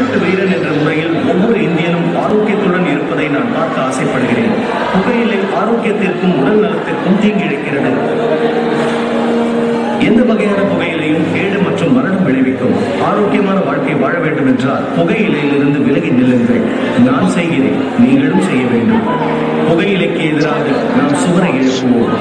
விளையாட்டு வீரன் என்ற முறையில் ஒவ்வொரு இந்தியனும் ஆரோக்கியத்துடன் இருப்பதை நான் பார்க்க ஆசைப்படுகிறேன் புகையிலை ஆரோக்கியத்திற்கும் உடல் நலத்திற்கும் தீங்கிழைக்கிறது எந்த வகையான புகையிலையும் கேடு மற்றும் மரணம் விளைவிக்கும் ஆரோக்கியமான வாழ்க்கை வாழ வேண்டும் என்றால் புகையிலையிலிருந்து விலகி நில்லுங்கள் நான் செய்கிறேன் நீங்களும் செய்ய வேண்டும் புகையிலைக்கு எதிராக நாம் சுவரை எழுப்புவோம்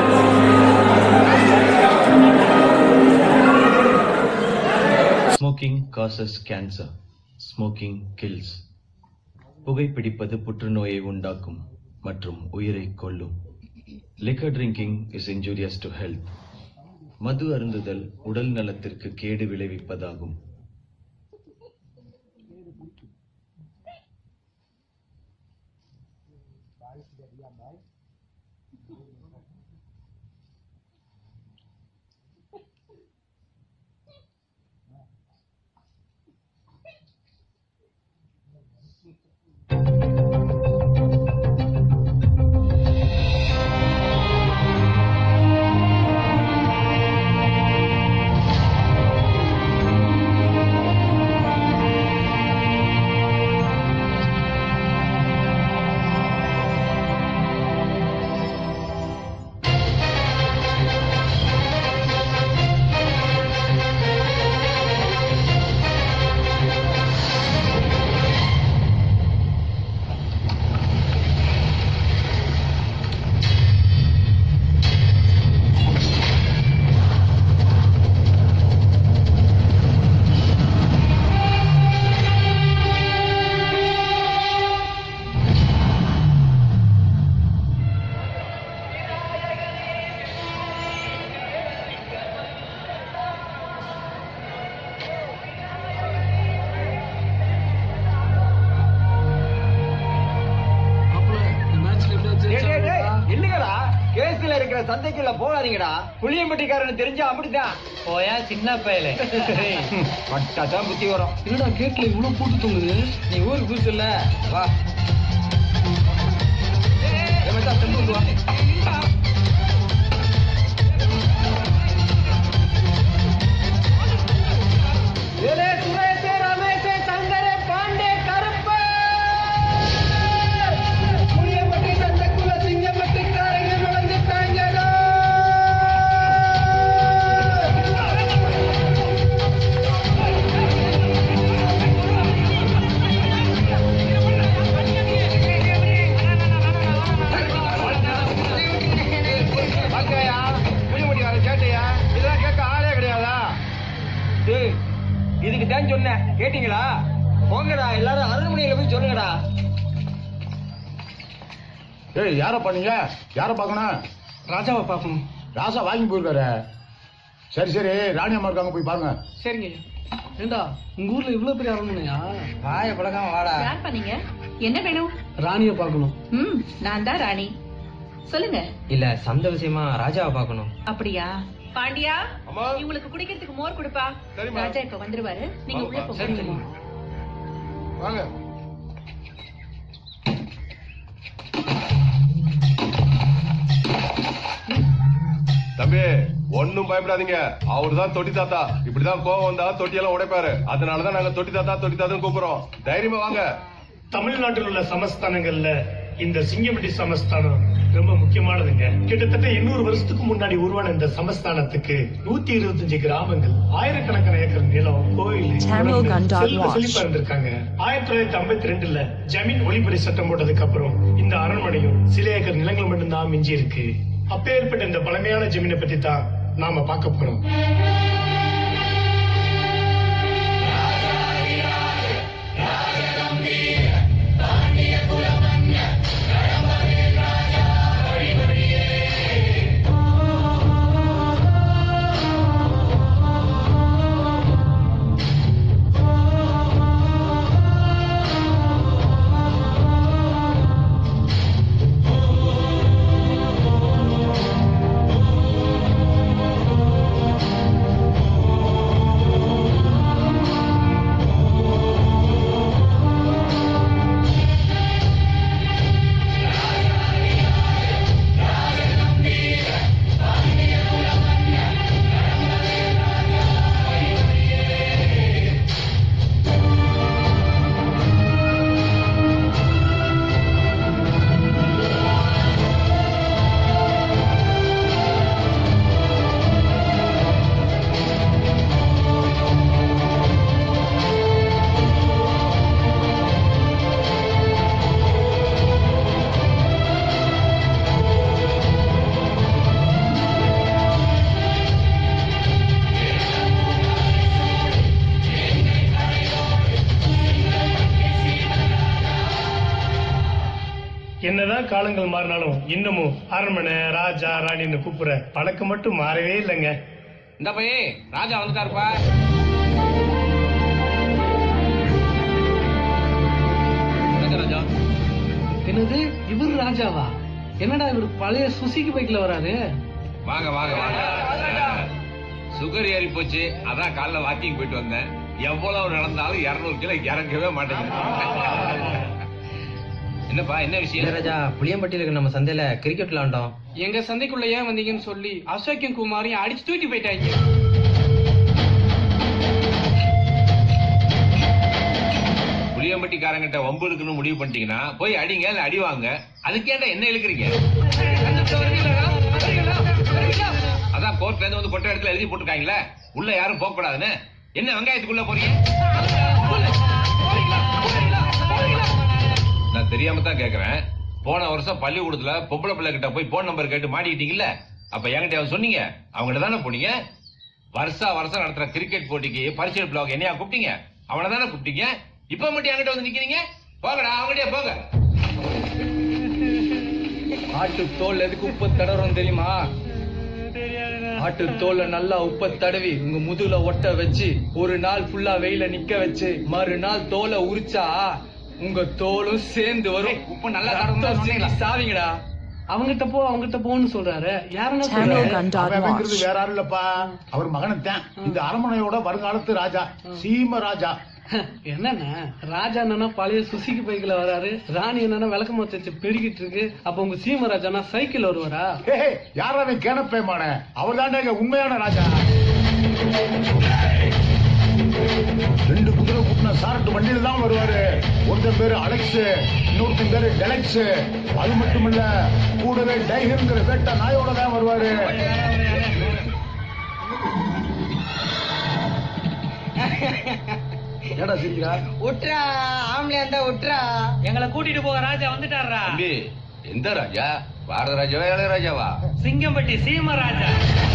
smoking causes cancer smoking kills புகைப்பிடிப்பது புற்றுநோயை உண்டாக்கும் மற்றும் உயிரை கொல்லும் liquor drinking is injurious to health மது அருந்துதல் உடல் நலத்திற்கு கேடு விளைவிப்பதாகும் இல்லங்கடா கேஸ்ல இருக்கிற சந்தைக்குள்ள போகாதீங்கடா புளியம்பட்டிக்காரன் தெரிஞ்சா அப்படிதான் போயா சின்ன பயலே பட்டாதான் புத்தி வரும் என்னடா கேட்ல இவ்வளவு போட்டு தூங்குது நீ ஊருக்கு புதுசு இல்ல வா ஏய், மச்சான், செம்பு கொண்டு வா. ஏலே, சுரேஷே, ரமேஷே, சங்கரே, பாண்டே, கருப்பு! புளியம்பட்டி சந்தைக்குள்ள சிங்கம்பட்டிக்காரங்க நுழைஞ்சிட்டாங்கடா. பாக்கையா, புளியம்பட்டிக்காரன் கேட்டியா? இதெல்லாம் கேட்க ஆளே கிடையாதா டேய், இதுக்கு தான் சொன்னேன் கேட்டீங்களா போங்கடா எல்லாரும் அரண்மனையில போய் சொல்லுங்கடா ஏய் யார பண்ணீங்க யார பார்க்கணும் ராஜாவை பார்க்கணும் ராசா வாங்கி போயிருக்காரு சரி சரி ராணி அம்மா இருக்காங்க போய் பாருங்க சரிங்க ஏண்டா உங்க ஊர்ல இவ்வளவு பெரிய அரண்மனையா வாய பழக்கம் வாடா யார் பண்ணீங்க என்ன வேணும் ராணிய பார்க்கணும் ம் நான் தான் ராணி சொல்லுங்க இல்ல சந்த விஷயமா ராஜாவை பார்க்கணும் அப்படியா பாண்டியா இவங்களுக்கு குடிக்கிறதுக்கு மோர் கொடுப்பா ராஜா இப்ப வந்துருவாரு நீங்க உள்ள போங்க வாங்க தம்பி ஒண்ணும் பயப்படாதீங்க அவர்தான் தொட்டி தாத்தா இப்படிதான் கோவம் வந்தா தொட்டியெல்லாம் உடைப்பாரு அதனாலதான் நாங்க தொட்டி தாத்தா தொட்டி தாத்தான்னு கூப்பிடுறோம் தைரியமா வாங்க தமிழ்நாட்டில் உள்ள சமஸ்தானங்கள்ல இந்த சிங்கம்பட்டி சமஸ்தானம் ரொம்ப முக்கியமானதுங்க கிட்டத்தட்ட எண்ணூறு வருஷத்துக்கு முன்னாடி உருவான இந்த சமஸ்தானத்துக்கு நூத்தி இருபத்தஞ்சு கிராமங்கள் ஆயிரக்கணக்கான ஏக்கர் நிலம் கோயில் குளங்கள், செல்வ செழிப்பா இருந்திருக்காங்க ஆயிரத்தி தொள்ளாயிரத்தி ஐம்பத்தி ரெண்டுல ஜமீன் ஒளிபரி சட்டம் போட்டதுக்கு அப்புறம் இந்த அரண்மனையும் சில ஏக்கர் நிலங்கள் மட்டும்தான் மிஞ்சி இருக்கு அப்பேற்பட்ட இந்த பழமையான ஜமீனை பத்தி தான் நாம பார்க்க போறோம் என்னதான் காலங்கள் மாறினாலும் இன்னமும் அரண்மனை ராஜா ராணின்னு கூப்பிடுற பழக்கம் மட்டும் மாறவே இல்லைங்க இந்த பையே ராஜா வந்துட்டாருப்பா ராஜா என்னது இவர் ராஜாவா என்னடா இவர் பழைய சுசிக்கு பைக்ல வராரு வாங்க வாங்க வாங்க சுகர் ஏறி போச்சு அதான் காலைல வாக்கிங் போயிட்டு வந்தேன் எவ்வளவு நடந்தாலும் இருநூறு கிலோ இறங்கவே மாட்டேங்குது என்னப்பா என்ன விஷயம் ராஜா புளியம்பட்டியில இருக்க நம்ம சந்தையில கிரிக்கெட் விளாண்டோம் எங்க சந்தைக்குள்ள ஏன் வந்தீங்கன்னு சொல்லி அசோக்கியம் குமாரையும் அடிச்சு தூக்கி போயிட்டாங்க புளியம்பட்டிக்காரங்கிட்ட வம்பு இருக்குன்னு முடிவு பண்ணிட்டீங்கன்னா போய் அடிங்க இல்ல அடி வாங்க அதுக்கேண்டா என்ன இழுக்கிறீங்க அதான் கோர்ட்ல இருந்து வந்து கொட்டை இடத்துல எழுதி போட்டிருக்காங்களே உள்ள யாரும் போக கூடாதுன்னு என்ன வெங்காயத்துக்குள்ள போறீங்க நான் தெரியாம தான் கேக்குறேன் போன வருஷம் பள்ளிக்கூடத்துல பொம்பளை பிள்ளை கிட்ட போய் போன் நம்பர் கேட்டு மாட்டிக்கிட்டீங்கல்ல அப்ப என்கிட்ட அவன் சொன்னீங்க அவங்ககிட்ட தானே போனீங்க வருஷா வருஷம் நடத்துற கிரிக்கெட் போட்டிக்கு பரிசு பிளாக் என்னையா கூப்பிட்டீங்க அவனை தானே கூப்பிட்டீங்க இப்ப மட்டும் என்கிட்ட வந்து நிக்கிறீங்க போங்கடா அவங்ககிட்டயே போங்க ஆட்டு தோல் எதுக்கு உப்பு தடவுறோம் தெரியுமா ஆட்டு தோலை நல்லா உப்ப தடவி உங்க முதுகுல ஒட்ட வச்சு ஒரு நாள் ஃபுல்லா வெயில நிக்க வச்சு மறுநாள் தோலை உரிச்சா உங்க தோலும் சேர்ந்து வரும் உப்பு நல்லா சாவிங்கடா அவங்கிட்ட போ அவங்கிட்ட போன்னு சொல்றாரு யாருன்னா அவன் சொல்றாரு அவங்கிறது வேற யாரும் இல்லப்பா அவர் மகனத்தான் இந்த அரண்மனையோட வருங்காலத்து ராஜா சீம ராஜா என்னண்ணா ராஜா என்னன்னா பழைய சுசிக்கு பைக்ல வராரு ராணி என்னன்னா விளக்கமா வச்சு பெருகிட்டு இருக்கு அப்ப உங்க சீமராஜானா சைக்கிள் வருவாரா ஹே யார் அவன் கேனப்பேமான அவர் தாண்டா உண்மையான ராஜா ரெண்டு குதிரை கூட்டின சாரட்டு வண்டியில தான் வருவாரு ஒருத்தன் பேரு அலெக்ஸ் இன்னொருத்தன் பேரு டெலக்ஸ் அது மட்டும் இல்ல கூடவே டைகர்ங்கிற வேட்டை நாயோட தான் வருவாரு ஏடா சிரிக்கிறா விட்டுறா ஆம்பளையா இருந்தா விட்டுறா எங்களை கூட்டிட்டு போக ராஜா வந்துட்டாரா தம்பி எந்த ராஜா பாரத ராஜாவா இளையராஜாவா சிங்கம்பட்டி சீம ராஜா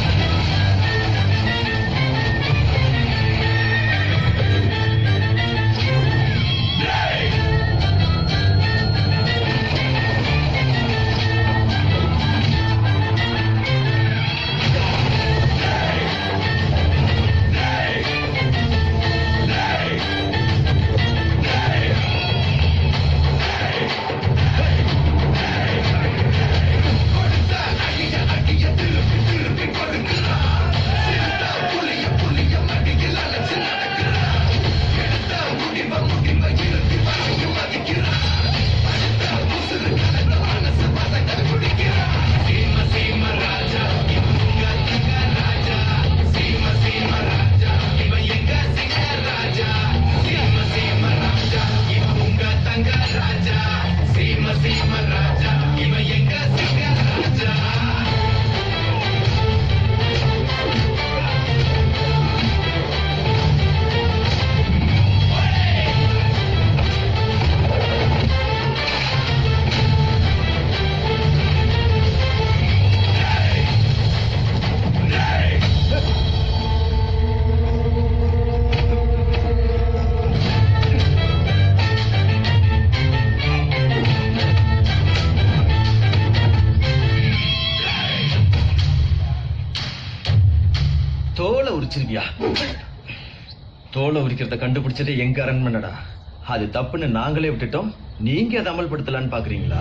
தோலை உரிச்சிருக்கியா தோலை உரிக்கிறத கண்டுபிடிச்சது எங்க அரண்மனைடா அது தப்புன்னு நாங்களே விட்டுட்டோம் நீங்க அதை அமல்படுத்தலான்னு பாக்குறீங்களா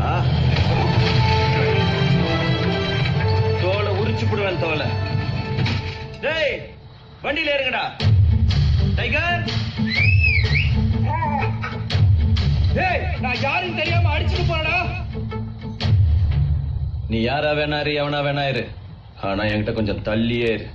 தோலை உரிச்சு போடுவேன் தோலை டேய் வண்டியில ஏறுங்கடா டைகர் டேய் நான் யாரும் தெரியாம அடிச்சுட்டு போறடா நீ யாரா வேணா இரு எவனா வேணா இரு ஆனா என்கிட்ட கொஞ்சம் தள்ளியே இரு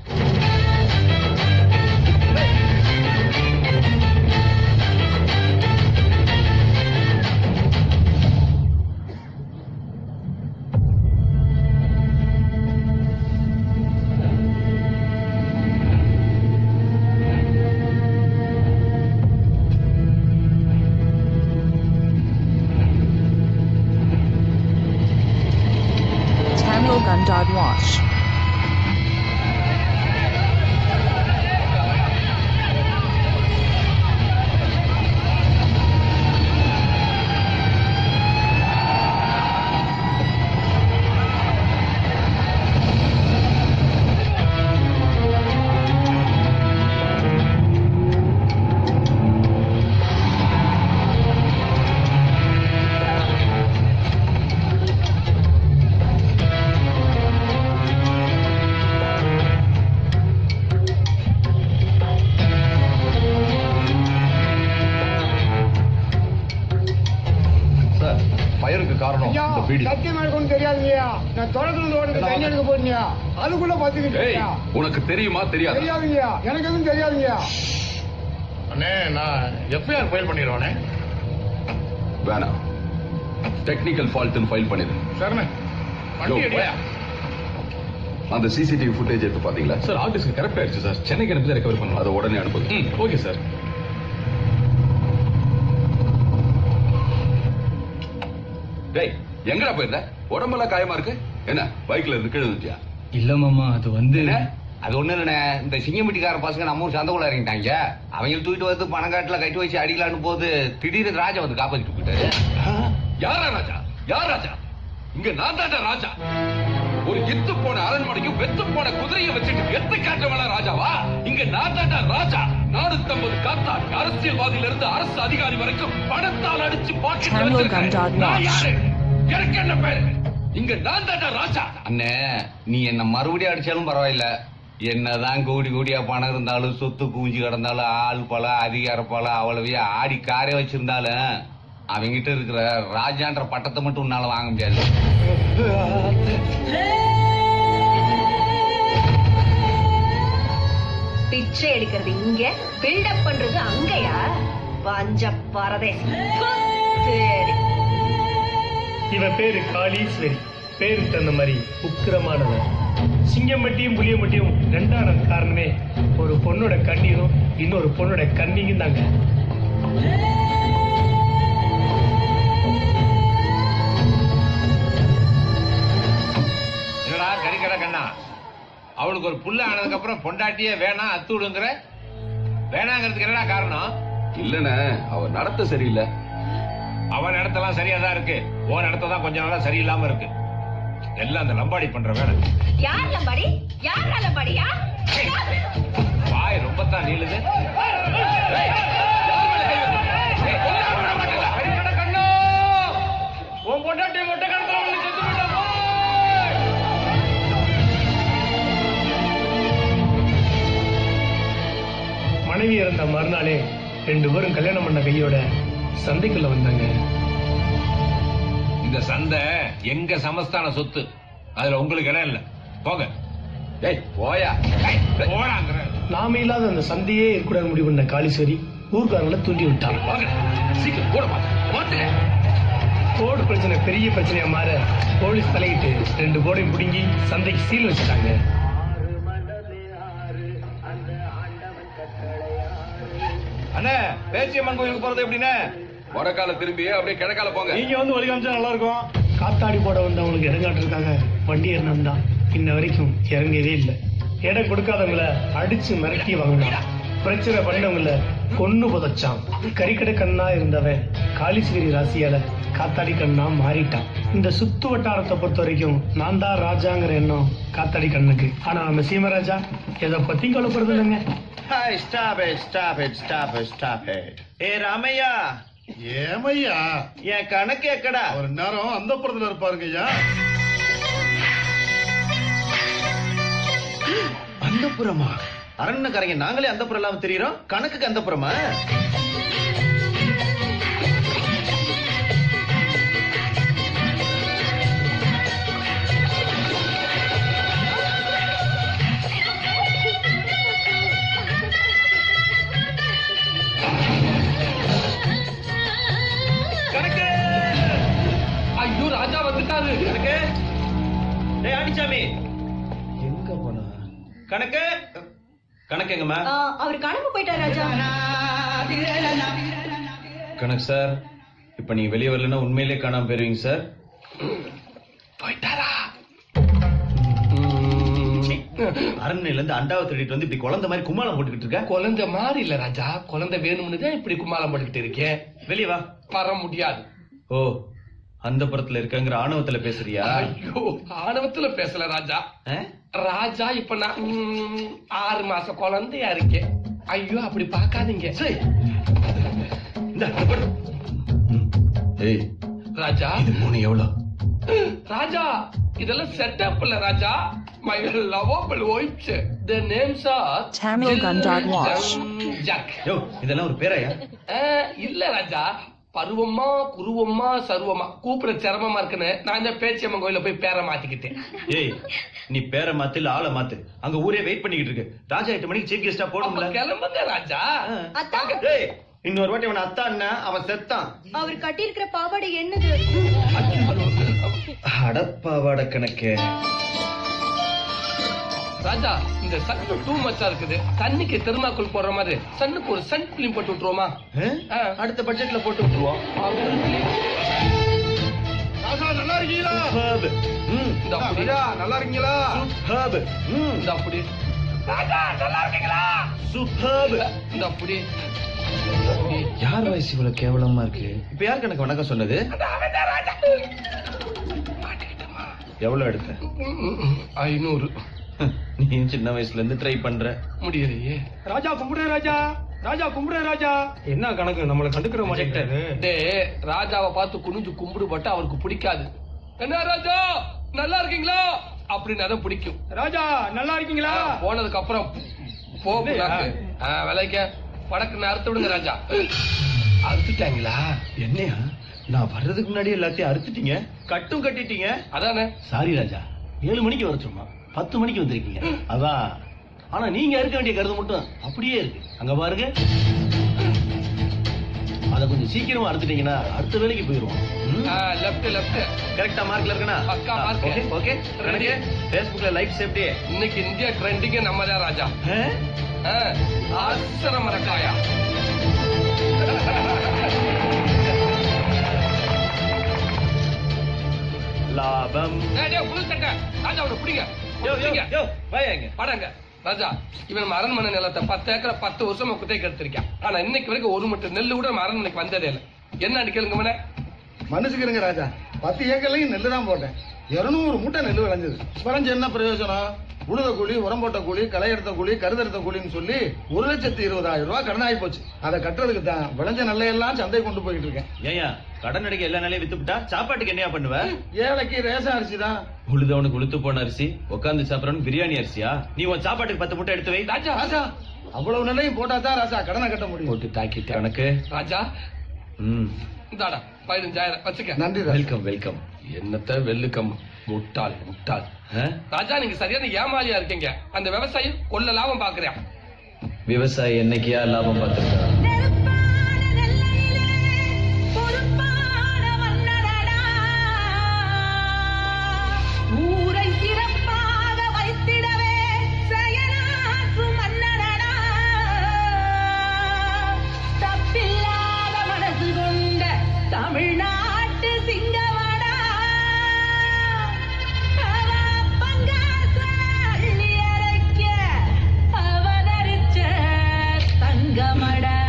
Tamil Gundad Wash. சத்தியமா இருக்கும்னு தெரியாதுங்கய்யா நான் தொடர்ந்து ஓடுறது தண்ணி எடுக்க போறீங்க அதுக்குள்ள பாத்துக்கிட்டு உனக்கு தெரியுமா தெரியாது தெரியாதுங்கய்யா எனக்கு எதுவும் தெரியாதுங்கய்யா அண்ணே நான் எஃப்ஐஆர் ஃபைல் பண்ணிடுவானே வேணாம் டெக்னிக்கல் ஃபால்ட்னு ஃபைல் பண்ணிடு சரிண்ணே யோ, போயா. அந்த சிசிடிவி ஃபுட்டேஜ் எடுத்து பாத்தீங்களா சார் ஆபீஸ்க்கு கரெக்ட் ஆயிடுச்சு சார் சென்னைக்கு அனுப்பி ரெக்கவர் பண்ணுவோம் அதை உடனே அனுப்புங்க ஓகே சார் டேய் எங்கடா போயிருந்த உடம்பெல்லாம் காயமா இருக்கு என்ன பைக்ல இருந்து கீழே இருந்துட்டியா இல்ல மாமா அது வந்து அது ஒண்ணு இல்லண்ணே இந்த சிங்கம்பட்டிக்கார பசங்க நம்ம ஊர் சந்தைக்குள்ள இறங்கிட்டாங்க அவங்க தூக்கிட்டு வந்து பணங்காட்டுல கட்டி வச்சு அடிக்கலான்னு போது திடீர்னு ராஜா வந்து காப்பாத்திட்டு போயிட்டாரு யாரா ராஜா யார் ராஜா இங்க நான் தாண்டா ராஜா ஒரு எத்து போன அரண்மனையும் வெத்து போன குதிரையை வச்சுட்டு எத்து காட்டவள ராஜாவா இங்க நான் தாண்டா ராஜா நானூத்தம்பது காத்தா அரசியல்வாதியில இருந்து அரசு அதிகாரி வரைக்கும் பணத்தால் அடிச்சு பாக்கெட்ல Tamil வச்சிருக்கேன். Gundog நான் Watch. யாரு எனக்கு என்ன பேரு இங்க நான் தாண்டா ராஜா அண்ணே நீ என்ன மறுபடியும் அடிச்சாலும் பரவாயில்ல என்னதான் கோடி கோடியா பணம் இருந்தாலும் சொத்து குவிஞ்சு கிடந்தாலும் ஆள் பல அதிகார பல அவ்வளவையா ஆடி காரே வச்சிருந்தாலும் அவங்கிட்ட இருக்கிற ராஜான்ற பட்டத்தை மட்டும் உன்னால வாங்க முடியாது பிச்சை எடுக்கிறது இங்க பில்டப் பண்றது அங்கயா பஞ்ச பரதேசி தேடி இவன் பேரு காளீஸ்வரி பேருக்கு தகுந்த மாதிரி உக்கிரமானவன் சிங்கம்பட்டியும் புளியம்பட்டியும் ரெண்டான காரணமே ஒரு பொண்ணோட கண்ணீரும் இன்னொரு பொண்ணோட கண்ணிங்கும் தாங்க என்னடா கறிக்கடை கண்ணா அவளுக்கு ஒரு புள்ள ஆனதுக்கு அப்புறம் பொண்டாட்டியே வேணாம் அத்து விடுங்கிற வேணாங்கிறதுக்கு என்னடா காரணம் இல்லண்ணே அவ நடத்த சரியில்லை அவன் நடத்தலாம் சரியா தான் இருக்கு உன் நடத்த தான் கொஞ்ச நாளா சரியில்லாம இருக்கு எல்லாம் அந்த லம்பாடி பண்ற வேலை யார் லம்பாடி யார் லம்பாடியா வாய் ரொம்ப தான் நீளுது ஏய், உன் பொண்டாட்டி மொட்டை கணக்கில் வந்து செத்து போயிட்டா மனைவி இறந்த மறுநாளே ரெண்டு பேரும் கல்யாணம் பண்ண கையோட சந்தைக்குள்ள வந்தாங்க இந்த சந்தை எங்க சமஸ்தான சொத்து அதுல உங்களுக்கு இடம் இல்ல போங்க டேய் போயா போடாங்கிற நாம இல்லாத அந்த சந்தையே இருக்கக்கூடாது முடிவு பண்ண காளீஸ்வரி ஊர்க்காரங்களை தூண்டி விட்டாங்க சீக்கிரம் போட மாத்துங்க போர்டு பிரச்சனை பெரிய பிரச்சனையா மாற போலீஸ் தலையிட்டு ரெண்டு போர்டையும் பிடுங்கி சந்தைக்கு சீல் வச்சுட்டாங்க அண்ணே பேச்சியம்மன் கோயிலுக்கு போறது எப்படின்னு வடக்கால திரும்பி அப்படியே கிழக்கால போங்க நீங்க வந்து வழி காமிச்சா நல்லா இருக்கும் காத்தாடி போட வந்தவங்களுக்கு இறங்காட்டுறதுக்காக வண்டி ஏறினம் தான் இன்ன வரைக்கும் இறங்கவே இல்லை இடம் கொடுக்காதவங்கள அடிச்சு மிரட்டி வாங்கினான் பிரச்சனை பண்ணவங்கள கொன்னு புதைச்சான் கறிக்கடை கண்ணா இருந்தவன் காளீஸ்வரி ராசியால காத்தாடி கண்ணா மாறிட்டான் இந்த சுத்து வட்டாரத்தை பொறுத்த வரைக்கும் நான் தான் ராஜாங்கிற எண்ணம் காத்தாடி கண்ணுக்கு ஆனா நம்ம சீமராஜா எதை பத்தியும் கவலைப்படுறது இல்லைங்க Hey, stop it, stop it, stop it, stop it. ஏ ராமையா ஏமையா என் கணக்கு எக்கடா ஒரு நேரம் அந்த புறத்துல இருப்பாருங்க ஐயா அந்தப்புறமா அரண்மனைக்காரங்க நாங்களே அந்தப்புறம் இல்லாம தெரியுறோம் கணக்குக்கு அந்தப்புறமா கணக்கு ஐயோ ராஜா வந்துட்டாரு கணக்கு டேய் ஆண்டிச்சாமி எங்க போனா கணக்கு கணக்கு எங்கம்மா ஆ, அவர் கணக்கு போயிட்டார் ராஜா கணக்கு சார் இப்ப நீங்க வெளியே வரலன்னா உண்மையிலே காணாம போயிருவீங்க சார் அரண்மனையில இருந்து அண்டாவை திருடிட்டு வந்து இப்படி குழந்தை மாதிரி கும்மாளம் போட்டுக்கிட்டு இருக்க குழந்தை மாதிரி இல்ல ராஜா குழந்தை வேணும்னு தான் இப்படி கும்மாளம் பண்ணிக்கிட்டு இருக்கேன் வெளியே வா வர முடியாது ஓ அந்த புறத்துல இருக்கங்கிற ஆணவத்துல பேசுறியா ஐயோ ஆணவத்துல பேசல ராஜா ராஜா இப்ப நான் ம், ஆறு மாச குழந்தையா இருக்கேன் ஐயோ அப்படி பாக்காதீங்க ஏய் ராஜா இது மூணு எவ்வளவு ராஜா இதெல்லாம் செட்டப் இல்ல Raja my lovable wife the names are Tamil Gundog Watch. Jack யோ இதெல்லாம் ஒரு பேரையா இல்ல ராஜா பருவமா குருவமா சருவமா கூப்பிட சிரமமா இருக்குன்னு நான் தான் பேச்சியம்மன் கோயில போய் பேரை மாத்திக்கிட்டேன் ஏய் நீ பேரை மாத்து இல்ல ஆளை மாத்து அங்க ஊரே வெயிட் பண்ணிக்கிட்டு இருக்கு ராஜா எட்டு மணிக்கு சீஃப் கெஸ்டா போடும்ல கிளம்புங்க ராஜா ஏய் இன்னொரு வாட்டி அவன் அத்தான்னா அவன் செத்தான் அவர் கட்டியிருக்கிற பாவாடை என்னது அடப்பாவாட கணக்கு ராஜா இந்த சன்னு டூ மச்சா இருக்குது தண்ணிக்கு தெருமாக்குள் போடுற மாதிரி சன்னுக்கு ஒரு சன் பிலிம் போட்டு விட்டுருவோமா அடுத்த பட்ஜெட்ல போட்டு விட்டுருவோம் நல்லா இருக்கீங்களா இந்த அப்படி நல்லா இருக்கீங்களா இந்த அப்படி ராஜா நல்லா இருக்கீங்களா சூப்பர் இந்த அப்படி யார் வயசு இவ்வளவு கேவலமா இருக்கு இப்ப யாருக்கு எனக்கு வணக்கம் சொன்னது எவ்வளவு எடுத்த ஐநூறு நீ சின்ன வயசுல இருந்து ட்ரை பண்ற முடியலையே ராஜா கும்பிடுறேன் ராஜா ராஜா கும்பிடுறேன் ராஜா என்ன கணக்கு நம்மளை கண்டுக்கிற மாட்டேங்கிறாரு டே ராஜாவை பார்த்து குனிஞ்சு கும்பிடுபட்டு அவருக்கு பிடிக்காது என்ன ராஜா நல்லா இருக்கீங்களா அப்படின்னு அதை பிடிக்கும் ராஜா நல்லா இருக்கீங்களா போனதுக்கு அப்புறம் போ புண்ணாக்கு. ஆ, விலைக்க படக்குன்னு அறுத்து விடுங்க ராஜா அறுத்துட்டாங்களா என்னையா நான் வர்றதுக்கு முன்னாடி எல்லாத்தையும் அறுத்துட்டீங்க கட்டும் கட்டிட்டீங்க அதானே சாரி ராஜா ஏழு மணிக்கு வர சொன்னா பத்து மணிக்கு வந்திருக்கீங்க அதான் ஆனா நீங்க இருக்க வேண்டிய கருது மட்டும் அப்படியே இருக்கு அங்க பாருங்க அத கொஞ்சம் சீக்கிரமா அறுத்துட்டீங்கன்னா அடுத்த வேலைக்கு போயிருவோம் லெஃப்ட் லெஃப்ட் கரெக்டா மார்க்ல இருக்கனா பக்கா மார்க் ஓகே ஓகே ரெடி ஃபேஸ்புக்ல லைக்ஸ் எப்படி இன்னைக்கு இந்தியா ட்ரெண்டிங்கே நம்ம தான் ராஜா ஆ, ஆசன மரக்காயா லாபம் டேய், டேய், புது சட்டை ராஜாவோட பிடிங்க பிடிங்க வாயாங்க படங்க ராஜா இவன் நம்ம அரண்மனை நிலத்தை பத்து ஏக்கரை பத்து வருஷமா குத்தைக்கு எடுத்திருக்கான் ஆனா இன்னைக்கு வரைக்கும் ஒரு மட்டும் நெல்லு கூட நம்ம அரண்மனைக்கு வந்ததே இல்லை என்ன கேளுங்க மனே மன்னிச்சுக்கிறேங்க ராஜா பத்து ஏக்கர்லையும் நெல்லு தான் போட்டேன் இருநூறு மூட்டை நெல் விளைஞ்சது விளைஞ்சு என்ன பிரயோஜனம் உழுத கூலி உரம் போட்ட கூலி களை எடுத்த கூலி கருதெடுத்த கூலின்னு சொல்லி ஒரு லட்சத்தி இருபதாயிரம் ரூபாய் கடன் ஆகி போச்சு அதை கட்டுறதுக்கு தான் விளைஞ்ச நெல்லையெல்லாம் சந்தை கொண்டு போயிட்டு இருக்கேன் ஏயா கடன் அடைக்க எல்லா நிலையும் வித்துவிட்டா சாப்பாட்டுக்கு என்னையா பண்ணுவ ஏழைக்கு ரேஷன் அரிசி தான் உழுதவனுக்கு உளுத்து போன அரிசி உட்காந்து சாப்பிடறவனுக்கு பிரியாணி அரிசியா நீ உன் சாப்பாட்டுக்கு பத்து முட்டை எடுத்து வை ராஜா ராஜா அவ்வளவு நிலையும் போட்டா தான் ராஜா கடனை கட்ட முடியும் போட்டு தாக்கிட்டு கணக்கு ராஜா ம் இந்தாடா பதினஞ்சாயிரம் வச்சுக்க நன்றி வெல்கம் வெல்கம் என்னத்த வெல்லுக்கம் முட்டாள் முட்டாள் ராஜா நீங்க சரியான ஏமாளியா இருக்கீங்க அந்த விவசாயி கொள்ள லாபம் பாக்குறேன் விவசாயி என்னைக்கியா லாபம் பார்த்திருக்கா ஊரை சிறப்பாக வைத்திடவே செயலாற்றும் மன்னரடா தப்பில்லாத மனசு கொண்ட தமிழ்நாட்டு சிங்கமடா அவ பங்காச அள்ளி அரைக்க அவதரிச்ச தங்கமடா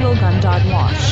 Tango Gundog Wash.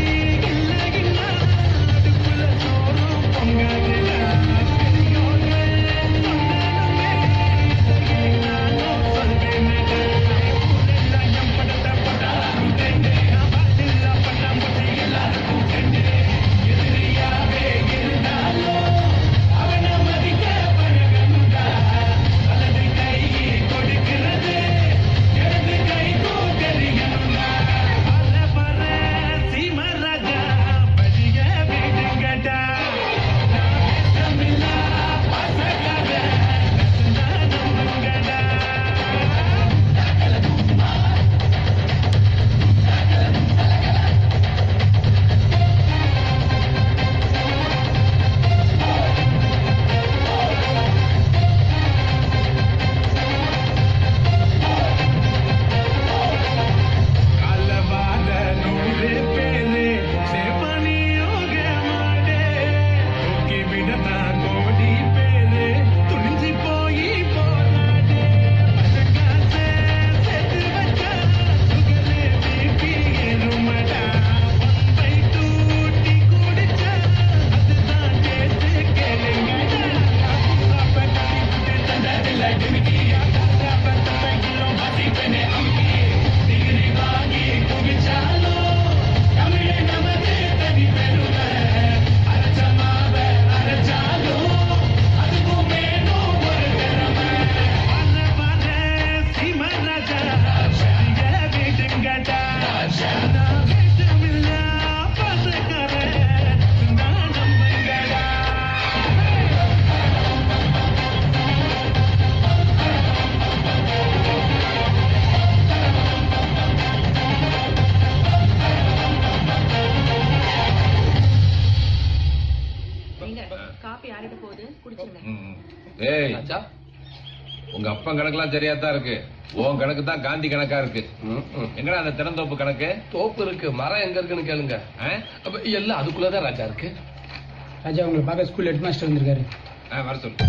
நீங்க காப்பி ஆறிட்டு போகுது குடிச்சிருங்க ஏய் உங்க அப்பன் கணக்கெல்லாம் சரியா தான் இருக்கு உன் கணக்கு தான் காந்தி கணக்கா இருக்கு எங்கடா அந்த திறந்தோப்பு கணக்கு தோப்பு இருக்கு மரம் எங்க இருக்குன்னு கேளுங்க அப்ப எல்லாம் அதுக்குள்ளதான் ராஜா இருக்கு ராஜா உங்களை பார்க்க ஸ்கூல் ஹெட் மாஸ்டர் வந்திருக்காரு ஆ, வர சொல்லு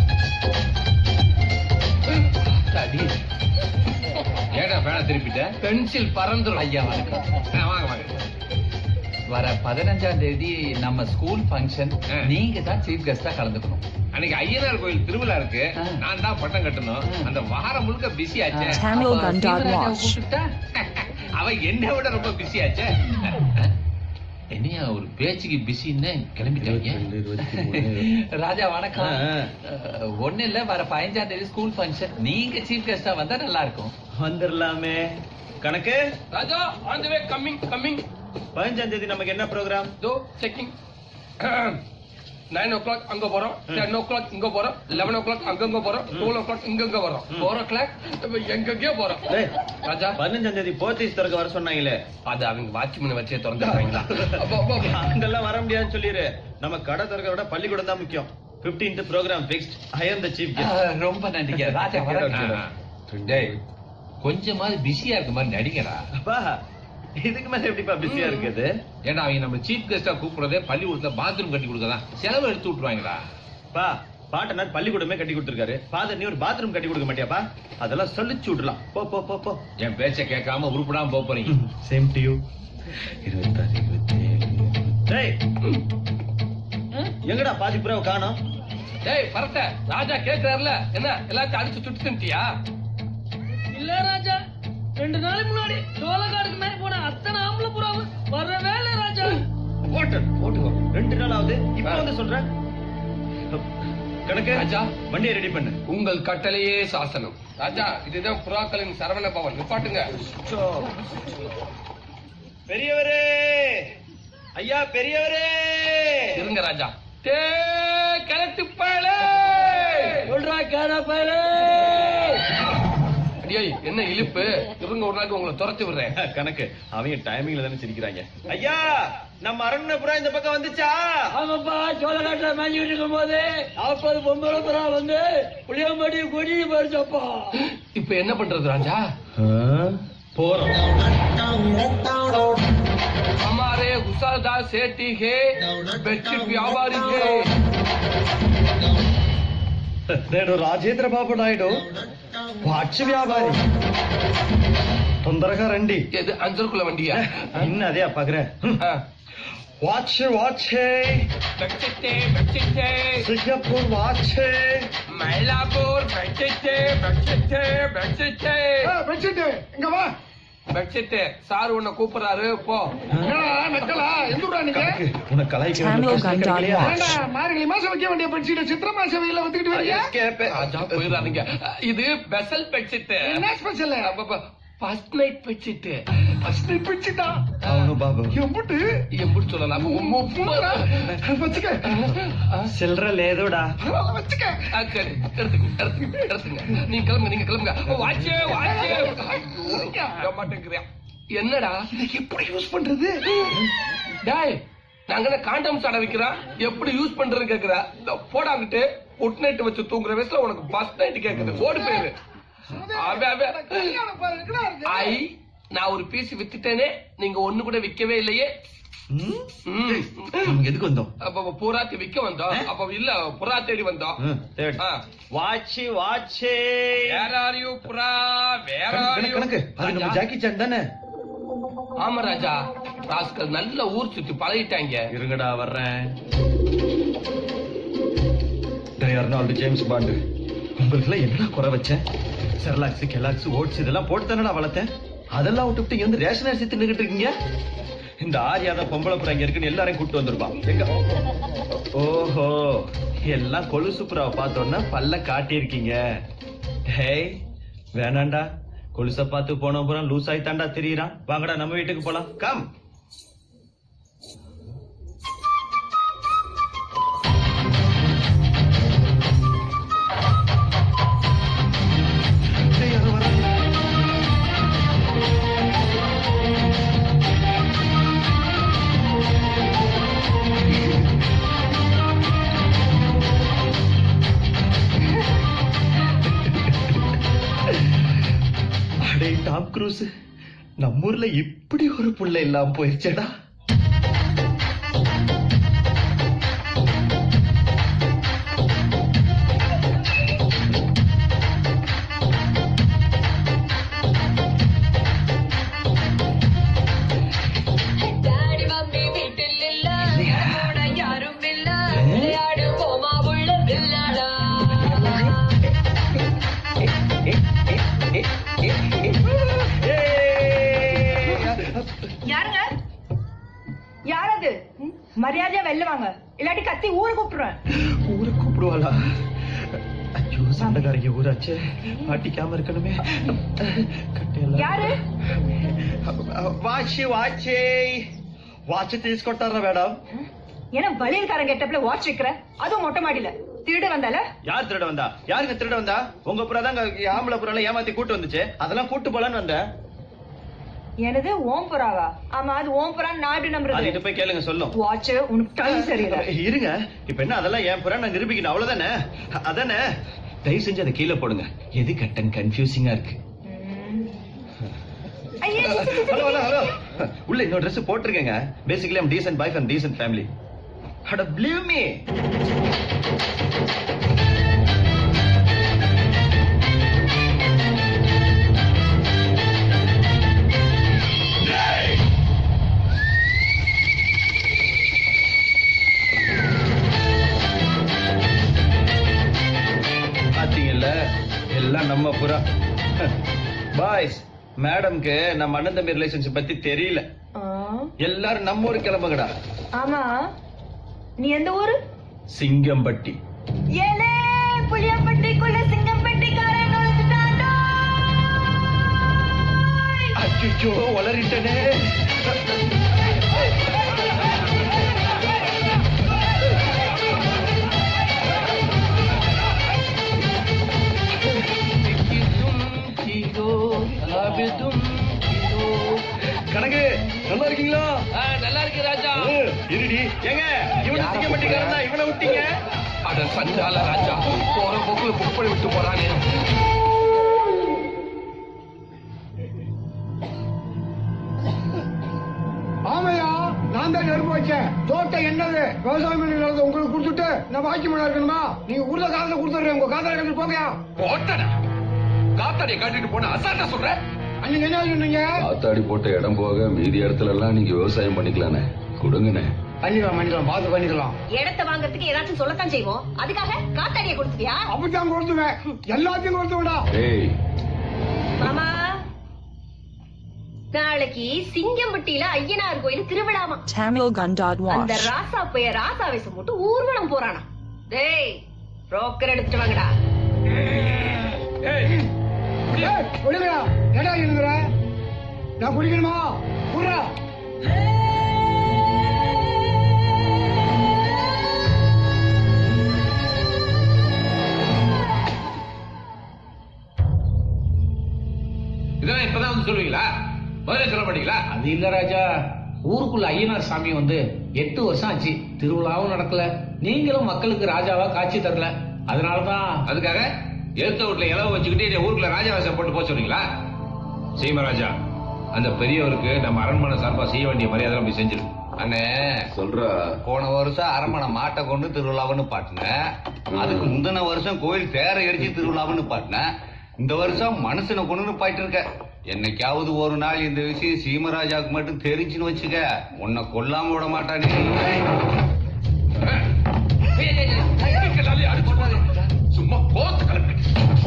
அடி. ஏடா பேனா திருப்பிட்ட பென்சில் பறந்துரும் ஐயா வணக்கம் ஆ, வாங்க வாங்க வர பதினஞ்சாம் தேதி நம்ம ஸ்கூல் ஃபங்க்ஷன் நீங்க தான் சீஃப் கெஸ்டா கலந்துக்கணும் அன்னைக்கு ஐயனார் கோயில் திருவிழா இருக்கு நான் தான் பட்டம் கட்டணும் அந்த வாரம் முழுக்க பிஸி ஆச்சே Tango அப்ப Gundog சீவராஜாவை Wash. கூப்பிட்டா, அவன் என்னை விட ரொம்ப பிஸி ஆச்சே என்னையா ஒரு பேச்சுக்கு பிஸின்னு கிளம்பிட்டாங்க ராஜா வணக்கம் ஒண்ணு இல்ல வர பதினஞ்சாம் தேதி ஸ்கூல் ஃபங்க்ஷன் நீங்க சீஃப் கெஸ்டா வந்தா நல்லா இருக்கும் வந்துடலாமே கணக்கு Raja on the way coming coming பதினஞ்சாம் தேதி நமக்கு என்ன ப்ரோக்ராம் தோ செக்கிங் நைன் ஓ கிளாக் அங்க போறோம் டென் ஓ கிளாக் இங்க போறோம் லெவன் ஓ கிளாக் அங்கங்க போறோம் டுவெல் ஓ கிளாக் இங்கங்க வரோம் ஃபோர் ஓ கிளாக் எங்கெங்கயோ போறோம் ராஜா பதினஞ்சாம் தேதி போத்தீஸ் திறக்க வர சொன்னாங்களே அது அவங்க வாட்ச்மேன் வச்சே திறந்துட்டாங்களா அங்கெல்லாம் வர முடியாதுன்னு சொல்லிரு நம்ம கடை திறக்க விட பள்ளிக்கூடம் தான் முக்கியம் 15th programme fixed I am the chief ரொம்ப நன்றிங்க ராஜா வர டேய் கொஞ்சமாவது பிஸியா இருக்க மாதிரி நடிங்கடா அப்பா இதுக்கு மேல எப்படிப்பா பிஸியா இருக்குது ஏன்டா அவங்க நம்ம சீஃப் கெஸ்டா கூப்பிடுறதே பள்ளிக்கூடத்துல பாத்ரூம் கட்டி கொடுக்கதான் செலவு எடுத்து விட்டுருவாங்கடா பா பாட்டனார் பள்ளிக்கூடமே கட்டி கொடுத்துருக்காரு ஃபாதர் நீ ஒரு பாத்ரூம் கட்டி கொடுக்க மாட்டியாப்பா அதெல்லாம் சொல்லிச்சு விடலாம் போ போ போ போ என் பேச்ச கேட்காம உருப்படாம போப் போறீங்க சேம் டு யூ இருபத்தாறு இருபத்தேழு டேய் எங்கடா பாதி புறாவை காணோம் டேய் பரட்ட ராஜா கேக்குறாருல என்ன எல்லாத்தையும் அடிச்சு சுட்டு தின்ட்டியா இல்ல ராஜா ரெண்டு நாளைக்கு முன்னாடி சோழகாடுக்கு மேல போன அத்தனை ஆம்பளை புறாவும் வரவே இல்ல ராஜா போட்டு போட்டுக்கோ ரெண்டு நாள் ஆகுது இப்ப வந்து சொல்றேன் கணக்கு ராஜா வண்டியை ரெடி பண்ணு உங்கள் கட்டளையே சாசனம் ராஜா இதுதான் புறாக்களின் சரவண பவன் நிப்பாட்டுங்க பெரியவரே ஐயா பெரியவரே இருங்க ராஜா டே கிழட்டு பயலே சொல்றா கேடா பயலே அடியே என்ன இழுப்பு இருங்க ஒரு நாளைக்கு உங்களை துரத்தி விடுறேன் கணக்கு அவங்க டைமிங்ல தானே சிரிக்கிறாங்க ஐயா நம்ம அரண்மனை புறா இந்த பக்கம் வந்துச்சா ஆமாப்பா சோழகாட்டுல மேஞ்சிட்டு இருக்கும் போது நாற்பது பொம்பளை புறா வந்து புளியம்படி கொடி பறிச்சப்பா இப்ப என்ன பண்றது ராஜா போறோம் हमारे गुसादार सेठी है बेडशीट व्यापारी है నేను రాజేంద్ర బాబు నాయుడు వాచ్ వ్యాపారి తొందరగా రండి எது அஞ்சல்குள்ள வண்டியா ఇన్న అదే పగరే watch watch bedsheet bedsheet Singapore watch Mylapore bedsheet bedsheet bedsheet bedsheet இங்க வா பெட்ஷீட்டு சார் உன்னை கூப்பிடுறாரு போ நக்கலா எந்த நீங்க உனக்கு கலாய்க்க Samuel வேண்டிய பிரச்சனை Gandhi. கிடையாது. ஏண்டா, மார்கழி மாசம் வைக்க வேண்டிய பெட்ஷீட் சித்திர மாசம் வெயில வந்துக்கிட்டு வரீங்க ராஜா போயிடாதீங்க இது பெசல் பெட்ஷீட்டு என்ன special first night bedsheet first night பெட்ஷீட்டா అవును బాబు எம்புட்டு எம்புட்டு சொல்லலாம் வச்சுக்க சில்லற லேதுடா வச்சுக்க சரி எடுத்துங்க எடுத்துங்க எடுத்துங்க நீங்க கிளம்புங்க நீங்க கிளம்புங்க வாட்சே வாட்சே மாட்டேங்கிறேன் என்னடா இதை எப்படி யூஸ் பண்றது டேய் நாங்க என்ன காண்டம் சாட வைக்கிறோம் எப்படி யூஸ் பண்றதுன்னு கேக்குறா இந்த போடாங்கிட்டு ஒட் நைட் வச்சு தூங்குற வயசுல உனக்கு பஸ் நைட் கேக்குது ஓடு போயிரு அவன் அவன் ஐ நான் ஒரு பீஸ் வித்துட்டேனே நீங்க ஒண்ணு கூட விக்கவே இல்லையே நமக்கு எதுக்கு வந்தோம் அப்ப பூராத்தி விக்க வந்தோம் அப்ப இல்ல புறா தேடி வந்தோம் வாட்ச் வாட்ச் வேற ஆர் யூ புறா வேற கணக்கு கணக்கு அது நம்ம ஜாக்கி சான் தானே ஆமா ராஜா ராஸ்கல் நல்ல ஊர் சுத்தி பழகிட்டாங்க இருங்கடா வர்றேன் டேய் அர்னால்டு ஜேம்ஸ் பாண்டு உங்களுக்கு என்னடா குறை வச்சேன் செர்லாக்ஸ் கெலாக்ஸ் ஓட்ஸ் இதெல்லாம் போட்டு தானடா வளர்த்தேன் அதெல்லாம் விட்டுவிட்டு இங்க வந்து ரேஷன் அரிசி தின்னுகிட்டு இருக்கீங்க இந்த ஆரியாத பொம்பளை புறம் இங்க இருக்குன்னு எல்லாரையும் கூட்டு வந்திருப்பான் எங்க ஓஹோ எல்லாம் கொலுசு புறாவை பார்த்தோன்னா பல்ல காட்டியிருக்கீங்க ஹேய் வேணாண்டா கொலுச பார்த்து போன புறம் லூஸ் ஆயித்தாண்டா தெரியறான் வாங்கடா நம்ம வீட்டுக்கு போலாம் கம் அடே டாம் க்ரூஸ் நம்ம ஊர்ல இப்படி ஒரு புள்ள இல்லாம போயிருச்சேடா டாடி மம்மி வீட்டில் இல்ல கூட யாரும் இல்ல விளையாடு போமா உள்ள வில்லாடா யாருங்க யார் அது மரியாதையா வெளில வாங்க இல்லாட்டி கத்தி ஊரு கூப்பிடுறேன் ஊரை கூப்பிடுவாளா ஐயோ சண்டைக்காரங்க ஊராச்சே மாட்டிக்காம இருக்கணுமே யாரு వాచి వాచి వాచ్ తీసుకొట్టారా మేడం ஏன்னா வலியல்காரன் கெட்டப்ல வாட்ச் வைக்கிற அதுவும் மொட்டை மாடியில திருடு வந்தால யார் திருட வந்தா யாருங்க திருட வந்தா உங்க புறா தான் ஆம்பளை புறா ஏமாத்தி கூட்டு வந்துச்சு அதெல்லாம் கூட்டு போலான்னு வந்தேன் எனது ஓம் புறாவா ஆமா அது ஓம் புறா நாடு அது நம்புறது கிட்ட போய் கேளுங்க சொல்லும் வாட்ச் உனக்கு டைம் சரியில்லை இருங்க இப்ப என்ன அதெல்லாம் என் புறா நான் நிரூபிக்கணும் அவ்வளவுதானே அதானே தயவு செஞ்சு அதை கீழே போடுங்க எது கட்டன் கன்ஃபியூசிங்கா இருக்கு ஹலோ ஹலோ ஹலோ உள்ள இன்னொரு ட்ரெஸ் போட்டிருக்கேங்க basically I'm decent boy from decent family அட பிலீவ் மீ பாத்தீங்கல்ல எல்லாம் நம்ம புறா பாய்ஸ் மேடம்க்கு நம்ம அண்ணன் தம்பி ரிலேஷன்ஷிப் பத்தி தெரியல எல்லாரும் நம்ம ஊர் கிளம்புங்கடா ஆமா நீ எந்த ஊரு சிங்கம்பட்டி ஏலே புளியப்பட்டிக்குள்ள சிங்கம்பட்டிக்காரன் நுழைஞ்சுட்டான்டா. அச்சோ வளரிட்டனே கணக்கு நல்லா இருக்கீங்களா நல்லா இருக்கு ராஜா இருடி ஏங்க இவனை சிங்கம்பட்டிக்காரன் தான் இவனை விட்டீங்க அட சண்டால ராஜா போற போக்குல புக் பண்ணி விட்டு போறானே ஆமையா நான் தான் நெருப்பு வச்சேன் தோட்டம் என்னது விவசாயம் பண்ணி நிலத்தை உங்களுக்கு கொடுத்துட்டு நான் பாக்கி மணி இருக்கணுமா நீங்க உள்ள காலத்தை கொடுத்துடுறேன் உங்க காதல எடுத்து போங்கயா போட்டடா காத்தாடியை காட்டிட்டு போன அசால்ட்டா சொல்ற அன்னைக்கு என்ன சொன்னீங்க காத்தாடி போட்ட இடம் போக மீதி இடத்துல எல்லாம் நீங்க விவசாயம் பண்ணிக்கலானே கொடுங்கண்ணே பண்ணிக்கலாம் பண்ணிக்கலாம் பார்த்து பண்ணிக்கலாம் இடத்த வாங்குறதுக்கு ஏதாச்சும் சொல்லத்தான் செய்வோம் அதுக்காக காத்தாடியை கொடுத்துட்டியா அப்படித்தான் கொடுத்துவேன் எல்லாத்தையும் கொடுத்துவிடா ஏய் மாமா நாளைக்கு சிங்கம்பட்டியில ஐயனார் கோயில் திருவிழாமா அந்த ராசா போய ராசா வேஷம் போட்டு ஊர்வலம் போறானா டேய் புரோக்கர் எடுத்துட்டு வாங்கடா விடுங்கடா ஏடா எழுதுற நான் குடிக்கணுமா குடுறா இதெல்லாம் இப்பதான் வந்து சொல்லுவீங்களா முதல்ல சொல்ல மாட்டீங்களா அது இல்ல ராஜா ஊருக்குள்ள ஐயனார் சாமி வந்து எட்டு வருஷம் ஆச்சு திருவிழாவும் நடக்கல நீங்களும் மக்களுக்கு ராஜாவா காட்சி தரல அதனாலதான் அதுக்காக எழுத்த வீட்டுல இலவு வச்சுக்கிட்டு என்னை ஊருக்குள்ள ராஜாவாசம் போட்டு போக சொல்றீங்களா சீமராஜா அந்த பெரியவருக்கு நம்ம அரண்மனை சார்பா செய்ய வேண்டிய மரியாதை போய் செஞ்சிரு அண்ணே சொல்ற போன வருஷம் அரமனை மாட்டை கொண்டு திருவிழாவுன்னு பாட்டினேன் அதுக்கு முந்தின வருஷம் கோயில் தேரை எரிச்சு திருவிழாவுன்னு பாட்டினேன் இந்த வருஷம் மனுஷனை கொண்டு பாயிட்டு இருக்க என்னைக்காவது ஒரு நாள் இந்த விஷயம் சீமராஜாவுக்கு மட்டும் தெரிஞ்சுன்னு வச்சுக்க உன்னை கொல்லாம விட மாட்டானே சும்மா கோத்து கலப்பிட்டு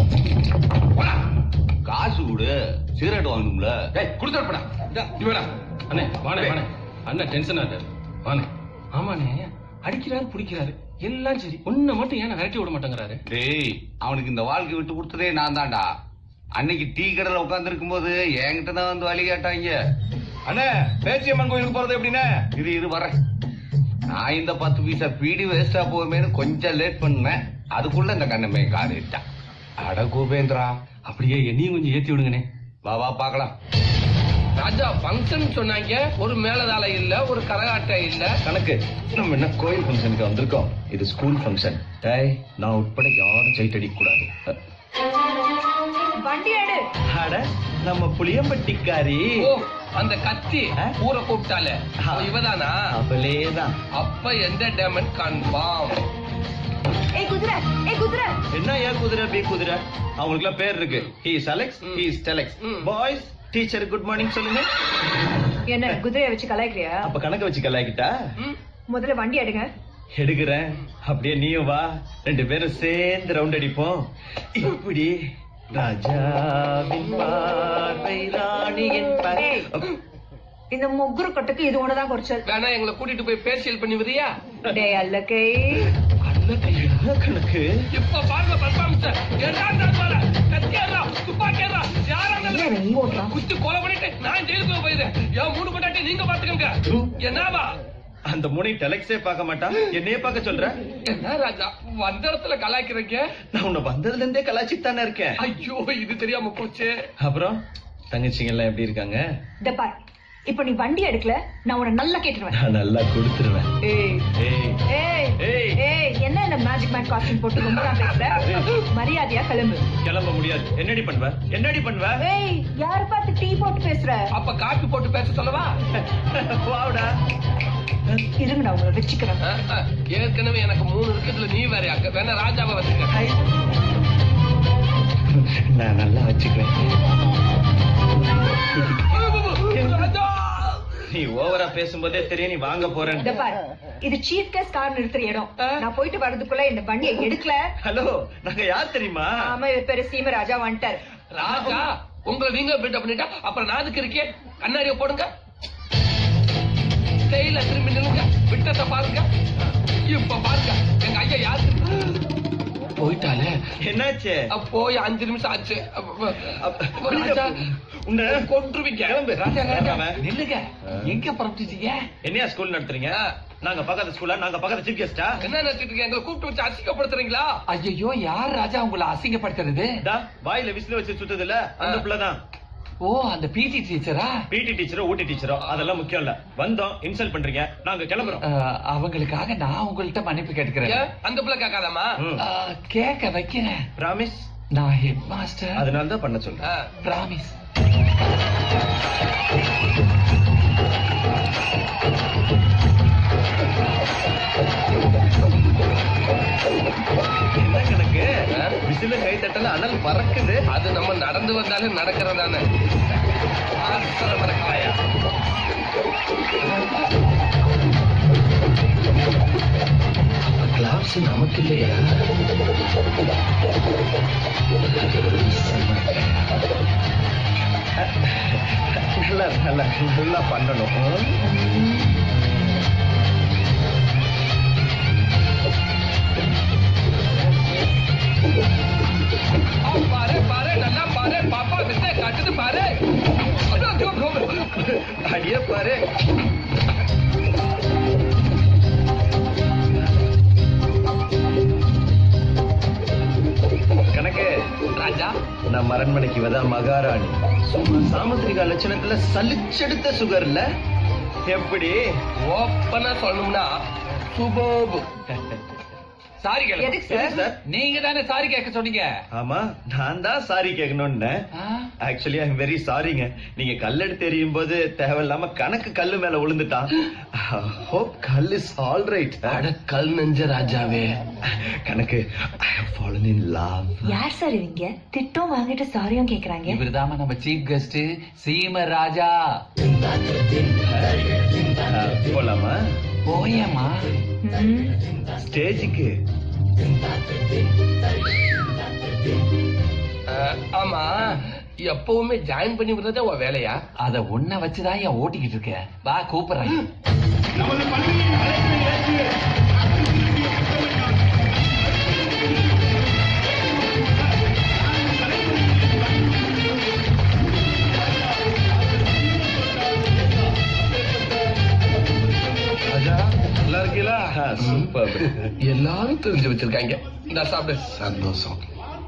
காசு கொடு சிகரெட் வாங்கணும்ல கொடுத்துருப்படா இவடா அண்ணே வாணே வாணே அண்ணன் டென்ஷன் ஆகாரு வாணே ஆமாண்ணே அடிக்கிறாரு பிடிக்கிறாரு எல்லாம் சரி ஒன்ன மட்டும் ஏன் விரட்டி விட மாட்டேங்கிறாரு டேய் அவனுக்கு இந்த வாழ்க்கை விட்டு கொடுத்ததே நான் தான்டா அன்னைக்கு டீ கடையில உட்கார்ந்து இருக்கும்போது என்கிட்ட தான் வந்து வழி கேட்டாங்க அண்ணே பேச்சியம்மன் கோயிலுக்கு போறது எப்படின்னா இரு இரு வரேன் நான் இந்த பத்து பைசா பீடி வேஸ்டா போவேன்னு கொஞ்சம் லேட் பண்ணேன் அதுக்குள்ள இந்த கண்ணமே கார் இட்டான் அட கோபேந்திரா அப்படியே என்னையும் கொஞ்சம் ஏத்தி விடுங்கண்ணே வா வா பாக்கலாம் ராஜா ஃபங்க்ஷன் சொன்னாங்க ஒரு மேலதாள இல்ல ஒரு கரகாட்டம் இல்ல கணக்கு நம்ம என்ன கோயில் ஃபங்க்ஷனுக்கு வந்திருக்கோம் இது ஸ்கூல் ஃபங்க்ஷன் டேய் நான் உட்பட யாரும் சைட் அடிக்க கூடாது வண்டி எடு அட நம்ம புளியம்பட்டிக்காரி ஓ அந்த கத்தி ஊரை கூப்பிட்டாலே அவ இவதானா அவளேதான் அப்ப எந்த டேமன் கன்ஃபார்ம் ஏய் குதிரை ஏய் குதிரை என்ன ஏன் குதிரை பி குதிரை அவங்களுக்குலாம் பேர் இருக்கு he is Alex he is Telex boys teacher good morning சொல்லுங்க என்ன குதிரையை வச்சு கலாய்க்கிறியா அப்ப கணக்கு வச்சு கலாய்க்கிட்டா முதல்ல வண்டி எடுங்க எடுக்கிறேன் அப்படியே நீயும் வா ரெண்டு பேரும் சேர்ந்து ரவுண்ட் அடிப்போம் இப்படி ராஜாவின் பார்வை ராணியின் பார்வை இந்த முகுரு கொட்டுக்கு இது ஒண்ணுதான் குறைச்சல் வேணா எங்களை கூட்டிட்டு போய் பேசியல் பண்ணி விதியா டேய் அல்லக்கை கணக்கு இப்ப பாருங்க பர்ஃபார்மன்ஸ் எல்லாரும் கத்தியாரா துப்பாக்கியாரா யாரா குத்து கொலை பண்ணிட்டு நான் ஜெயிலுக்கு போயிருந்தேன் என் மூணு கொண்டாட்டி நீங்க பாத்துக்கங்க என்னவா அந்த முனை டெலெக்ஸே பார்க்க மாட்டான் என்னையே பார்க்க சொல்ற என்ன ராஜா வந்த இடத்துல கலாய்க்கிறீங்க நான் உன்னை வந்ததுல இருந்தே கலாச்சிட்டு தானே இருக்கேன் ஐயோ இது தெரியாம போச்சு அப்புறம் தங்கச்சிங்க எல்லாம் எப்படி இருக்காங்க இந்த பார் இப்ப நீ வண்டி எடுக்கல நான் உன்னை நல்லா கேட்டுருவேன் நான் நல்லா கொடுத்துருவேன் ஏய் ஏய் ஏய் ஏய். ஏய் என்ன இந்த மேஜிக் மேன் காஸ்டியூம் போட்டு ரொம்ப பேசுற மரியாதையா கிளம்பு கிளம்ப முடியாது என்னடி பண்ணுவ என்னடி பண்ணுவ ஏய் யார பார்த்து டீ போட்டு பேசுற அப்ப காப்பி போட்டு பேச சொல்லவா வாடா இருங்க நான் உங்களை வச்சுக்கிறேன் அஹ், அஹ், ஏற்கனவே எனக்கு மூணு இருக்குதுல நீ வேற அங்க வேணா ராஜாவை வச்சுக்க நான் நல்லா வச்சுக்குவேன் நீ ஓவரா பேசும்போதே தெரியும் நீ வாங்க போறேன்னு இந்த பாரு இது சீஃப் கெஸ்ட் கார் நிறுத்துற இடம் நான் போயிட்டு வரதுக்குள்ள இந்த வண்டியை எடுக்கல ஹலோ நாங்க யார் தெரியுமா ஆமா இவர் பேரு சீமராஜா வந்துட்டாரு ராஜா உங்களை நீங்க பில்டப் பண்ணிட்டா அப்புறம் நான் அதுக்கு இருக்கேன் கண்ணாடிய போடுங்க ஸ்டைல திரும்பி நில்லுங்க விட்டத்தை பாருங்க இப்ப பாருங்க எங்க ஐயா யாரு போயிட்டாலே என்னாச்சு போய் அஞ்சு நிமிஷம் ஆச்சு அப்ப- அப்ப- ராஜா உன்னை கொன்றுவீங்க ராஜா, ராஜா. நில்லுங்க எங்க புறப்பட்டுச்சீங்க என்னையா ஸ்கூல் நடத்துறீங்க நாங்க பக்கத்து ஸ்கூலா நாங்க பக்கத்து சீஃப் கெஸ்டா என்ன நினைச்சிட்டு இருக்கீங்க எங்களை கூப்பிட்டு வச்சு அசிங்கப்படுத்துறீங்களா ஐயோ யார் ராஜா உங்களை அசிங்கப்படுத்துறது வாயில விசில வச்சு சுத்தது இல்ல அந்த பிள்ளைதான் ஓ அந்த பிடி டீச்சரா பிடி டீச்சரோ ஊட்டி டீச்சரோ அதெல்லாம் முக்கியம் இல்ல வந்தோம் இன்சல்ட் பண்றீங்க நாங்க கிளம்புறோம் அஹ், அவங்களுக்காக நான் உங்கள்ட்ட மன்னிப்பு கேட்டுக்கிறேன் ஏன்? அந்த பிள்ளை கேட்காதாமா அஹ், கேட்க வைக்கிறேன் பிராமிஸ் நான் ஹெட் மாஸ்டர் அதனால தான் பண்ண சொல்றேன் பிராமிஸ் என்ன கணக்கு விசில் விசில கை தட்டல அனல் பறக்குது அது நம்ம நடந்து வந்தாலே நடக்கிறதானே மரக்காயா கிளாப்ஸ் நமக்கு இல்லையா நல்லா நல்லா நல்லா பண்ணணும் ஆ, பாரு பாரு நல்லா பாரு பாப்பா வித்த கட்டுது பாரு அதோ, அதோ, அதோ. அடியே பாரு கணக்கு ராஜா நம்ம அரண்மனைக்கு இவதான் மகாராணி சும்மா சாமுத்திரிகா லட்சணத்துல சலிச்செடுத்த சுகர்ல எப்படி ஓப்பனா சொல்லணும்னா சுபோபு சாரி எதுக்கு சார்? கேளு நீங்க தானே சாரி கேட்க சொன்னீங்க ஆமா நான் தான் சாரி கேட்கணும்னு ஆக்சுவலி ஐம் வெரி சாரிங்க நீங்க கல்லெடுத்து எறியும் போது தேவையில்லாம கணக்கு கல்லு மேல விழுந்துட்டான் ஹோப் கல் இஸ் ஆல் ரைட் அட கல் நெஞ்ச ராஜாவே கணக்கு I have fallen in love யார் சார் இவங்க திட்டம் வாங்கிட்டு சாரியும் கேக்குறாங்க இவர்தாம்மா நம்ம சீஃப் கெஸ்ட் சீம ராஜா போலாமா போயம்மா ஸ்டேஜுக்கு அஹ், ஆமா எப்பவுமே ஜாயின் பண்ணி விடுறதே உன் வேலையா அத உன்னை வச்சுதான் ஏன் ஓட்டிக்கிட்டு இருக்க வா கூப்பிடுறேன் ராஜா நல்லா இருக்கீங்களா சூப்பர் எல்லாரும் தெரிஞ்சு வச்சிருக்காங்க இந்த சாப்பிடு சந்தோஷம்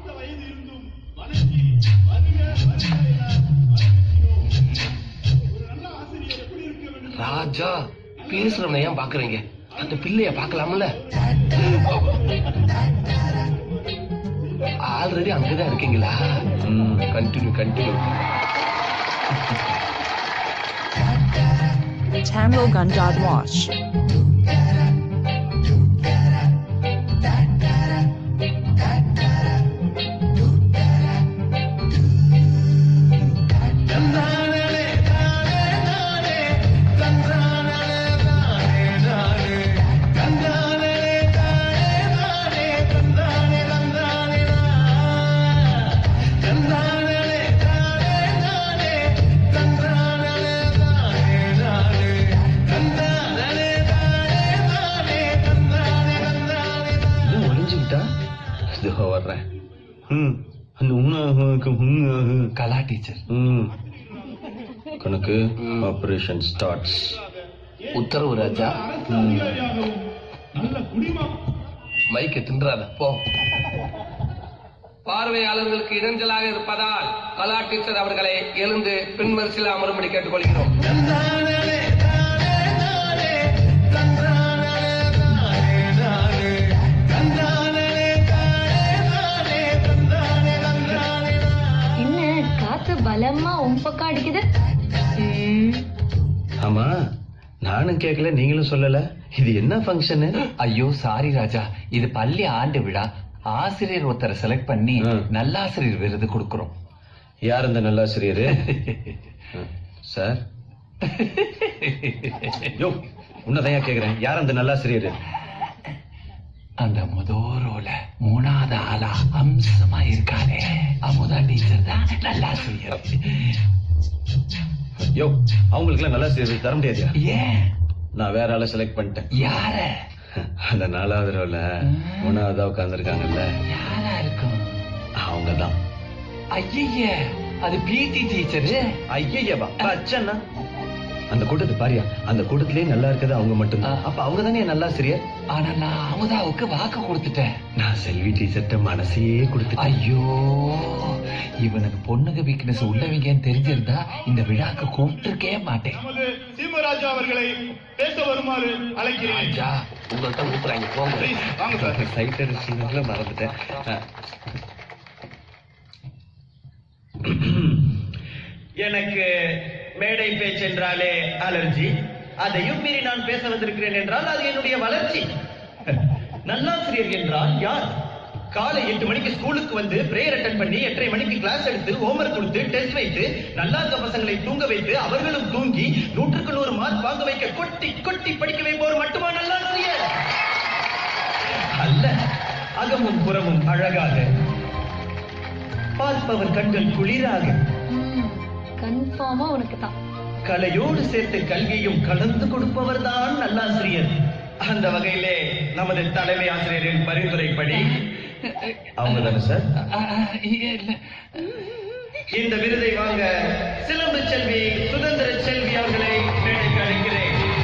ராஜா பேசுறவனை ஏன் பாக்குறீங்க அந்த பிள்ளைய பார்க்கலாம்ல ஆல்ரெடி அங்கதான் இருக்கீங்களா கண்டினியூ கண்டினியூ Tamilgun.wash. இன்னும் ஒளிஞ்சுக்கிட்டா இதோ வர்றேன் ம் அந்த உங்க உங்க கலா டீச்சர் ம் கணக்கு ஆபரேஷன் ஸ்டார்ட்ஸ் உத்தரவு ராஜா மைக்க தின்றாத போ பார்வையாளர்களுக்கு இடைஞ்சலாக இருப்பதால் கலா டீச்சர் அவர்களை எழுந்து பின்வரிசையில் அமரும்படி கேட்டுக்கொள்கிறோம் என்ன காத்து பலமா உன் பக்கம் அடிக்குது ஆமா நானும் கேட்கல நீங்களும் சொல்லல இது என்ன ஃபங்க்ஷனு ஐயோ சாரி ராஜா இது பள்ளி ஆண்டு விழா ஆசிரியர் ஒருத்தரை செலக்ட் பண்ணி நல்லாசிரியர் விருது கொடுக்கிறோம் யார் அந்த நல்லாசிரியரு சார் யோ உன்னதான் கேக்குறேன் யார் அந்த நல்லாசிரியரு அந்த முதோரோல மூணாவது ஆளா அம்சமா இருக்கானே அமுதா டீச்சர் தான் நல்லாசிரியர் யோ அவங்களுக்கு எல்லாம் நல்லாசிரியர் தர முடியாதியா ஏன் நான் வேற ஆளை செலக்ட் பண்ணிட்டேன் யார அந்த நாலாவது ரோல மூணாவதா உட்கார்ந்துருக்காங்கல்ல யாரா இருக்கும் அவங்கதான் ஐய அது பிடி டீச்சர் ஐயவா அச்சன்னா அந்த கூட்டத்தை பாரியா அந்த கூட்டத்திலே நல்லா இருக்கிறது அவங்க மட்டும்தான் அப்ப அவங்க தானே நல்லாசிரியர் ஆனா நான் அமுதாவுக்கு வாக்கு கொடுத்துட்டேன் நான் செல்வி டீச்சர்ட்ட மனசையே கொடுத்துட்டேன் ஐயோ இவனுக்கு பொண்ணுக்கு வீக்னஸ் உள்ளவங்கன்னு தெரிஞ்சிருந்தா இந்த விழாக்கு கூப்பிட்டுருக்கே மாட்டேன் நமது சீமராஜா அவர்களை பேச வருமாறு அழைக்கிறேன் ராஜா உங்கள்கிட்ட கூப்பிடுறாங்க போங்க வாங்க சார் சைட் அடிச்சுனால மறந்துட்டேன் அஹ். எனக்கு மேடை பேச்சு என்றாலே அலர்ஜி அதையும் மீறி நான் பேச வந்திருக்கிறேன் என்றால் அது என்னுடைய வளர்ச்சி நல்லாசிரியர் என்றால் யார் காலை எட்டு மணிக்கு ஸ்கூலுக்கு வந்து பிரேயர் அட்டன் பண்ணி எட்டரை மணிக்கு கிளாஸ் எடுத்து ஹோம்ஒர்க் கொடுத்து டெஸ்ட் வைத்து நல்லா இருக்க பசங்களை தூங்க வைத்து அவர்களும் தூங்கி நூற்றுக்கு நூறு மார்க் வாங்க வைக்க கொட்டி கொட்டி படிக்க வைப்பவர் மட்டுமா நல்லா அல்ல அகமும் புறமும் அழகாக பார்ப்பவர் கண்கள் குளிராக கன்ஃபார்மா உனக்கு தான் கலையோடு சேர்த்து கல்வியும் கலந்து கொடுப்பவர் தான் நல்லாசிரியர் அந்த வகையிலே நமது தலைமை ஆசிரியரின் பரிந்துரைப்படி அவங்க தானே சார் இந்த விருதை வாங்க சிலம்பு செல்வி சுதந்திர செல்வி அவர்களை மேடைக்கு அழைக்கிறேன்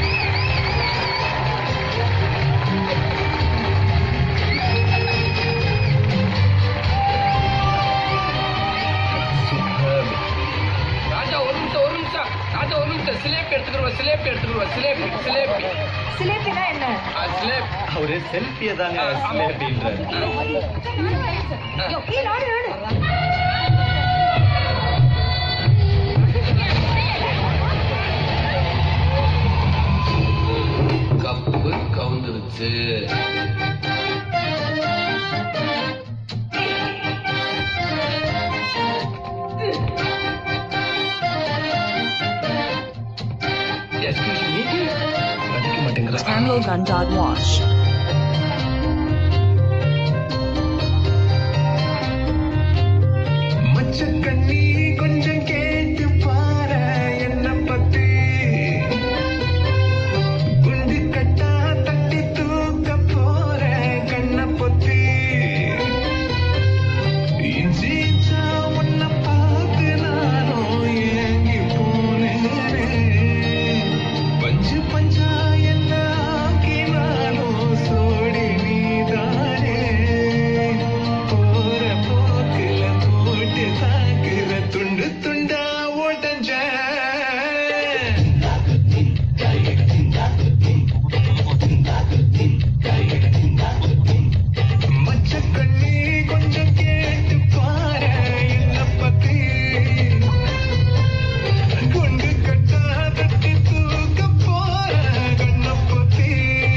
ராஜா ஒரு நிமிஷம் ஒரு நிமிஷம் ராஜா ஒரு நிமிஷம் சிலேபி எடுத்துக்கிறோம் சிலேபி எடுத்துக்கிறோம் சிலேபி சிலேபி சிலேபினா என்ன சிலேபி அவரு செல்ஃபியை தாங்க அப்படின்றாரு ஐயோ, ஏய், நாடு, நாடு. கப்பு கவுந்துருச்சு Samuel Gundod Wash. மச்சக்கண்ணி கொஞ்சம் கேட்டு பாரு என்ன பத்தி குண்டு கட்டா தட்டி தூக்க போற கண்ண பொத்தி இஞ்சி இஞ்சா உன்னை பார்த்து நானும் ஏங்கி போனேனே பஞ்சு பஞ்சா என்ன ஆக்கினாலும் சோடி நீதானே போற போக்குல போட்டு தாக்குற துண்டு துண்டா ஓட்டஞ்ச மச்சக்கண்ணி கொஞ்சம் கேட்டு பாரு என்ன பத்தி குண்டு கட்டா தட்டி தூக்க போற கண்ண பத்தி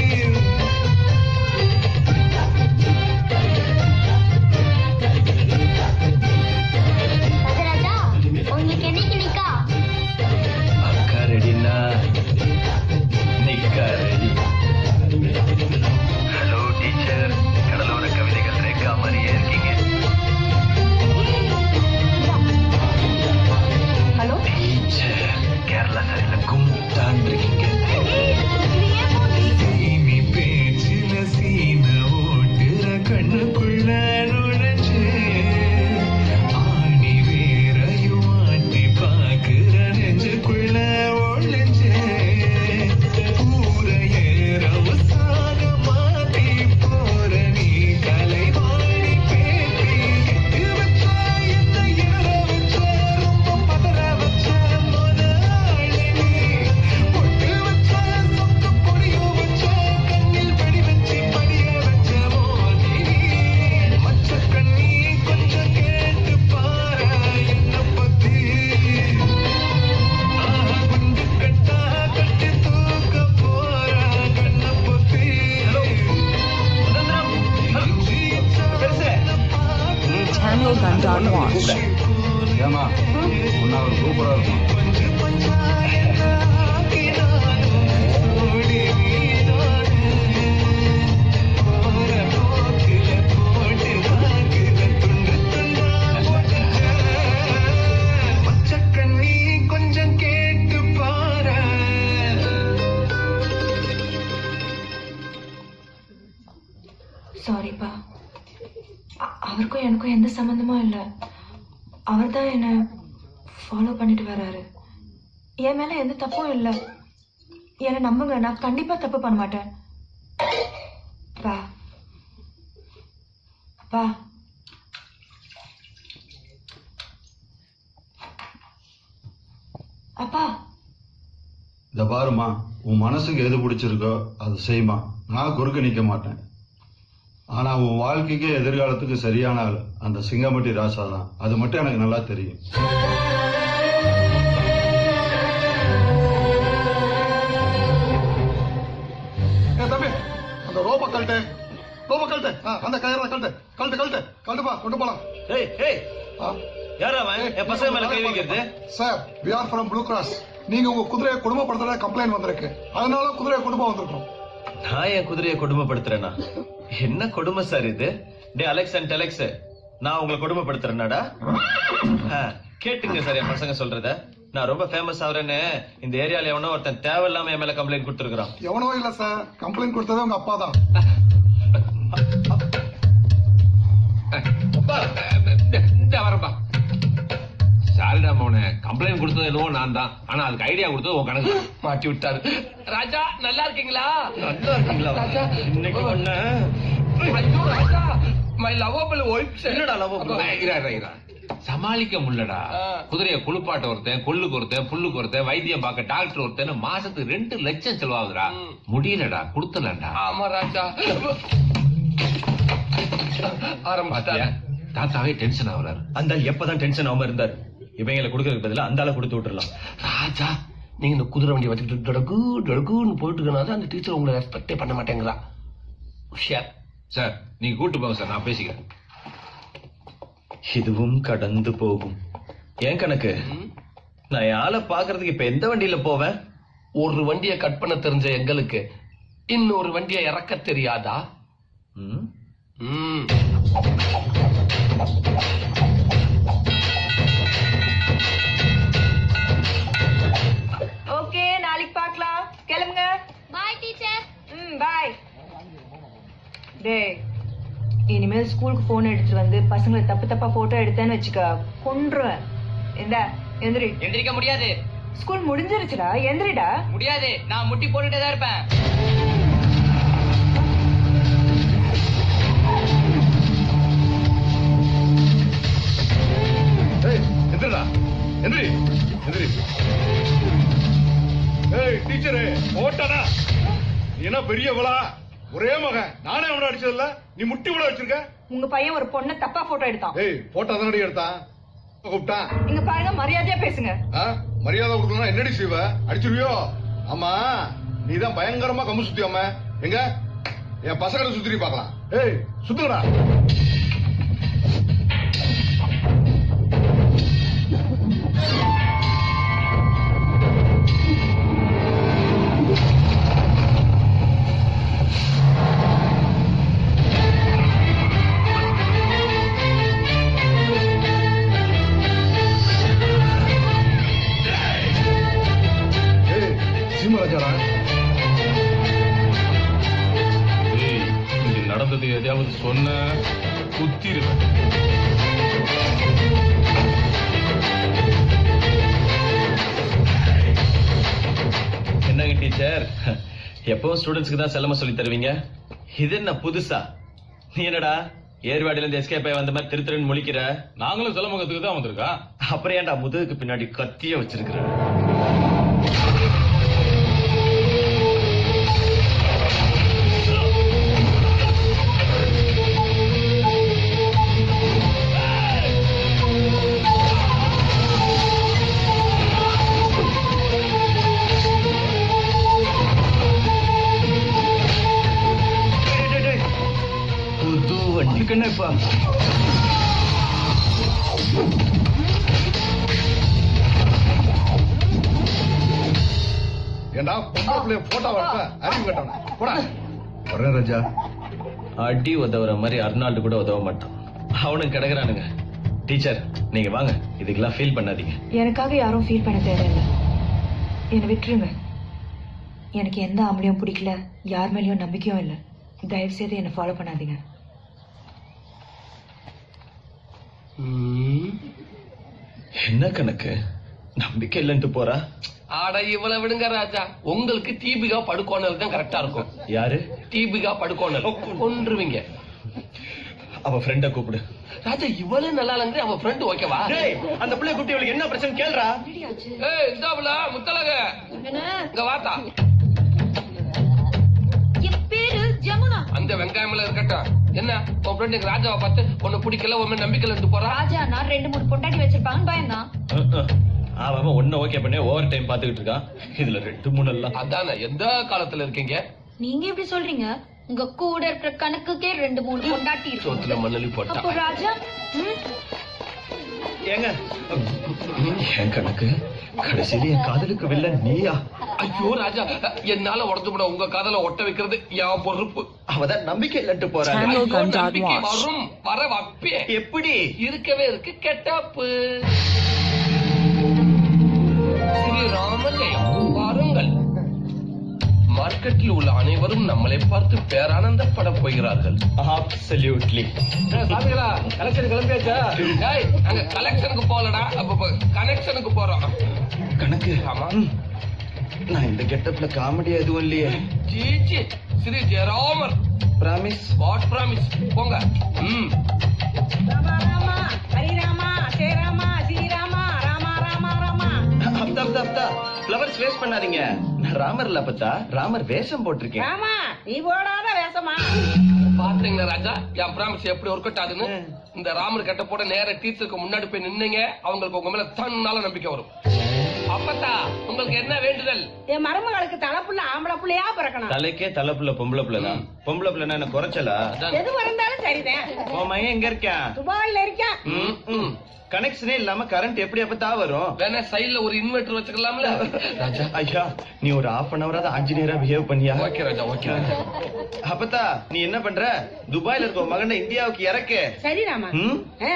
ராஜா உங்களுக்கு என்னைக்கு நிக்கா அக்கா ரெடினா நிக்கா ரெடி ஹலோ டீச்சர் கடலோர கவிதைகள் ரேக்கா மாதிரியே இருக்கீங்க ஹலோ டீச்சர் கேரளா சைடுல கும்தான் இருக்கீங்க இனி பேச்சில சீன ஓட்டுற கண்ணுக்குள்ள நுழைஞ்சு ஆணி வேறையும் ஆட்டி பாக்குற நெஞ்சுக்குள்ள ஒளிஞ்சு ஊர ஏறவு சாக மாத்தி போற நீ கலைவாணி பேத்தி எட்டு வச்ச இந்த ஏற வச்ச ரொம்ப பதற வச்ச முதலாளி நீ பொட்டு வச்ச சொத்து பொடியோ வச்ச கண்ணில் வெடி வச்சு படிய வச்ச மோதினி மச்ச கண்ணி கொஞ்சம் கேட்டு பாரு என்ன பத்தி ஆஹா குண்டு கட்டா கட்டி தூக்க போற கண்ண பொத்தி Samuel Gundod Wash. ஏமா உன்ன அவர் சூப்பரா இருக்கும் மச்சக்கண்ணி கொஞ்சம் கேட்டு பாரு சாரிப்பா அ- அவருக்கும் எனக்கும் எந்த சம்மந்தமும் இல்லை அவர் தான் என்னை ஃபாலோ பண்ணிட்டு வராரு என் மேல எந்த தப்பும் இல்லை என்னை நம்புங்க நான் கண்டிப்பா தப்பு பண்ண மாட்டேன் அப்பா அப்பா அப்பா இத பாருமா உன் மனசுக்கு எது பிடிச்சிருக்கோ அது செய்மா நான் குறுக்க நிக்க மாட்டேன் ஆனா உன் வாழ்க்கைக்கு எதிர்காலத்துக்கு சரியான ஆள் அந்த சிங்கமட்டி ராசா தான் அது மட்டும் எனக்கு நல்லா தெரியும் ஏ தம்பி அந்த ரோப கழட்டு ரோப கழட்டு ஆ, அந்த கயிறை கழட்டு கழட்டு கழட்டு குதிரை மேல கை வைக்கிறது sir we are from Blue Cross நீங்க உங்க குதிரையை குடும்பப்படுத்துற கம்ப்ளைண்ட் வந்திருக்கு அதனால குதிரையை குடும்பம் வந்திருக்கோம் நான் என் குதிரையை கொடுமைப்படுத்துறேனா என்ன கொடுமை சார் இது டே அலெக்ஸ் அண்ட் அலெக்ஸ் நான் உங்களை கொடுமைப்படுத்துறேனாடா ஆ, கேட்டுங்க சார் என் பசங்க சொல்றத நான் ரொம்ப ஃபேமஸ் ஆகுறேன்னு இந்த ஏரியால எவனோ ஒருத்தன் தேவையில்லாம என் மேல கம்ப்ளைண்ட் கொடுத்துருக்கான் எவனோ இல்ல சார் கம்ப்ளைண்ட் கொடுத்ததே உங்க அப்பா தான் இந்த வரப்பா சாரிடா மோனே கம்ப்ளைண்ட் கொடுத்தது என்னவோ நான் தான் ஆனா அதுக்கு ஐடியா கொடுத்தது உன் கணக்கு மாட்டி விட்டாரு ராஜா நல்லா இருக்கீங்களா நல்லா இருக்கீங்களா ராஜா இன்னைக்கு ஒண்ணு ஐயோ ராஜா மை லவபிள் ஒய்ஃப் என்னடா lovable wife? இரா, இரா, இரா. சமாளிக்க முடியலடா குதிரைய குளிப்பாட்ட ஒருத்தன் கொல்லுக்கு ஒருத்தன் புல்லுக்கு ஒருத்தன் வைத்தியம் பார்க்க டாக்டர் ஒருத்தன் மாசத்துக்கு ரெண்டு லட்சம் செலவாகுதுடா முடியலடா கொடுத்தலடா ஆமா ராஜா ஆரம்பிச்சிட்டாரு தாத்தாவே டென்ஷன் ஆகுறாரு அந்த ஆள் எப்பதான் டென்ஷன் ஆகாம இருந்தாரு இவங்களை கொடுக்கறதுக்கு பதிலா அந்த ஆளை கொடுத்து விட்டுறலாம் ராஜா நீங்க இந்த குதிரை வண்டி வச்சுக்கிட்டு டொடகு டொடகுன்னு போயிட்டு இருக்கனால அந்த டீச்சர் உங்களை ரெஸ்பெக்டே பண்ண மாட்டேங்கிறா உஷார் சார் நீங்க கூட்டு போங்க சார் நான் பேசிக்கிறேன் இதுவும் கடந்து போகும் ஏன் கணக்கு நான் என் ஆளை பாக்குறதுக்கு இப்ப எந்த வண்டியில போவேன் ஒரு வண்டியை கட் பண்ண தெரிஞ்ச எங்களுக்கு இன்னொரு வண்டியை இறக்க தெரியாதா ம்? ம். ஓகே நாளைக்கு பார்க்கலாம் கிளம்புங்க பாய் டீச்சர் ம் பாய் டேய் இனிமேல் ஸ்கூலுக்கு போன் எடுத்துட்டு வந்து பசங்களை தப்பு தப்பா போட்டோ எடுத்தேன்னு வச்சுக்க கொன்றுவேன் இந்த எந்திரி எந்திரிக்க முடியாது ஸ்கூல் முடிஞ்சிருச்சுடா எந்திரிடா முடியாது நான் முட்டி போட்டுட்டே தான் இருப்பேன் ஏய் எந்திரடா எந்திரி எந்திரி ஏய் டீச்சரே போட்டானா நீ என்ன பெரியவளா ஒரே மகன் நானே அவனை அடிச்சதில்ல நீ முட்டி விட வச்சிருக்க உங்க பையன் ஒரு பொண்ணை தப்பா போட்டோ எடுத்தான் ஏய் போட்டா தானடி எடுத்தான் கூப்பிட்டான் இங்க பாருங்க மரியாதையா பேசுங்க ஆ? மரியாதை கொடுக்கலன்னா என்னடி செய்வ அடிச்சிருவியோ ஆமா நீதான் பயங்கரமா கம்பு சுத்தியாம எங்க என் பசங்களை சுத்தி பார்க்கலாம் ஏய் சுத்துங்கடா ஏய் சீமராஜாடா ஏய் இங்க நடந்தது எதையாவது சொன்ன குத்திருவேன் என்னங்க டீச்சர் எப்பவும் ஸ்டூடெண்ட்ஸ்க்கு தான் செல்லமா சொல்லி தருவீங்க இது என்ன புதுசா நீ என்னடா ஏர்வாடில இருந்து எஸ்கேப் ஆகி வந்த மாதிரி திரு திருன்னு முழிக்கிற நாங்களும் சிலம்பகத்துக்கு தான் வந்திருக்கா அப்புறம் ஏன்டா முதுகுக்கு பின்னாடி கத்திய வச்சிருக்கிற புது வண்டிக்கு என்ன இப்ப ஏண்டா பொம்பளை பிள்ளைய போட்டோ வரப்ப அறிவு கட்டவன போடா வரேன் ராஜா அடி உதவுற மாதிரி அர்னால்டு கூட உதவ மாட்டான் அவனும் கிடக்குறானுங்க டீச்சர் நீங்க வாங்க இதுக்கெல்லாம் ஃபீல் பண்ணாதீங்க எனக்காக யாரும் ஃபீல் பண்ண தேவையில்லை என்னை விட்டுருங்க எனக்கு எந்த ஆம்பளையும் பிடிக்கல யார் மேலேயும் நம்பிக்கையும் இல்லை தயவு செய்து என்னை ஃபாலோ பண்ணாதீங்க என்ன கணக்கு நம்பிக்கை இல்லைன்ட்டு போறா ஆட இவ்வளவு விடுங்க ராஜா உங்களுக்கு தீபிகா படுக்கோணல் தான் கரெக்டா இருக்கும் யாரு தீபிகா படுக்கோணல் கொன்றுவீங்க அவ ஃப்ரெண்ட கூப்பிடு ராஜா இவ்வளவு நல்லா இல்லைங்க அவன் ஃப்ரெண்ட் ஓகேவா டேய், அந்த பிள்ளை குட்டி இவளுக்கு என்ன பிரச்சனை கேளுடா ஏய் இந்தாப்புல முத்தலக இங்க வாத்தா என் பேரு ஜமுனா அந்த வெங்காயம்ல இருக்கட்டும் என்ன உன் ஃப்ரெண்ட் எங்க ராஜாவை பார்த்து உன்னை பிடிக்கல உன் நம்பிக்கையில இருந்து போறா ராஜா நான் ரெண்டு மூணு பொண்டாட்டி வச்சிருப்பாங்கன்னு பயந்தான் அஹ், அஹ். அவன் அவன் ஒன்ன ஓகே பண்ணி ஓவர் டைம் பாத்துக்கிட்டு இருக்கான் இதுல ரெண்டு மூணு எல்லாம் அதானே எந்த காலத்துல இருக்கீங்க நீங்க எப்படி சொல்றீங்க உங்க கூட இருக்கிற கணக்குக்கே ரெண்டு மூணு பொண்டாட்டி சோத்துல இருக்கு மண்ணலி போட்டா அப்போ ராஜா ம்? ஏங்க என் கணக்கு கடைசியில என் காதலுக்கு வில்ல நீயா ஐயோ ராஜா என்னால உடஞ்சு விட உங்க காதல ஒட்ட வைக்கிறது என் பொறுப்பு அவதான் நம்பிக்கை இல்லட்டு போறாங்க ஐயோ, Gun dot நம்பிக்கை watch. வரும் வர வப்பே எப்படி இருக்கவே இருக்கு கெட்டாப்பு ஸ்ரீராமலே வாருங்கள் மார்க்கெட்டில் உள்ள அனைவரும் நம்மளை பார்த்து பேரானந்தப்பட போகிறார்கள் அப்சல்யூட்லி சாமிகளா கலெக்ஷன் கிளம்பியாச்சா டேய், நாங்க கலெக்ஷனுக்கு போகலடா அப்ப கனெக்ஷனுக்கு போறோம் கணக்கு ஆமா நான் இந்த கெட்டப்ல காமெடி எதுவும் இல்லையே ஜீச்சி Shri Jayaramar promise what promise போங்க ம் ஹரிராமா ஸ்ரீராமா ஸ்ரீராமா ராமா ராமா ராமா அப்தா அப்தா அப்தா ஃப்ளவர்ஸ் வேஸ்ட் பண்ணாதீங்க நான் ராமர் இல்ல பத்தா ராமர் வேஷம் போட்டிருக்கேன் ராமா நீ போடாத வேஷமா பாத்தீங்களா ராஜா என் பிராமிஸ் எப்படி ஒர்க் அவுட் ஆகுதுன்னு இந்த ராமர் கட்ட போட நேர டீச்சருக்கு முன்னாடி போய் நின்னீங்க அவங்களுக்கு உங்க மேல தன்னால நம்பிக்கை வரும் அப்பத்தா உங்களுக்கு என்ன வேண்டுதல் என் மருமகளுக்கு தலைப்புள்ள ஆம்பளை புள்ளையா பிறக்கணும் தலைக்கே தலை புள்ள பொம்பளை புள்ள தான் பொம்பளை புள்ளனா என்ன குறைச்சலா எது இருந்தாலும் சரிதான் உன் மகன் எங்க இருக்கான் துபாயில இருக்கேன் ம், ம். கனெக்ஷனே இல்லாம கரண்ட் எப்படி அப்ப தான் வரும் வேணா சைடுல ஒரு இன்வெர்டர் வச்சுக்கலாம்ல ராஜா ஐயா நீ ஒரு ஹாஃப் அன் ஹவராவது ஆஞ்சநேயரா பிஹேவ் பண்ணியா ஓகே ராஜா ஓகே ராஜா அப்பத்தா நீ என்ன பண்ற துபாயில இருக்க உன் மகனை இந்தியாவுக்கு இறக்கு சரி ராமா ம்? ஆ.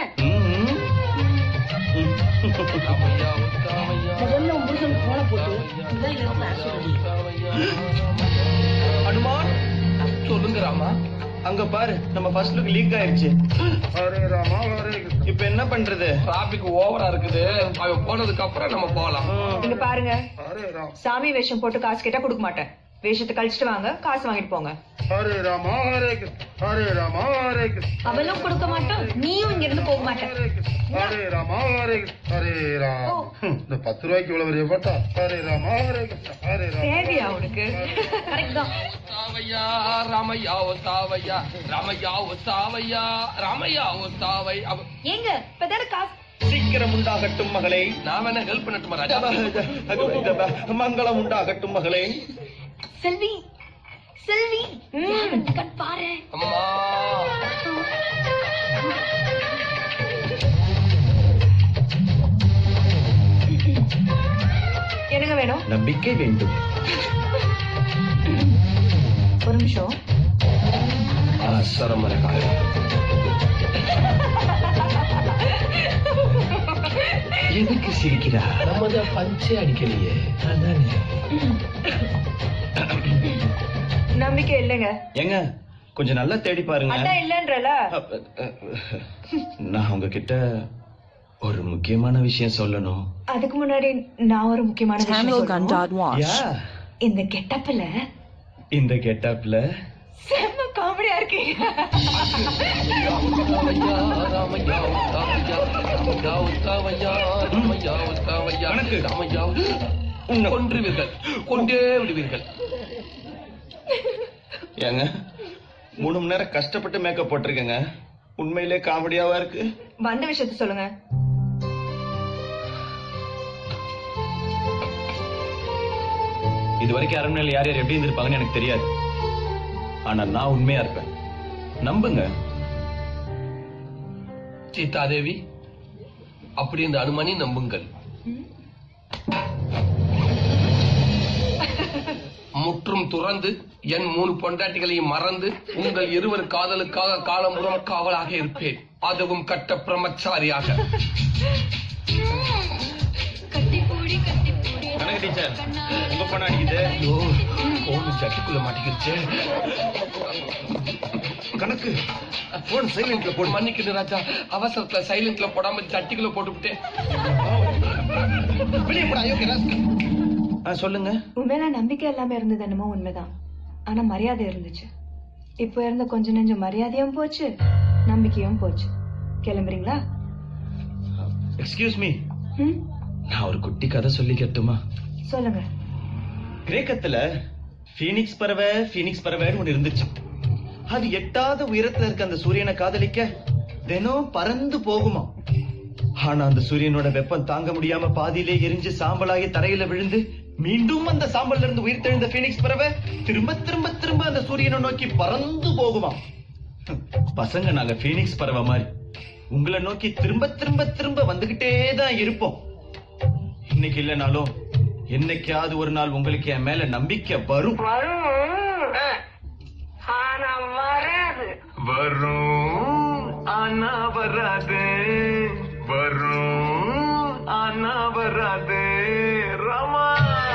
முதல்ல உன் புருஷனுக்கு போன போட்டு துபாயில இருந்து ஆசீர்வதி அனுமான் சொல்லுங்க ராமா அங்க பாரு நம்ம ஃபர்ஸ்ட் லுக் லீக் ஆயிருச்சு இப்ப என்ன பண்றது டிராபிக் ஓவரா இருக்குது அவன் போனதுக்கு அப்புறம் நம்ம போகலாம் இங்க பாருங்க சாமி வேஷம் போட்டு காசு கேட்டா கொடுக்க மாட்டேன் வேஷத்தை கழிச்சிட்டு வாங்க காசு வாங்கிட்டு போங்க ஹரே ராமா ஹரே கிருஷ்ண ஹரே ராமா ஹரே கிருஷ்ண அவளும் கொடுக்க மாட்டான் நீயும் இங்க இருந்து போக மாட்டேன் ஹரே ராமா ஹரே கிருஷ்ண ஹரே ராம் இந்த பத்து ரூபாய்க்கு இவ்வளவு பெரிய போட்டா ஹரே ராமா ஹரே கிருஷ்ண ஹரே ராம் தேவையா உனக்கு கரெக்ட் தான் சாவையா ராமையா ஓ சாவையா ராமையா ஓ சாவையா ராமையா ஓ சாவை அவ- ஏங்க இப்பதானே காசு சீக்கிரம் உண்டாகட்டும் மகளே நான் வேணா ஹெல்ப் பண்ணட்டுமா ராஜா மங்களம் உண்டாகட்டும் மகளே செல்வி செல்வி கண் பாரு அம்மா என்னங்க வேணும் நம்பிக்கை வேண்டும் ஒரு நிமிஷம் சரமர காலம் எதுக்கு சிரிக்கிறா நம்ம தான் பஞ்சே அடிக்கலையே நம்பிக்கை இல்லைங்க ஏங்க கொஞ்சம் நல்லா தேடி பாருங்க அதான் இல்லன்றல நான் உங்ககிட்ட ஒரு முக்கியமான விஷயம் சொல்லணும் அதுக்கு முன்னாடி நான் ஒரு முக்கியமான விஷயம் Samuel Gun dot சொல்லணும். watch. யா இந்த கெட்டப்ல இந்த கெட்டப்ல செம்ம காமெடியா இருக்கீங்க ராமையா ராமையா ஓ சாவையா ராமையா ஓ சாவையா ராமையா ஓ சாவையா ராமையா உன்னை கொன்றுவீர்கள் கொண்டே விடுவீர்கள் ஏங்க மூணு மணி நேரம் கஷ்டப்பட்டு மேக்கப் போட்டிருக்கேங்க உண்மையிலே காமெடியாவா இருக்கு வந்த விஷயத்த சொல்லுங்க இது வரைக்கும் அரண்மனையில் யார் யார் எப்படி இருந்திருப்பாங்கன்னு எனக்கு தெரியாது ஆனா நான் உண்மையா இருப்பேன் நம்புங்க சீதாதேவி அப்படி இந்த அனுமனை நம்புங்கள் முற்றும் துறந்து என் மூணு பொண்டாட்டிகளையும் மறந்து உங்கள் இருவர் காதலுக்காக காலமுறம் காவலாக இருப்பேன் அதுவும் கட்ட பிரம்மச்சாரியாக கனக டீச்சர் உங்க பொண்ணு அடிக்குது ஐயோ போன் ஜட்டிக்குள்ள மாட்டிக்கிருச்சு கணக்கு போன் சைலண்ட்ல போடு மன்னிக்கணும் ராஜா அவசரத்துல சைலண்ட்ல போடாம ஜட்டிக்குள்ள போட்டுவிட்டேன் வெளியே போடா ஐயோ ஆ சொல்லுங்க உண்மையில நம்பிக்கை இல்லாம இருந்தது என்னமோ உண்மைதான் ஆனா மரியாதை இருந்துச்சு இப்போ இருந்த கொஞ்ச நெஞ்ச மரியாதையும் போச்சு நம்பிக்கையும் போச்சு கிளம்புறீங்களா எக்ஸ்கியூஸ் மீ ம்? நான் ஒரு குட்டி கதை சொல்லி கேட்டுமா சொல்லுங்க கிரேக்கத்துல பீனிக்ஸ் பறவை பீனிக்ஸ் பறவைன்னு ஒண்ணு இருந்துச்சு அது எட்டாத உயரத்துல இருக்க அந்த சூரியனை காதலிக்க தினம் பறந்து போகுமா ஆனா அந்த சூரியனோட வெப்பம் தாங்க முடியாம பாதியிலே எரிஞ்சு சாம்பலாகி தரையில விழுந்து மீண்டும் அந்த சாம்பல்ல இருந்து உயிர் தெழுந்த பீனிக்ஸ் பறவை திரும்ப திரும்ப திரும்ப அந்த சூரியனை நோக்கி பறந்து போகுமா பசங்க நாங்க பீனிக்ஸ் பறவை மாதிரி உங்களை நோக்கி திரும்ப திரும்ப திரும்ப வந்துகிட்டே தான் இருப்போம் இன்னைக்கு இல்லைனாலும் என்னைக்காவது ஒரு நாள் உங்களுக்கு என் மேல நம்பிக்கை வரும் ஆனா வராது வரும் ஆனா வராது வரும் ஆனா வராது ராமா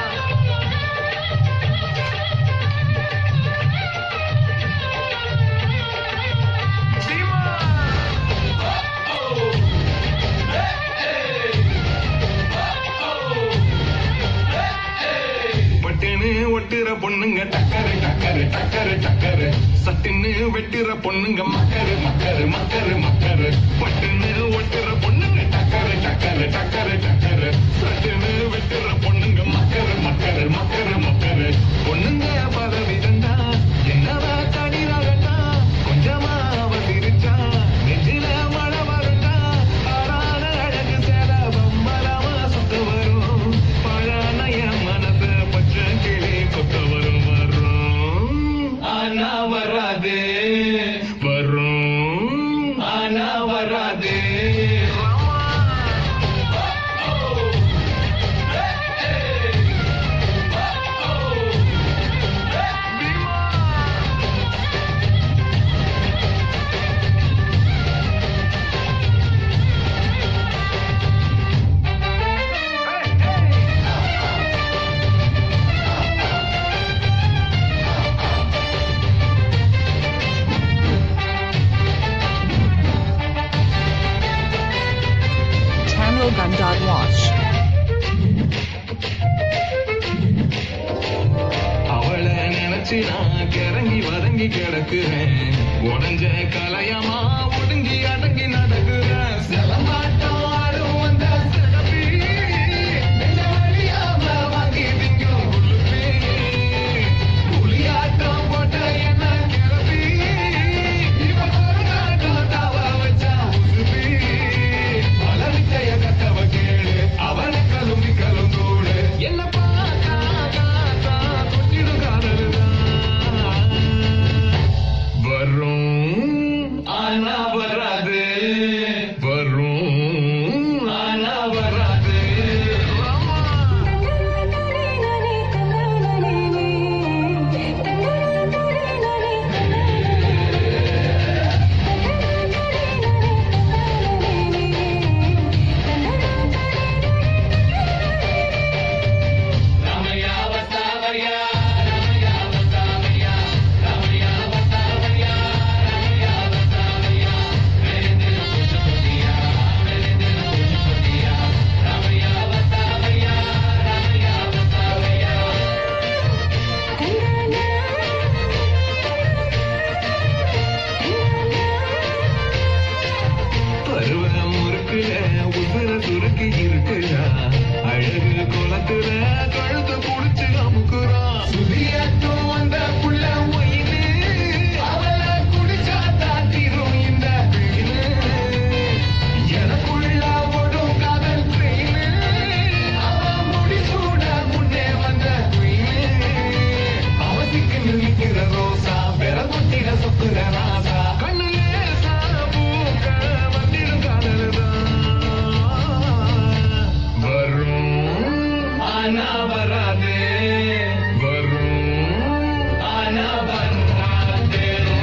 பட்டுன்னு ஒட்டுற பொண்ணுங்க டக்கரு டக்கரு டக்கரு டக்கரு சட்டுன்னு வெட்டுற பொண்ணுங்க மக்கரு மக்கரு மக்கரு மக்கரு பட்டுன்னு ஒட்டுற பொண்ணுங்க டக்கரு டக்கரு டக்கரு டக்கரு சட்டுன்னு வெட்டுற பொண்ணுங்க மக்கரு மக்கரு மக்கரு மக்கரு பொண்ணுங்க பல விதண்டா என்னவா கடிதாகண்டா கொஞ்சமா அவ சிரிச்சா நெஞ்சில மழை வருண்டா ஆறான அழகு சேர பம்பரமா சுத்த வரும் பழான என் மனசு பச்சை கிளி கொத்த வரும் வரும் ஆனா வராது வரும் ஆனா வராது TamilGun.Watch. அவளை நினைச்சு நான் கிறங்கி வதங்கி கிடக்குறேன் உடஞ்ச கலையமா ஒடுங்கி அடங்கி நடக்குறேன் செலமாட்டம் ஆடும் அந்த சிறப்பி நெஞ்ச வலியாம வாங்கி திங்கும் குளுப்பி புலியாட்டம் போட்ட என்ன கிளப்பி இவ கொண்டாட்டம் தவ வச்சா உசுப்பி பல வித்தைய கத்தவ கேளு அவனை கலும்பி கலுங்கூடு என்ன பார்த்தா காத்தா தொட்டிடும் காதலுதான் வரும் ஆனா வராது வரும் ஆனா வராது பருவம் முறுக்குல உசுர சுருக்கி இருக்குடா அழகு குளத்துல கழுத்து புடிச்சு அமுக்குறா சுதியாட்டம் வந்த புள்ள ஒயினு அவள குடிச்சா தாத்திரும் இந்த பெண்ணு எனக்குள்ள ஓடும் காதல் ட்ரெயின் அவ முடிசூட முன்னே வந்த குயின் அவசிக்கு நிற்கிற ரோசா விரல் முட்டிட சொக்குற ராசா கண்ணுலே பூக்க வந்திடும் காதல்தான் வரும் ஆனா வராது வரும் ஆனா வராது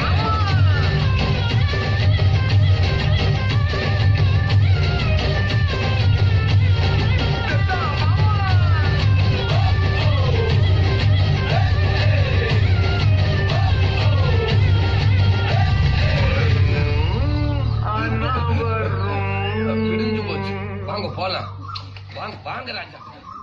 விடிஞ்சு போச்சு வாங்க போலாம் வாங்க வாங்க ராஜா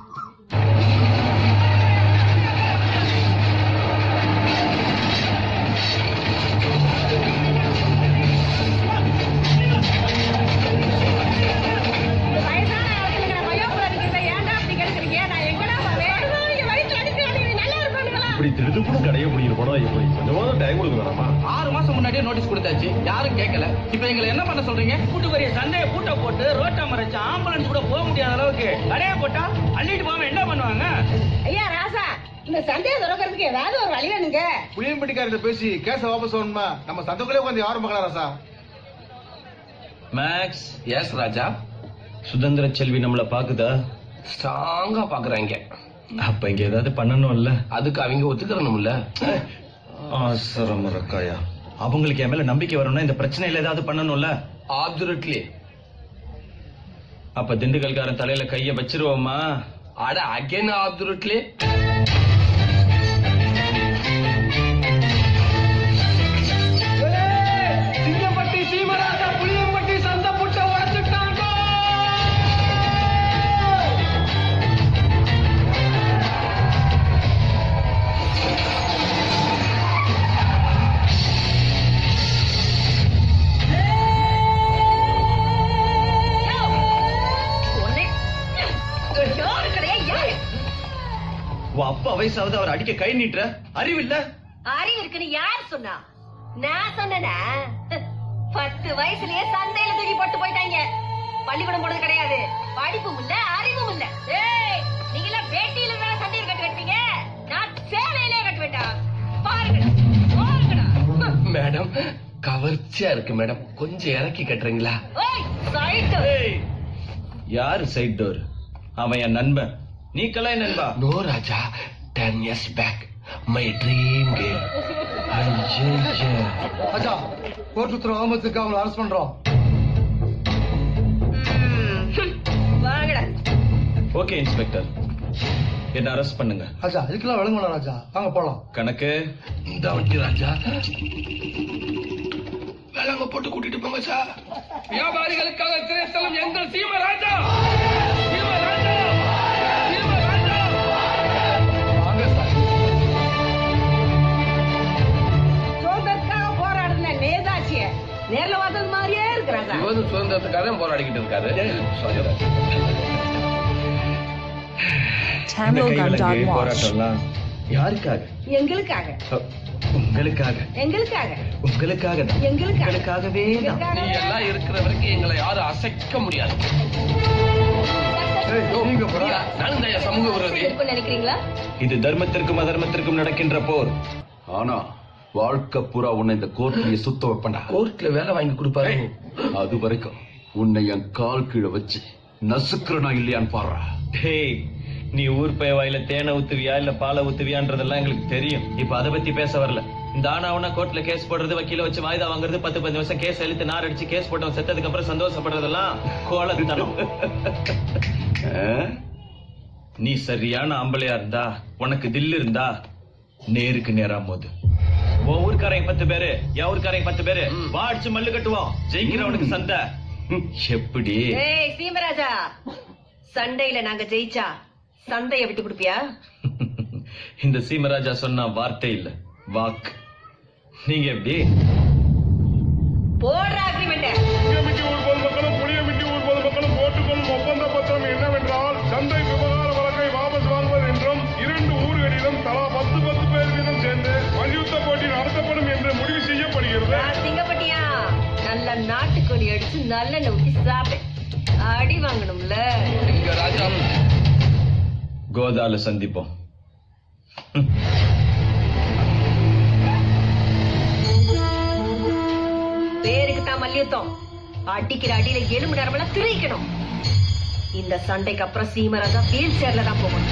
இப்படி திருதுப்புன்னு கடைய முடிக்கிற படம் எப்படி கொஞ்சமாவது டைம் கொடுக்க வேணாமா ஆறு மாசம் முன்னாடியே நோட்டீஸ் கொடுத்தாச்சு யாரும் கேட்கல இப்ப எங்களை என்ன பண்ண சொல்றீங்க கூட்டு பெரிய சந்தையை பூட்ட போட்டு ரோட்டை மறைச்சு ஆம்புலன்ஸ் கூட போக முடியாத அளவுக்கு கடையை போட்டா அள்ளிட்டு போகாம என்ன பண்ணுவாங்க ஐயா ராசா இந்த சந்தையை திறக்கிறதுக்கு ஏதாவது ஒரு வழி வேணுங்க புளியம்பட்டிக்காரர்கிட்ட பேசி கேஸ வாபஸ் வரணுமா நம்ம சந்தைக்குள்ளே உட்காந்து யாரும் பார்க்கலாம் ராசா மேக்ஸ் எஸ் ராஜா சுதந்திர செல்வி நம்மள பாக்குதா ஸ்ட்ராங்கா பாக்குறாங்க அப்ப இங்க ஏதாவது பண்ணணும்ல அதுக்கு அவங்க ஒத்துக்கிறணும்ல ஆசரம் ரக்காயா அவங்களுக்கு என் மேல நம்பிக்கை வரணும்னா இந்த பிரச்சனையில ஏதாவது பண்ணணும்ல ஆப்சுலட்லி அப்ப திண்டுக்கல்காரன் தலையில கைய வச்சிருவோமா அட அகைன் ஆப்சுலட்லி சிங்கப்பட்டி சீமராஜா புளியம்பட்டி சந்த புட்ட உடைச்சுட்டாங்க உன்னை யாரு கிடையா யாரு உன் அப்பா வயசாவது அவர் அடிக்க கை நீட்டுற அறிவில்ல அறிவு இருக்குன்னு யார் சொன்னா நான் சொன்னனா பத்து வயசுலயே சந்தையில தூக்கி போட்டு போயிட்டாங்க பள்ளிக்கூடம் போனது கிடையாது படிப்பும் இல்ல அறிவும் இல்ல ஏய் நீங்க எல்லாம் வேட்டியில வேற சண்டையில் கட்டு வெட்டீங்க நான் சேலையிலே கட்டு வெட்டா பாருங்க பாருங்கடா மேடம் கவர்ச்சியா இருக்கு மேடம் கொஞ்சம் இறக்கி கட்டுறீங்களா ஓய் சைட்டு யாரு சைட் டோர் அவன் என் நண்பன் நீ கலாய் நண்பா no Raja ten years back my dream came அச்சா கோர்ட் உத்தரவு அவமத்துக்கு அவங்களை அரெஸ்ட் பண்றோம் வாங்கடா ஓகே இன்ஸ்பெக்டர் என்ன அரெஸ்ட் பண்ணுங்க ராஜா இதுக்கெல்லாம் விளங்கணும் ராஜா வாங்க போலாம் கணக்கு இந்த வண்டி ராஜா வேளாங்க போட்டு கூட்டிட்டு போங்க சார் வியாபாரிகளுக்காக திரைஸ்தலம் எங்கள் சீமராஜா சீமராஜா சீமராஜா வாங்க சார் சுதந்திரத்துக்காக போராடுன நேதாச்சிய நேர்ல வந்தது மாதிரியே இருக்கிறாங்க இவரு சுதந்திரத்துக்காக தான் போராடிக்கிட்டு இருக்காரு இந்த Tamil Gun கைவிலங்கு Dog Watch. போராட்டம்லாம் யாருக்காக எங்களுக்காக உங்களுக்காக எங்களுக்காக உங்களுக்காக தான். எங்களுக்காக உங்களுக்காகவே தான் நீ எல்லாம் இருக்கிற வரைக்கும் எங்களை யாரும் அசைக்க முடியாது நீங்க போறா நானும் தான் சமூக விரோதி இருக்கும்னு நினைக்கிறீங்களா இது தர்மத்திற்கும் அதர்மத்திற்கும் நடக்கின்ற போர் ஆனா வாழ்க்கை பூரா உன்னை இந்த கோர்ட்லயே சுத்த வைப்பண்டா கோர்ட்ல வேலை வாங்கி கொடுப்பாரு அது வரைக்கும் உன்னை என் கால் கீழே வச்சு நசுக்கிறனா இல்லையான்னு பாடுறா டேய் நீ ஊர் பய வாயில தேனை ஊத்துவியா இல்ல பாலை ஊத்துவியான்றதெல்லாம் எங்களுக்கு தெரியும் இப்ப அதை பத்தி பேச வரல இந்த ஆனாவனா கோர்ட்ல கேஸ் போடுறது வக்கீல வச்சு வாய்தா வாங்குறது பத்து பத்து வருஷம் கேஸ் எழுத்து நார் அடிச்சு கேஸ் போட்டவன் செத்ததுக்கு அப்புறம் சந்தோஷப்படுறதெல்லாம் கோலத்தனம் நீ சரியான ஆம்பளையா இருந்தா உனக்கு தில் இருந்தா நேருக்கு நேரா மோது உன் ஊர்க்காரங்க பத்து பேரு என் ஊர்க்காரங்க பத்து பேரு வா அடிச்சு மல்லு கட்டுவோம் ஜெயிக்கிறவனுக்கு சந்தை எப்படி ஏய் சீமராஜா சண்டையில நாங்க ஜெயிச்சா சண்டைய விட்டு கொடுப்பியா இந்த சீமராஜா சொன்ன வார்த்தை இல்ல வாக்கு நீங்க எப்படி போடுற அக்ரிமெண்ட் புளியமிட்டி ஊர் பொதுமக்களும் புளியமிட்டி ஊர் பொதுமக்களும் போட்டுக்கொள்ளும் ஒப்பந்த பத்திரம் என்னவென்றால் சந்தை விவகார வழக்கை வாபஸ் வாங்குவது என்றும் இரண்டு ஊர்களிலும் தலா பத்து பத்து பேர் வீதம் சேர்ந்து மல்யுத்த போட்டி நடத்தப்படும் என்று முடிவு செய்யப்படுகிறது நான் சிங்கப்பட்டியா நல்ல நாட்டுக்கோழி அடிச்சு நல்லெண்ணெய் ஊத்தி சாப்பிடு அடி வாங்கணும்ல இங்க ராஜா கோதால சந்திப்போம் பேருக்கு தான் மல்யுத்தம் அடிக்கிற அடியில எலும்பு நேரமெல்லாம் திரிக்கணும் இந்த சண்டைக்கு அப்புறம் சீமராஜா வீல் சேர்ல தான் போகணும்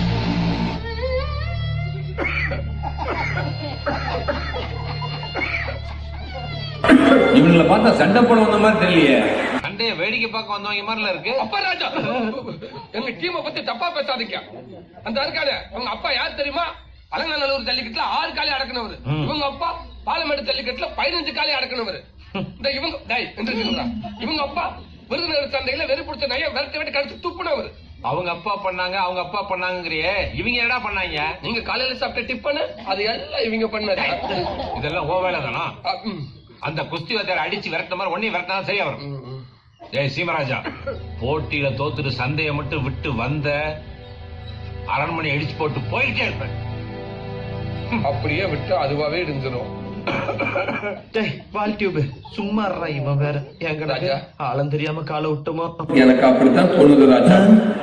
இவங்களை பார்த்தா சண்டை போட வந்த மாதிரி தெரியலையே சண்டைய வேடிக்கை பார்க்க வந்தவங்க மாதிரில இருக்கு அப்பா ராஜா எங்க டீமை பத்தி தப்பா பேசாதீங்க அந்த இருக்காரு அவங்க அப்பா யார் தெரியுமா அலங்கநல்லூர் ஜல்லிக்கட்டுல ஆறு காலி அடக்குனவர் இவங்க அப்பா பாலமேடு ஜல்லிக்கட்டுல பதினஞ்சு காலி அடக்குனவர் இந்த இவங்க டேய் எந்திரிச்சுங்களா இவங்க அப்பா விருதுநகர் சந்தையில வெறி பிடிச்ச நைய விரட்டி விட்டு கடிச்சு துப்புனவர் அவங்க அப்பா பண்ணாங்க அவங்க அப்பா பண்ணாங்கறியே இவங்க என்னடா பண்ணாங்க நீங்க காலையில சாப்பிட்ட டிப்பனு அது எல்லாம் இவங்க பண்ணது இதெல்லாம் ஓ வேலை தானா அந்த குஸ்தி வாத்தியார் அடிச்சு விரட்ட மாதிரி ஒன்னே விரட்டினா சரியா வரும் ஏய் சீமராஜா போட்டியில தோத்துட்டு சந்தையை மட்டும் விட்டு வந்த அரண்மனை அடிச்சு போட்டு போயிட்டே இருப்பேன் அப்படியே விட்டு அதுவாவே இருந்துரும் டேய் வால் டியூப் சும்மா இருடா இவன் வேற எங்கடா ஆழம் தெரியாம காலை விட்டோமோ எனக்கு அப்படித்தான் தோணுது ராஜா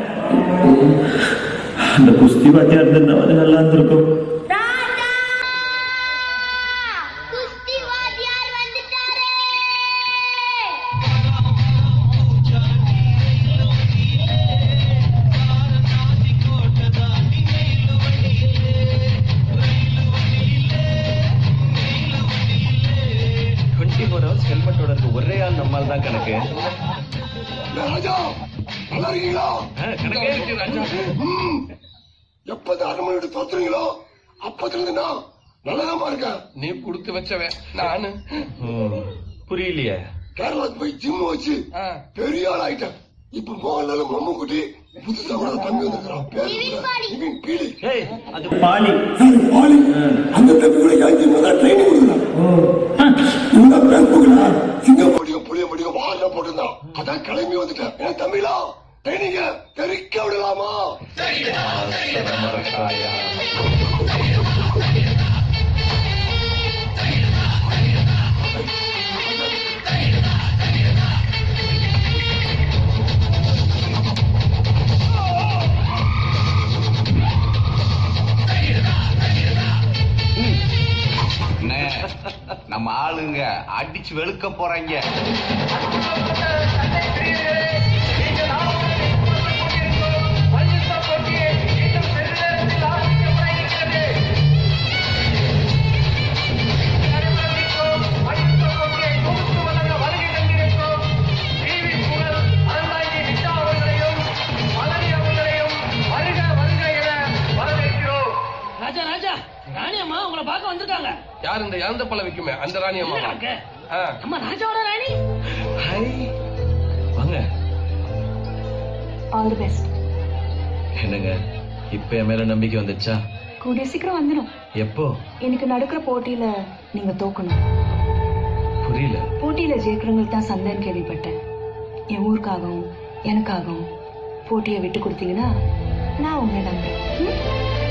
அந்த குஸ்தி வாத்தியா இருந்திருந்தா நல்லா இருந்திருக்கும் எப்ப இந்த அரண்மனை விட்டு தோத்துறீங்களோ அப்பத்துல இருந்து நான் நல்லதாமா இருக்கேன் நீ கொடுத்து வச்சவன் நானு புரியலையே கேரளாக்கு போய் ஜிம் வச்சு பெரிய ஆள் ஆயிட்டேன் இப்ப மோகன்லால் மம்முக்குட்டி புதுசா கூட ஒரு தம்பி வந்திருக்கான் பேரு கூட நிவின் பீலி அது பாலி பாலி அந்த தம்பி கூட என் ஜிம்ல தான் ட்ரைனிங் கொடுக்குறான் இந்த பேஸ்புக்ல சிங்கப்பூடியும் புளியம்படியும் வாரில போட்டிருந்தான் அதான் கிளம்பி வந்துட்டேன் என் தம்பிலா ட்ரைனிங்க தெரிக்க விடலாமா அண்ணே, நம்ம ஆளுங்க அடிச்சு வெளுக்க போறாங்க ராஜா ராஜா ராணியம்மா உங்களை பார்க்க வந்திருக்காங்க யார் இந்த இறந்த பழம் விக்குமே அந்த ராணி அம்மா என்னடாங்க? அம்மா ராஜாவோட ராணி வாங்க ஆல் தி பெஸ்ட் என்னங்க இப்ப என் மேல நம்பிக்கை வந்துச்சா கூடிய சீக்கிரம் வந்துடும் எப்போ எனக்கு நடக்கிற போட்டியில நீங்க தோக்கணும் புரியல போட்டியில ஜெயிக்கிறவங்களுக்கு தான் சந்தைன்னு கேள்விப்பட்டேன் என் ஊருக்காகவும் எனக்காகவும் போட்டியை விட்டு கொடுத்தீங்கன்னா நான் உங்களை நம்புறேன் ம்?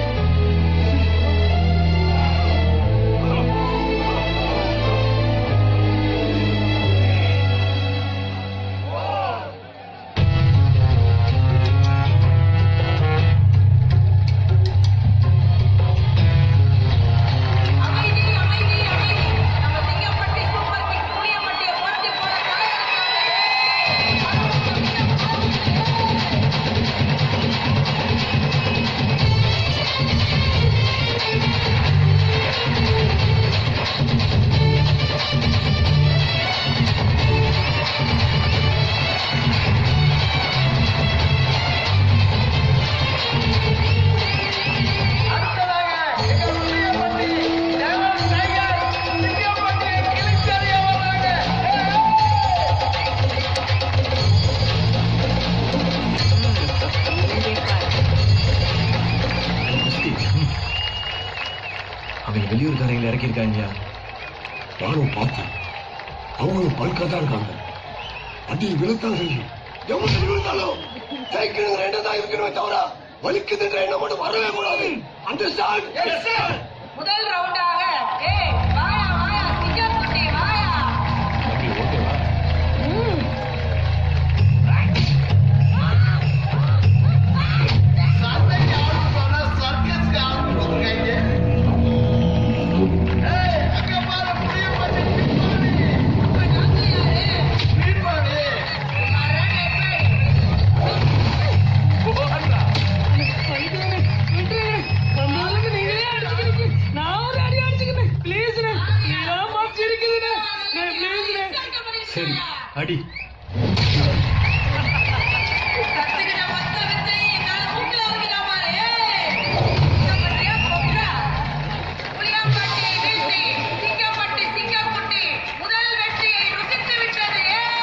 அவங்க வெளியூர்காரங்களை இறக்கியிருக்காங்க நானும் பார்த்தேன் அவங்களும் பல்கா தான் இருக்காங்க அடி விழுத்தான் செய்யும் எவ்வளவு விழுந்தாலும் ஜெயிக்கணுங்கிற எண்ணம் தான் இருக்கணுமே தவிர வலிக்குதுன்ற எண்ணம் மட்டும் வரவே கூடாது அண்டர்ஸ்டாண்ட் முதல் ரவுண்டாக ஏய் வாயா வாயா சிங்கம் குட்டி வாயா ம். சரி அடி முதல் வெற்றியை ருசித்து விட்டது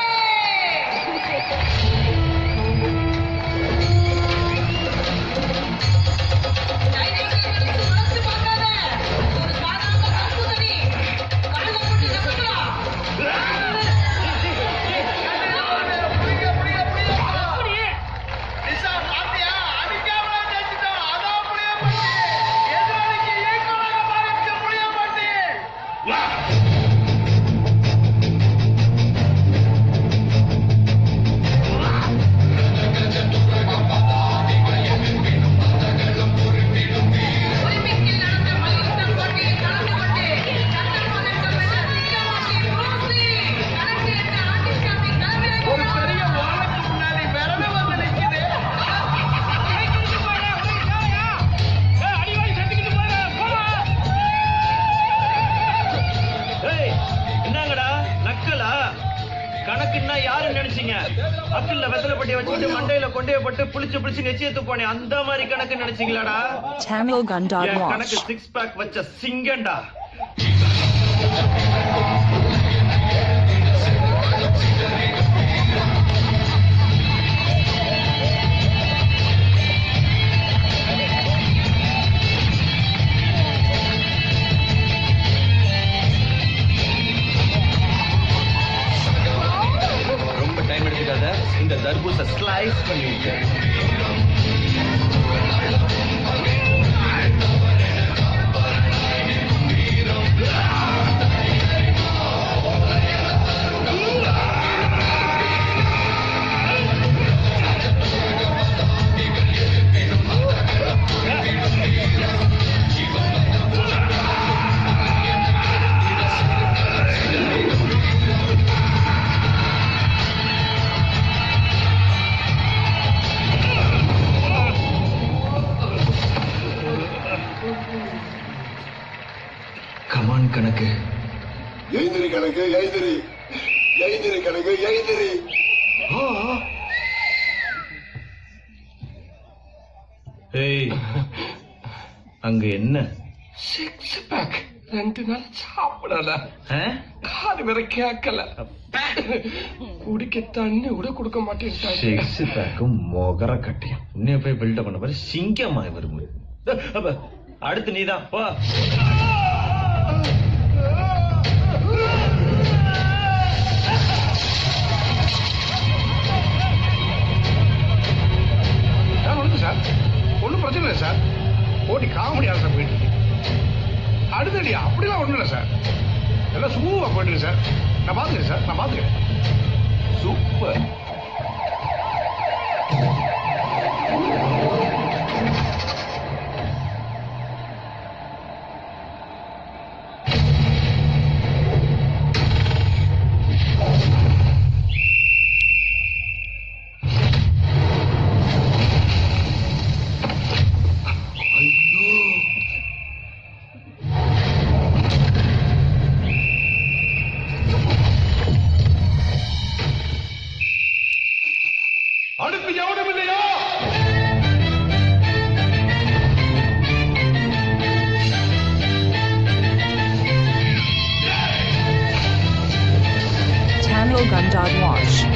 ஏய், என்னங்கடா நக்கலா கணக்குன்னா யாரு நினைச்சீங்க அக்கல்ல வெத்தலை பட்டியை வச்சுட்டு மண்டையில கொண்டைய போட்டு புளிச்சு புளிச்சு நிச்சயத்து போனேன் அந்த மாதிரி கணக்கு நினைச்சீங்களாடா என் TamilGun.watch. கணக்கு சிக்ஸ் பேக் வச்ச சிங்கண்டா ரொம்ப டைம் எடுத்துக்காத இந்த தர்பூச ஸ்லைஸ் பண்ணிருக்கேன் கமான் கணக்கு எழுதிரி கணக்கு எழுதிரி எழுதிரி கணக்கு எழுதிரி ஏய் அங்க என்ன சிக்ஸ் பேக் ரெண்டு நாள் சாப்பிடல காது வேற கேட்கல குடிக்க தண்ணி கூட கொடுக்க மாட்டேன்ட்டாங்க சிக்ஸ் பேக்கும் மொகர கட்டியும் இன்னும் போய் பில்டப் பண்ண பாரு சிங்கமா வரும் அடுத்து நீதான் போ சார் ஒன்றும் சார் ஒன்றும் பிரச்சனை இல்லை சார் ஓட்டி காமெடியாக சார் போயிட்டு இருக்கு அடுத்தடி அப்படிலாம் ஒன்றும் இல்லை சார் எல்லாம் ஸ்மூவாக போயிட்டு இருக்கு சார் நான் பார்த்துக்கிறேன் சார் நான் பார்த்துக்கிறேன் சூப்பர் அடுத்து எவனும் இல்லையா TamilGun.watch.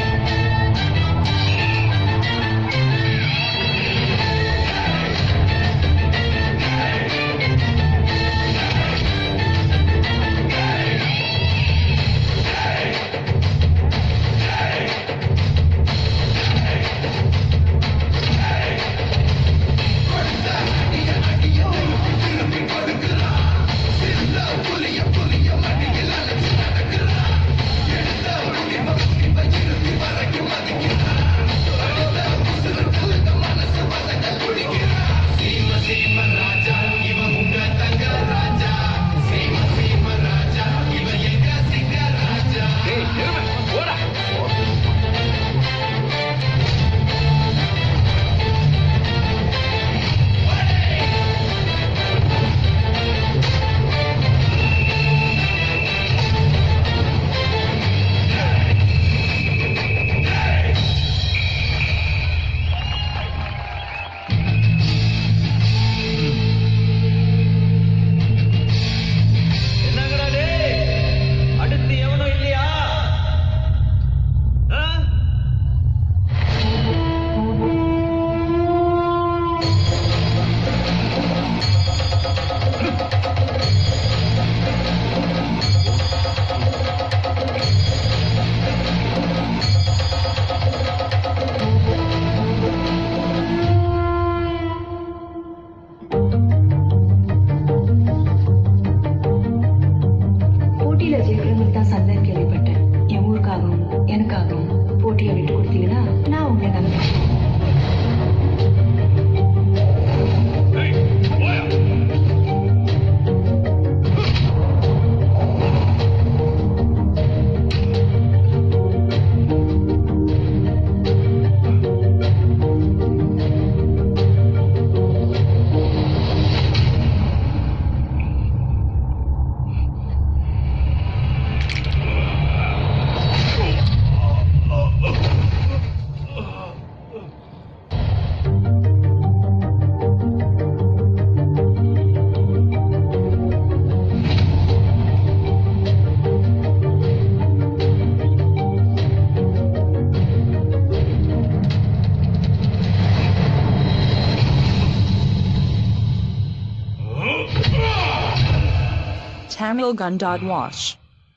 Tamil Gundad Wash.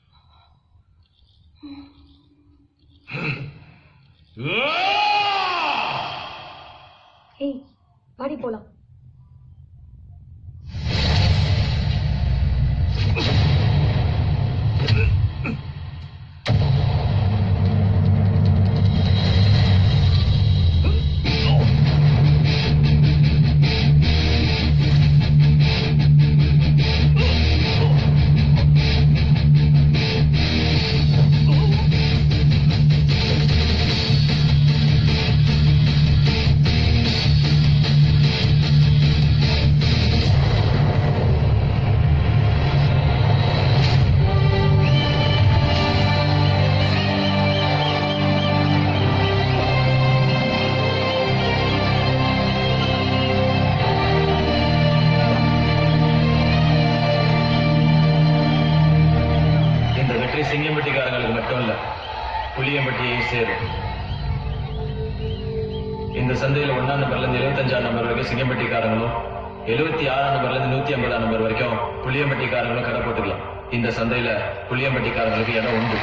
ஏய் வாடி போலாம் இந்த வெற்றி சிங்கம்பட்டிக்காரங்களுக்கு மட்டும் இல்ல புளியம்பட்டியையும் சேரும் இந்த சந்தையில ஒன்னாம் நம்பர்ல இருந்து இருபத்தஞ்சாம் நம்பர் வரைக்கும் சிங்கம்பட்டிக்காரங்களும் எழுபத்தி ஆறாம் நம்பர்ல இருந்து நூத்தி ஐம்பதாம் நம்பர் வரைக்கும் புளியம்பட்டிக்காரங்களும் கடை போட்டுக்கலாம் இந்த சந்தையில புளியம்பட்டிக்காரங்களுக்கு இடம் உண்டு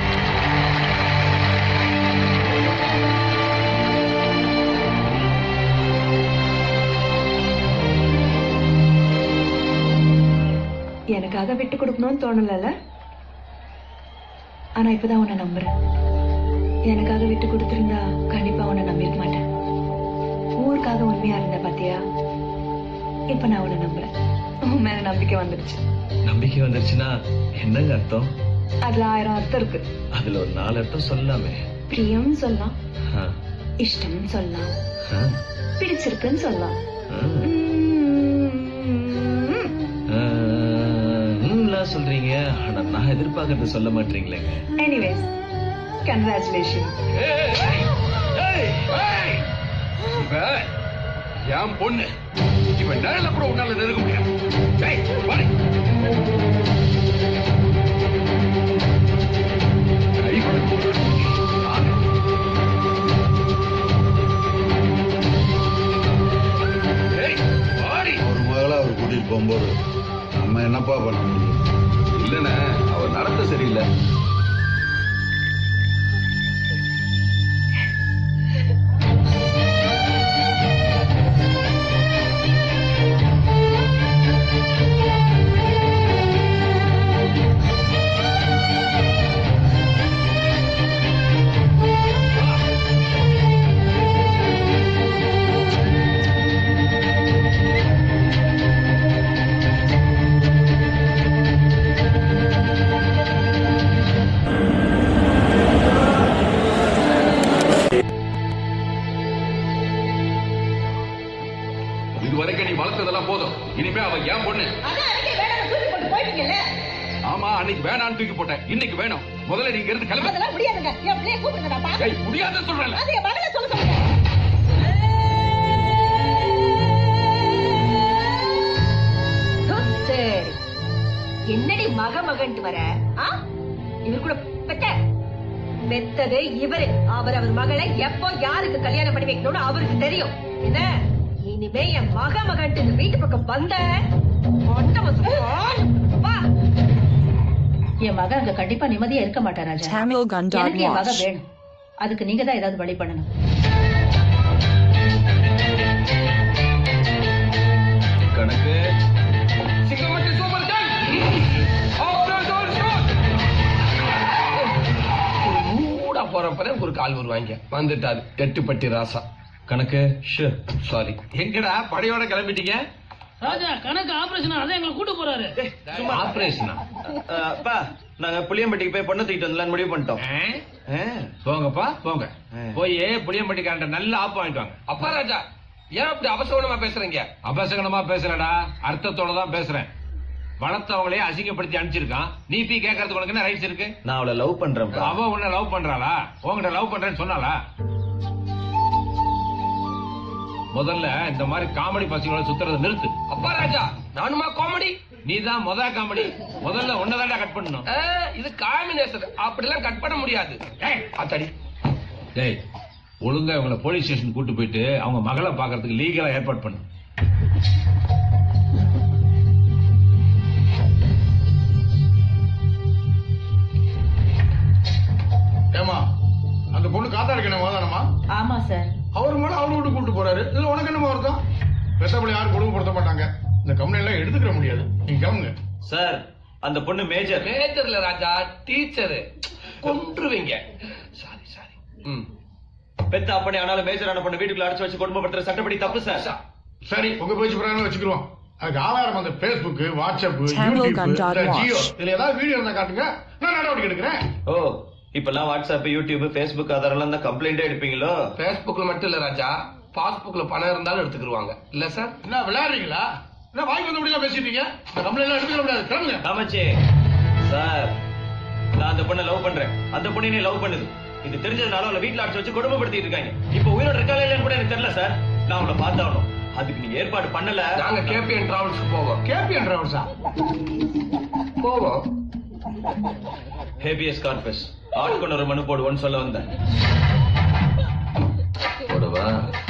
எனக்காக விட்டு கொடுக்கணும்னு தோணலல ஆனா இப்பதான் உன்னை நம்புறேன் எனக்காக விட்டு கொடுத்திருந்தா கண்டிப்பா உன்னை நம்பியிருக்க மாட்டேன் ஊருக்காக உண்மையா இருந்த பாத்தியா இப்ப நான் உன்னை நம்புறேன் உன் மேல நம்பிக்கை வந்துடுச்சு நம்பிக்கை வந்துருச்சுன்னா என்னங்க அர்த்தம் அதுல ஆயிரம் அர்த்தம் இருக்கு அதுல ஒரு நாலு அர்த்தம் சொல்லாமே பிரியம் சொல்லலாம் ஆ, இஷ்டம் சொல்லலாம் ஆ, பிடிச்சிருக்குன்னு சொல்லலாம் ஆ. ஆ, ம்லாம் சொல்றீங்க ஆனா நான் எதிர்பார்க்கறது சொல்ல மாட்டீங்களேங்க எனிவேஸ் கங்க்ராச்சுலேஷன் இவ என் பொண்ணு இவ நிழல கூட உன்னால நெருங்க முடியாது ஏய், வாடி. கை கொடு. ஏய், வாடி. ஒரு மகளை அவர் கூட்டிட்டு போகும்போது நம்ம என்னப்பா பண்ண முடியும் இல்லண்ணே அவர் நடத்த சரியில்லை இது வரைக்கும் நீ வளர்த்ததெல்லாம் போதும் இனிமே அவ என் பொண்ணு அதான் அன்னைக்கே வேணாம் தூக்கி போட்டு போயிட்டீங்கல்ல ஆமா அன்னைக்கு வேணான்னு தூக்கி போட்டேன் இன்னைக்கு வேணும் முதல்ல நீங்க இருந்து கிளம்பு அதெல்லாம் முடியாதுங்க என் பிள்ளைய கூப்பிடுங்க நான் பாக்க ஏய், முடியாதுன்னு சொல்றேன்ல. அது என் மகளை சொல்ல சொல்லுங்க சரி என்னடி மக மகன்ட்டு வர ஆ? இவர் கூட பெத்த பெத்தது இவரு அவர் அவர் மகளை எப்போ யாருக்கு கல்யாணம் பண்ணி வைக்கணும்னு அவருக்கு தெரியும் என்ன இனிமே என் மக மகன்ட்டு இந்த வீட்டு பக்கம் வந்த மொட்டை வா என் மக அங்க கண்டிப்பா நிம்மதியா இருக்க மாட்டா ராஜா Tamil Gundad எனக்கு என் மக Wash. வேணும் அதுக்கு நீங்க தான் ஏதாவது வழி பண்ணணும் கணக்கு Singamatti super joy operation shot கூட போறப்ப ஒரு கால் வருவாங்க வந்துட்டாரு எட்டுப்பட்டி ராசா கணக்கு ஷூர் சாரி எங்கடா படையோட கிளம்பிட்டீங்க ராஜா கணக்கு ஆபரேஷன் அதான் எங்களை கூட்டு போறாரு ஆபரேஷனா அஹ், அப்பா நாங்க புளியம்பட்டிக்கு போய் பொண்ணு தூக்கிட்டு வந்துலான்னு முடிவு பண்ணிட்டோம் போங்கப்பா போங்க போய் புளியம்பட்டிக்காரன் நல்ல ஆப்பு வாங்கிட்டு வாங்க அப்பா ராஜா ஏன் அப்படி அவசரமா பேசுறீங்க அபசகனமா பேசுறடா அர்த்தத்தோட தான் பேசுறேன் வளர்த்தவங்களே அசிங்கப்படுத்தி அனுப்பிச்சிருக்கான் நீ போய் கேட்கறதுக்கு உனக்கு என்ன ரைட்ஸ் இருக்கு நான் அவளை லவ் பண்றேன் அவ உன்னை லவ் பண்றாளா உன்கிட்ட லவ் பண்றேன்னு சொன்னாளா முதல்ல இந்த மாதிரி காமெடி பசங்களோட சுத்துறதை நிறுத்து அப்பா ராஜா நானுமா காமெடி நீ தான் முத காமெடி முதல்ல உன்னதாண்டா கட் பண்ணணும் இது காம்பினேஷன் அப்படிலாம் கட் பண்ண முடியாது அத்தாடி டேய் ஒழுங்கா இவங்களை போலீஸ் ஸ்டேஷன் கூட்டு போயிட்டு அவங்க மகளை பாக்குறதுக்கு லீகலா ஏற்பாடு பண்ணு சார் அவர் மேல அவரு விட்டு கூட்டு போறாரு இதுல உனக்கு என்ன வருத்தம் பெத்தப்படி யாரும் கொடுமைப்படுத்த மாட்டாங்க இந்த கம்பெனி எல்லாம் எடுத்துக்கிற முடியாது நீங்க கிளம்புங்க சார் அந்த பொண்ணு மேஜர் மேஜர்ல ராஜா டீச்சரு கொன்றுவீங்க சாரி சாரி ம் பெத்த அப்பனே ஆனாலும் மேஜர் ஆன பொண்ணு வீட்டுக்குள்ள அடைச்சு வச்சு குடும்பப்படுத்துற சட்டப்படி தப்பு சார் சரி உங்க பேச்சு பிரகாரம் வச்சுக்கிறோம் அதுக்கு ஆதாரம் அந்த Facebook WhatsApp Tango YouTube Gun dot இந்த watch. ஜியோ இதுல ஏதாவது வீடியோ இருந்தா காட்டுங்க நான் நடவடிக்கை எடுக்கிறேன் ஓ இப்பெல்லாம் வாட்ஸ்அப் யூடியூப் ஃபேஸ்புக் அதெல்லாம் தான் கம்ப்ளைண்டே எடுப்பீங்களோ பேஸ்புக்ல மட்டும் இல்ல ராஜா பாஸ்புக்ல பணம் இருந்தாலும் எடுத்துக்கிருவாங்க இல்ல சார் என்ன விளையாடுறீங்களா என்ன வாய்க்கு வந்த முடியல பேசிட்டீங்க இந்த கம்பெனி எல்லாம் எடுத்துக்க முடியாது கிளம்புங்க ஆமாச்சே சார் நான் அந்த பொண்ணை லவ் பண்றேன் அந்த பொண்ணு லவ் பண்ணுது இது தெரிஞ்சதுனால அவளை வீட்டுல அடைச்சு வச்சு கொடுமைப்படுத்திட்டு இருக்காங்க இப்ப உயிரோட இருக்காளா இல்லையான்னு கூட எனக்கு தெரியல சார் நான் அவளை பார்த்தாகணும் அதுக்கு நீங்க ஏற்பாடு பண்ணல நாங்க கேபிஎன் டிராவல்ஸ்க்கு போவோம் கேபிஎன் டிராவல்ஸா போவோம் ஹேபியஸ் கார்பஸ் ஆட்கொண்டு ஒரு மனு போடுவோன்னு சொல்ல வந்தேன் போடுவா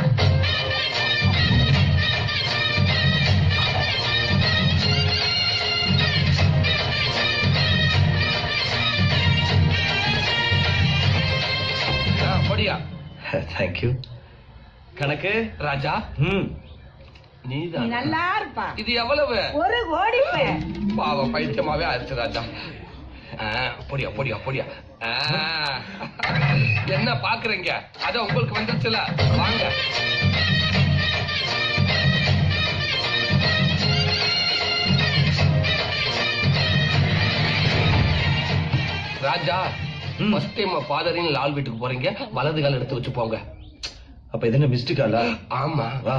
படியா தேங்க்யூ கணக்கு ராஜா ம் நீ நீதான் நல்லா இருப்பா இது எவ்வளவு ஒரு கோடி ரூபாய். பாவம் பைத்தியமாவே ஆயிடுச்சு ராஜா ஆ, பொடியா பொடியா பொடியா ஆ, என்ன பாக்குறீங்க அத உங்களுக்கு வந்துச்சுல வாங்க Raja first time father in law வீட்டுக்கு போறீங்க வலது கால் எடுத்து வச்சு போங்க அப்ப இது என்ன மிஸ்டு காலா ஆமா வா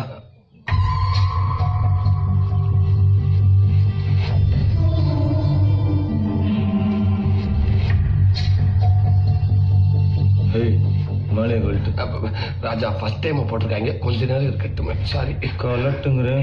ஹேய் மாலையை கழட்டு அப்ப, ராஜா ஃபர்ஸ்ட் டைம் போட்டிருக்காங்க கொஞ்ச நேரம் இருக்கட்டுமே சாரி கலட்டுங்கிறேன்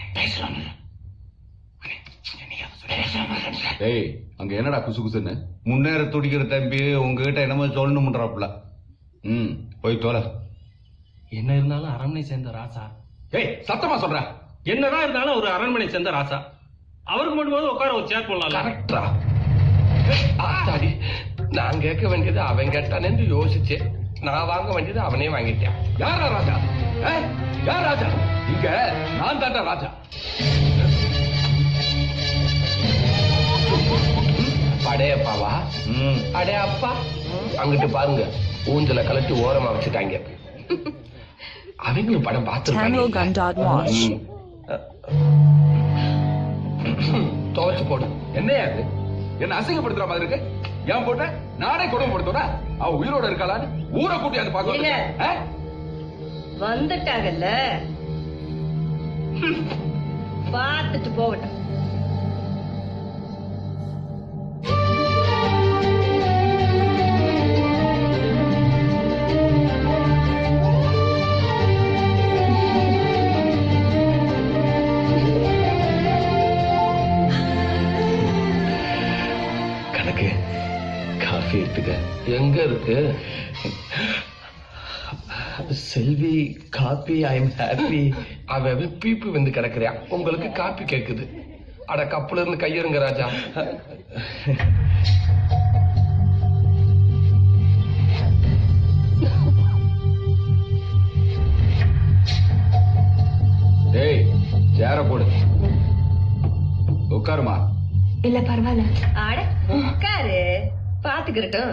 ஏய் அங்க என்னடா குசு குசுன்னு முன்னேற துடிக்கிற தம்பி உங்ககிட்ட என்னமோ சொல்லணும்ன்றாப்புல ம் போய் தோல என்ன இருந்தாலும் அரண்மனை சேர்ந்த ராசா ஏய் சத்தமா சொல்ற என்னதான் இருந்தாலும் ஒரு அரண்மனை சேர்ந்த ராசா அவருக்கு மட்டும் உட்கார ஒரு சேர் போடலாம் கரெக்டா ஆத்தாடி நான் கேட்க வேண்டியது அவன் கேட்டானேன்னு யோசிச்சேன் நான் வாங்க வேண்டியது அவனே வாங்கிட்டான் யாரா ராஜா ஏ? யார் ராஜா இங்க நான் தாண்டா ராஜா படையப்பாவா அடே அப்பா அங்கிட்டு பாருங்க ஊஞ்சல கலட்டி ஓரமா வச்சுட்டாங்க அவங்களும் படம் Tamil Gun Dot Watch. துவைச்சு போடு என்னையா இது என்ன அசிங்கப்படுத்துற மாதிரி இருக்கு ஏன் போட்ட நானே கொடுமைப்படுத்துறா அவ உயிரோட இருக்காளான்னு ஊரை கூட்டி அது இல்ல. பாக்க வந்துட்டாங்கல்ல ஹம். பார்த்துட்டு போகட்டும் கணக்கு காஃபி எடுத்துக்க எங்க இருக்கு Selvi coffee I am happy அவன் பீப்பு வந்து கிடக்குறான் உங்களுக்கு காப்பி கேக்குது அட கப்புல இருந்து கையெடுங்க ராஜா டேய் சேர போடு உட்காருமா இல்ல பரவாயில்ல ஆட உட்காரு பாத்துக்கிறட்டும்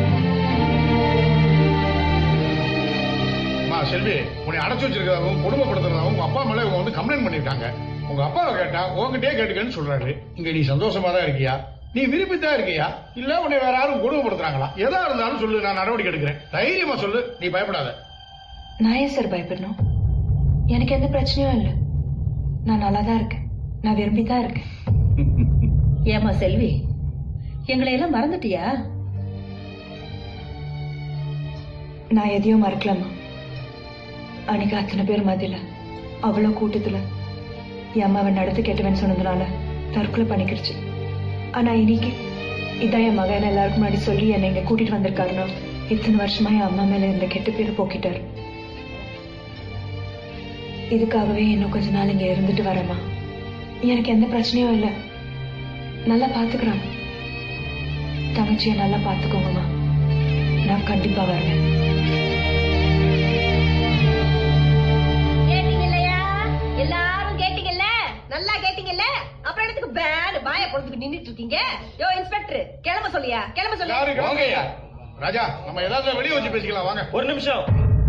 அம்மா செல்வி உன்னை அடைச்சு வச்சிருக்கிறதாவும் கொடுமைப்படுத்துறதாவும் உங்க அப்பா மேல இவங்க வந்து கம்ப்ளைண்ட் பண்ணிருக்காங்க உங்க அப்பாவை கேட்டா உங்ககிட்டயே கேட்டுக்கன்னு சொல்றாரு இங்க நீ சந்தோஷமா தான் இருக்கியா நீ விரும்பித்தான் இருக்கியா இல்ல உன்னை வேற யாரும் கொடுமைப்படுத்துறாங்களா எதா இருந்தாலும் சொல்லு நான் நடவடிக்கை எடுக்கிறேன் தைரியமா சொல்லு நீ பயப்படாத நான் ஏன் சார் பயப்படணும் எனக்கு எந்த பிரச்சனையும் இல்லை நான் நல்லா தான் இருக்கேன் நான் விரும்பி தான் இருக்கேன் ஏமா செல்வி எங்களை எல்லாம் மறந்துட்டியா நான் எதையும் மறக்கலாமா அன்னைக்கு அத்தனை பேர் மத்தியில அவ்வளோ கூட்டத்துல என் அம்மாவை நடத்து கெட்டவன் சொன்னதுனால தற்கொலை பண்ணிக்கிடுச்சு ஆனா இன்னைக்கு இதான் என் மகன் எல்லாருக்கும் முன்னாடி சொல்லி என்னை இங்க கூட்டிட்டு வந்திருக்காருன்னா இத்தனை வருஷமா என் அம்மா மேல இருந்த கெட்ட பேரை போக்கிட்டாரு இதுக்காகவே இன்னும் கொஞ்ச நாள் இங்க இருந்துட்டு வரேம்மா எனக்கு எந்த பிரச்சனையும் இல்லை நல்லா பாத்துக்கிறாங்க தங்கச்சியை நல்லா பாத்துக்கோங்கம்மா நான் கண்டிப்பா வருவேன் பொழுதுக்கு நின்னுட்டு இருக்கீங்க யோ இன்ஸ்பெக்டர் கிளம்ப சொல்லியா கிளம்ப சொல்லியா வாங்கய்யா ராஜா நம்ம ஏதாவது வெளியே வச்சு பேசிக்கலாம் வாங்க ஒரு நிமிஷம்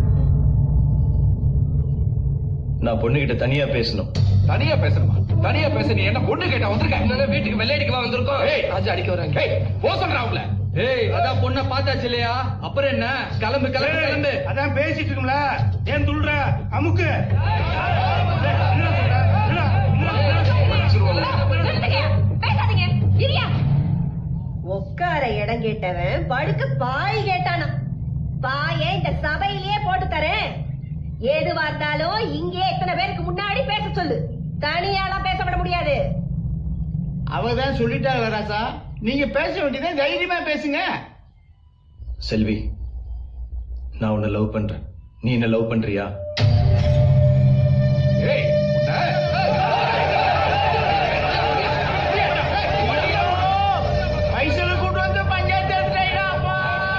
நான் பொண்ணுகிட்ட தனியா பேசணும் தனியா பேசணுமா தனியா பேச நீ என்ன பொண்ணு கேட்டா வந்திருக்க என்ன வீட்டுக்கு வெள்ளையடிக்கவா வந்திருக்கோம் ராஜா அடிக்க வராங்க ஏய் போ சொல்றா அவங்கள ஏய் அதான் பொண்ண பார்த்தாச்சு இல்லையா அப்புறம் என்ன கிளம்பு கிளம்பு கிளம்பு அதான் பேசிட்டு இருக்கோம்ல ஏன் துள்ற அமுக்கு நிறுத்துங்க, பேசாதீங்க இரியா உட்கார இடம் கேட்டவன் படுக்க பாய் கேட்டானா பாயை இந்த சபையிலேயே போட்டு தரேன் எதுவா இருந்தாலும் இங்கே இத்தனை பேருக்கு முன்னாடி பேச சொல்லு தனியாலாம் பேச விட முடியாது அவதான் சொல்லிட்டாங்களா ராசா நீங்க பேச வேண்டியதை தைரியமா பேசுங்க செல்வி நான் உன்னை லவ் பண்றேன் நீ என்ன லவ் பண்றியா ஏய் பைசல கூட்டு வந்து பஞ்சாயத்து எடுத்துட்டாங்கப்பா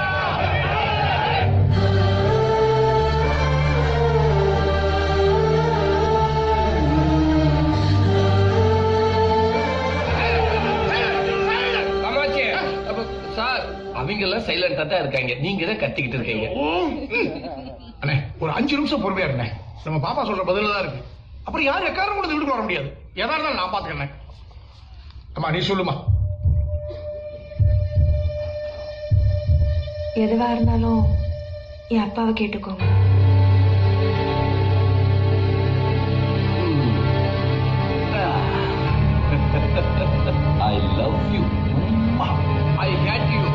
காமாட்சி அப்ப, சார் அவங்க எல்லாம் சைலண்டா தான் இருக்காங்க நீங்க தான் கத்திக்கிட்டு இருக்கீங்க அண்ணே ஒரு அஞ்சு நிமிஷம் பொறுமையா இருந்தேன் நம்ம பாப்பா சொல்ற பதில தான் இருக்கு அப்புறம் யார் எக்காரம் கூட வீட்டுக்கு வர முடியாது எதா இருந்தாலும் நான் பாத்துக்கிறேன் அம்மா நீ சொல்லுமா எதுவா இருந்தாலும் என் அப்பாவை கேட்டுக்கோங்க I love you I hate you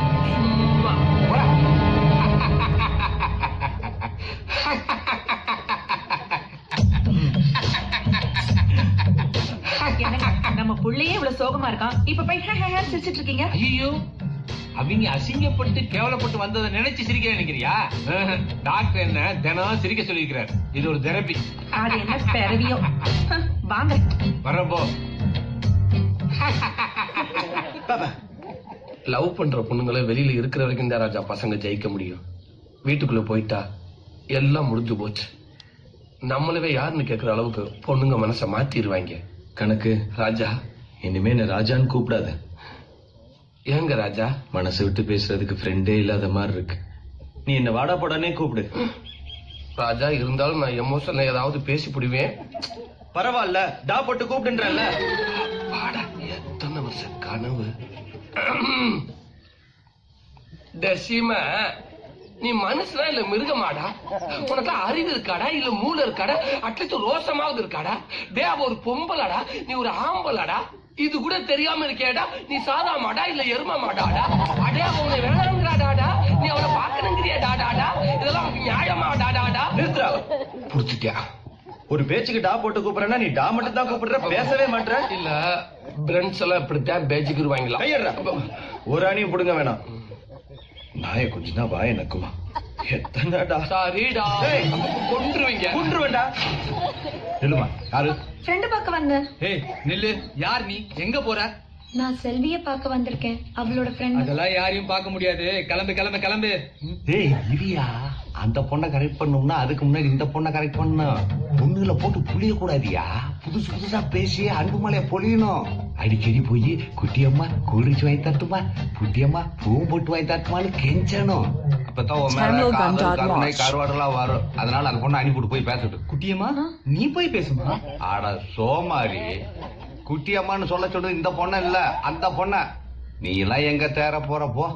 என்னங்க நம்ம புள்ளையே இவ்வளவு சோகமா இருக்கான் இப்ப போய் ஹே, ஹே, ஹே சிரிச்சிட்டு இருக்கீங்க ஐயோ அவங்க அசிங்கப்பட்டு கேவலப்பட்டு வந்ததை நினைச்சு சிரிக்க நினைக்கிறியா ஆஹ், டாக்டர் என்ன தினம் சிரிக்க சொல்லியிருக்கிறார் இது ஒரு தெரப்பி அது என்ன பிறவியோ ஹ, வாங்க வரப்போ லவ் பண்ற பொண்ணுங்களை வெளியில இருக்கிற வரைக்கும் தான் ராஜா பசங்க ஜெயிக்க முடியும் வீட்டுக்குள்ள போயிட்டா எல்லாம் முடிஞ்சு போச்சு நம்மளவே யாருன்னு கேக்குற அளவுக்கு பொண்ணுங்க மனசை மாத்திடுவாங்க கணக்கு ராஜா இனிமே என்ன ராஜான்னு கூப்பிடாத ஏங்க ராஜா மனசு விட்டு பேசுறதுக்கு ஃப்ரெண்டே இல்லாத மாதிரி இருக்கு நீ என்ன வாடா போடானே கூப்பிடு ராஜா இருந்தாலும் நான் எமோஷன்ல ஏதாவது பேசி பிடிவேன் பரவாயில்ல டா போட்டு கூப்பிடுன்றல எத்தனை வருஷ கனவு தசிம நீ மனுஷனா இல்ல மிருகமாடா உனக்கு அறிவு இருக்காடா இல்ல மூளை இருக்காடா அட்லீஸ்ட் ரோசமாவது இருக்காடா டே அவ ஒரு பொம்பளடா நீ ஒரு ஆம்பளடா இது கூட தெரியாம இருக்கேடா நீ சாதா மாடா இல்ல எரும மாடாடா அடே அவ உன்னை வேணாங்கிறாடாடா நீ அவளை பாக்கணுங்கிறியா டாடாடா இதெல்லாம் உனக்கு நியாயமா டாடாடா நிறுத்துறா புடிச்சிட்டியா ஒரு பேச்சுக்கு டா போட்டு கூப்பிடுறேன்னா நீ டா மட்டும் தான் கூப்பிடுற பேசவே மாட்ற இல்ல பிரெண்ட்ஸ் எல்லாம் இப்படித்தான் பேச்சுக்குருவாங்களா கையடுறா ஒரு அணியும் புடுங்க வேணாம் நாயை கொஞ்ச தான் வாய நக்குமா எத்தனைடா சாரிடா கொன்றுவீங்க கொன்றுவேண்டா நில்லுமா யாரு ஃப்ரெண்டு பார்க்க வந்தேன் ஏய் நில்லு யார் நீ எங்க போற நான் செல்விய பார்க்க வந்திருக்கேன் அவளோட ஃப்ரெண்ட் அதெல்லாம் யாரையும் பார்க்க முடியாது கிளம்பு கிளம்பு கிளம்பு டேய் இரியா அந்த பொண்ணை கரெக்ட் பண்ணோம்னா அதுக்கு முன்னாடி இந்த பொண்ணை கரெக்ட் பண்ணணும் பொண்ணுல போட்டு புளிய கூடாதியா புதுசு புதுசா பேசி அன்பு மலைய பொழியணும் அடிக்கடி போய் குட்டியம்மா கூடிச்சு வாங்கி தட்டுமா குட்டியம்மா பூவும் போட்டு வாங்கி தட்டுமான்னு கெஞ்சணும் அப்பதான் உன் மேல Tamil காதல், Gandad கருணை Watch. கருவாடெல்லாம் வரும் அதனால அந்த பொண்ணை அனுப்பிட்டு போய் பேசட்டு குட்டியம்மா நீ போய் பேசுமா ஆட சோமாரி குட்டியம்மான்னு சொல்ல சொல்றது இந்த பொண்ண இல்ல அந்த பொண்ண நீ எல்லாம் எங்க தேர போற போ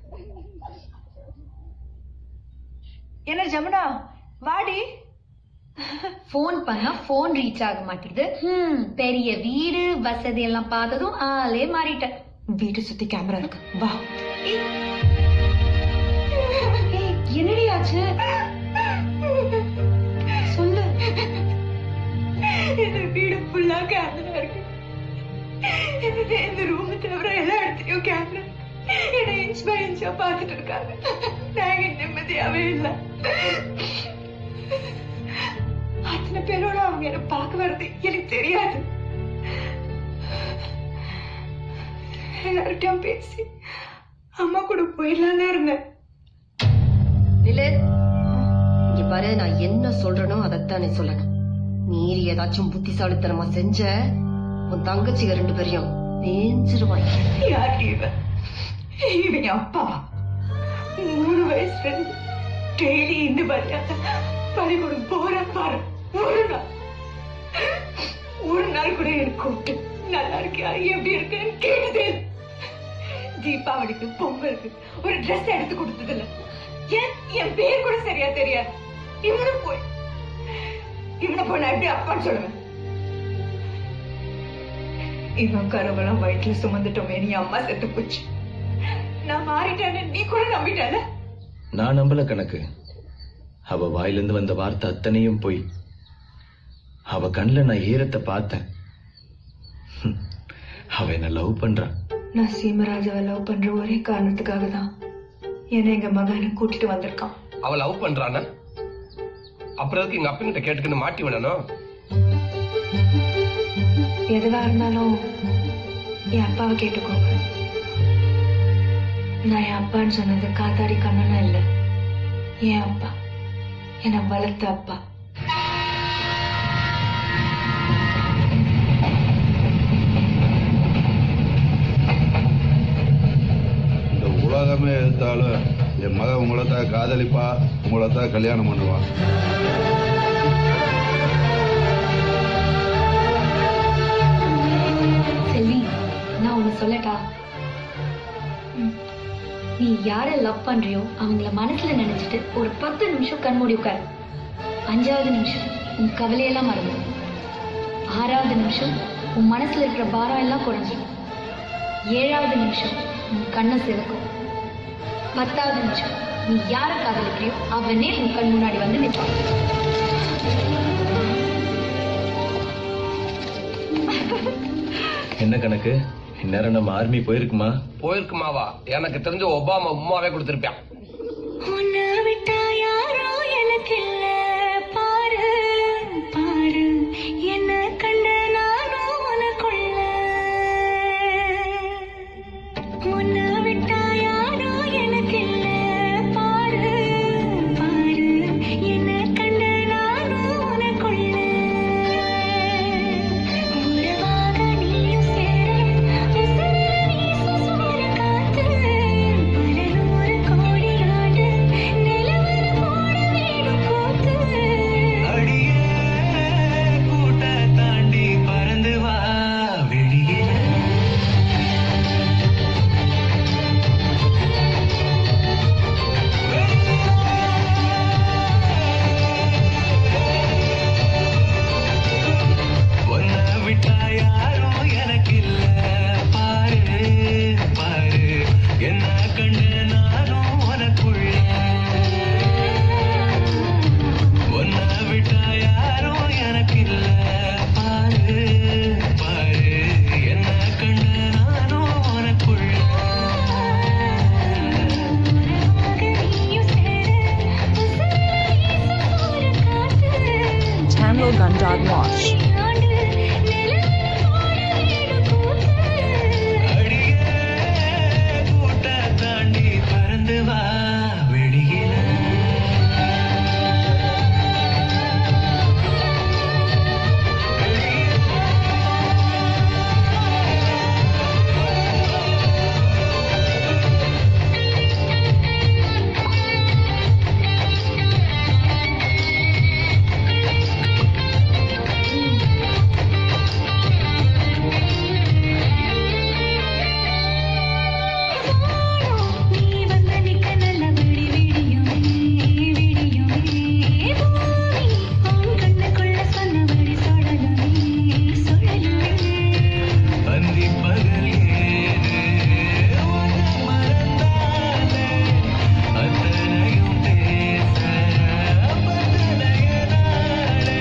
என்ன ஜமுனா வாடி ஃபோன் பண்ணா ஃபோன் ரீச் ஆக மாட்டேங்குது ஹம், பெரிய வீடு வசதி எல்லாம் பார்த்ததும் ஆளே மாறிட்டேன் வீட்டை சுத்தி கேமரா இருக்கு வா ஏய், என்னடி ஆச்சு சொல்லு இந்த வீடு ஃபுல்லா கேமரா இருக்கு இந்த ரூம் தவிர எல்லா இடத்துலயும் கேமரா என்ன இன்ச் பை இன்ச்சா பார்த்துட்டு இருக்காங்க நாங்க நிம்மதியாவே இல்ல அத்தனை பேரோட அவங்க என்ன பார்க்க வர்றது எனக்கு தெரியாது எல்லார்கிட்டயும் பேசி அம்மா கூட போயிடலாம் இருந்தேன் நில்லு இங்க பாரு நான் என்ன சொல்றேனோ அதைத்தான் நீ சொல்லணும் மீறி ஏதாச்சும் புத்திசாலித்தனமா செஞ்ச உன் தங்கச்சிங்க ரெண்டு பேரையும் பேஞ்சிருவாங்க யார் இவன் இவன் அப்பா மூணு வயசுல டெய்லி இந்த மரியாதை பள்ளிக்கூடம் போற பாரு ஒரு நாள் ஒரு நாள் கூட எனக்கு கூப்பிட்டு நல்லா இருக்கியா எப்படி இருக்கேன்னு கேட்டதே இல்ல. தீபாவளிக்கு பொங்கலுக்கு ஒரு ட்ரெஸ் எடுத்து கொடுத்தது இல்ல ஏன் என் பேர் கூட சரியா தெரியாது இவனு போய் இவனை போய் நான் எப்படி அப்பான்னு சொல்லுவேன் இவன் கருவெல்லாம் வயிற்றுல சுமந்துட்டோமே நீ அம்மா செத்து போச்சு நான் மாறிட்டேன்னு நீ கூட நம்பிட்டல நான் நம்பல கணக்கு அவ வாயிலிருந்து வந்த வார்த்தை அத்தனையும் போய் அவ கண்ணுல நான் ஈரத்தை பார்த்தேன் ஹம், அவ என்ன லவ் பண்றான் நான் சீமராஜாவை லவ் பண்ற ஒரே காரணத்துக்காக தான் என்னை எங்க மகனை கூட்டிட்டு வந்திருக்கான் அவ லவ் பண்றானா அப்புறம் எதுக்கு எங்க அப்பங்கிட்ட கேட்டுக்கின்னு மாட்டி விடணும் எதுவா இருந்தாலும் என் அப்பாவை கேட்டுக்கோங்க நான் என் அப்பான்னு சொன்னது காத்தாடி கண்ணனா இல்ல என் அப்பா என்னை வளர்த்த அப்பா இந்த உலகமே எடுத்தாலும் என் மகன் உங்களை தான் காதலிப்பா உங்களை தான் கல்யாணம் பண்ணுவான் செல்வி நான் ஒண்ணு சொல்லட்டா ம். நீ யார லவ் பண்றியோ அவங்கள மனசுல நினைச்சிட்டு ஒரு பத்து நிமிஷம் கண்மூடி உட்கார் அஞ்சாவது நிமிஷம் உன் கவலையெல்லாம் மறந்துடும் ஆறாவது நிமிஷம் உன் மனசுல இருக்கிற பாரம் எல்லாம் குறைஞ்சிடும் ஏழாவது நிமிஷம் உன் கண்ணை சிவக்கும் பத்தாவது நிமிஷம் நீ யார காதலிக்கிறியோ அவனே உன் கண் முன்னாடி வந்து நிற்பான் என்ன கணக்கு இந்நேரம் நம்ம ஆர்மி போயிருக்குமா போயிருக்குமாவா எனக்கு தெரிஞ்ச ஒபாமா உமாவே கொடுத்திருப்பான் உன்னை விட்டா யாரோ எனக்கு இல்ல பாரு பாரு என்ன கண்ட நானும் உனக்குள்ள உன்னை விட்டா யாரோ எனக்கு இல்ல பாரு பாரு என்ன கண்ட நானும் உனக்குள்ள உறவாக நீயும் சேர உசுரை வீசும் சூரிய காத்து பல நூறு கோடி ஆண்டு நிலவர போட வேணும் போத்து கூட்ட தாண்டி பறந்து வா வெளியே உன்னை விட்டா யாரும் எனக்கு இல்ல பாரு பாரு என்ன கண்டு நானும் உனக்குள்ள உன்னை விட்டா யாரும் எனக்கு இல்ல பாரு பாரு என்ன கண்டு நானும் உனக்குள்ள Tamil Gundog Wash. கூட்ட தாண்டி பறந்து வா வெளியில நீ வந்த நிக்க நல்ல விடி விடியுமே விடியுமே பூமி உன் கண்ணுக்குள்ள சொன்னபடி சொல்லணுமே சொல்லணுமே பந்தி பகல் ஏது உன்னை மறந்தாலே அத்தனையும் பேச பத்தனைய நாளே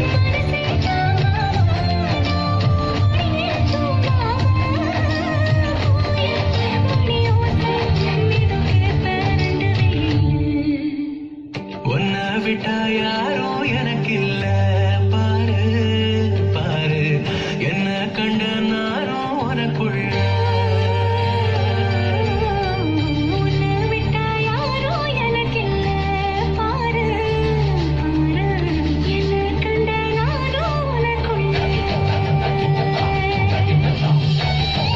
உன்னை விட்டா யாரும் எனக்கு இல்ல பாரு பாரு என்ன கண்ட நானும் உனக்குள்ள உன்னை விட்டா யாரோ எனக்கு இல்ல பாரு பாரு என்ன கண்ட நானும் உனக்குள்ள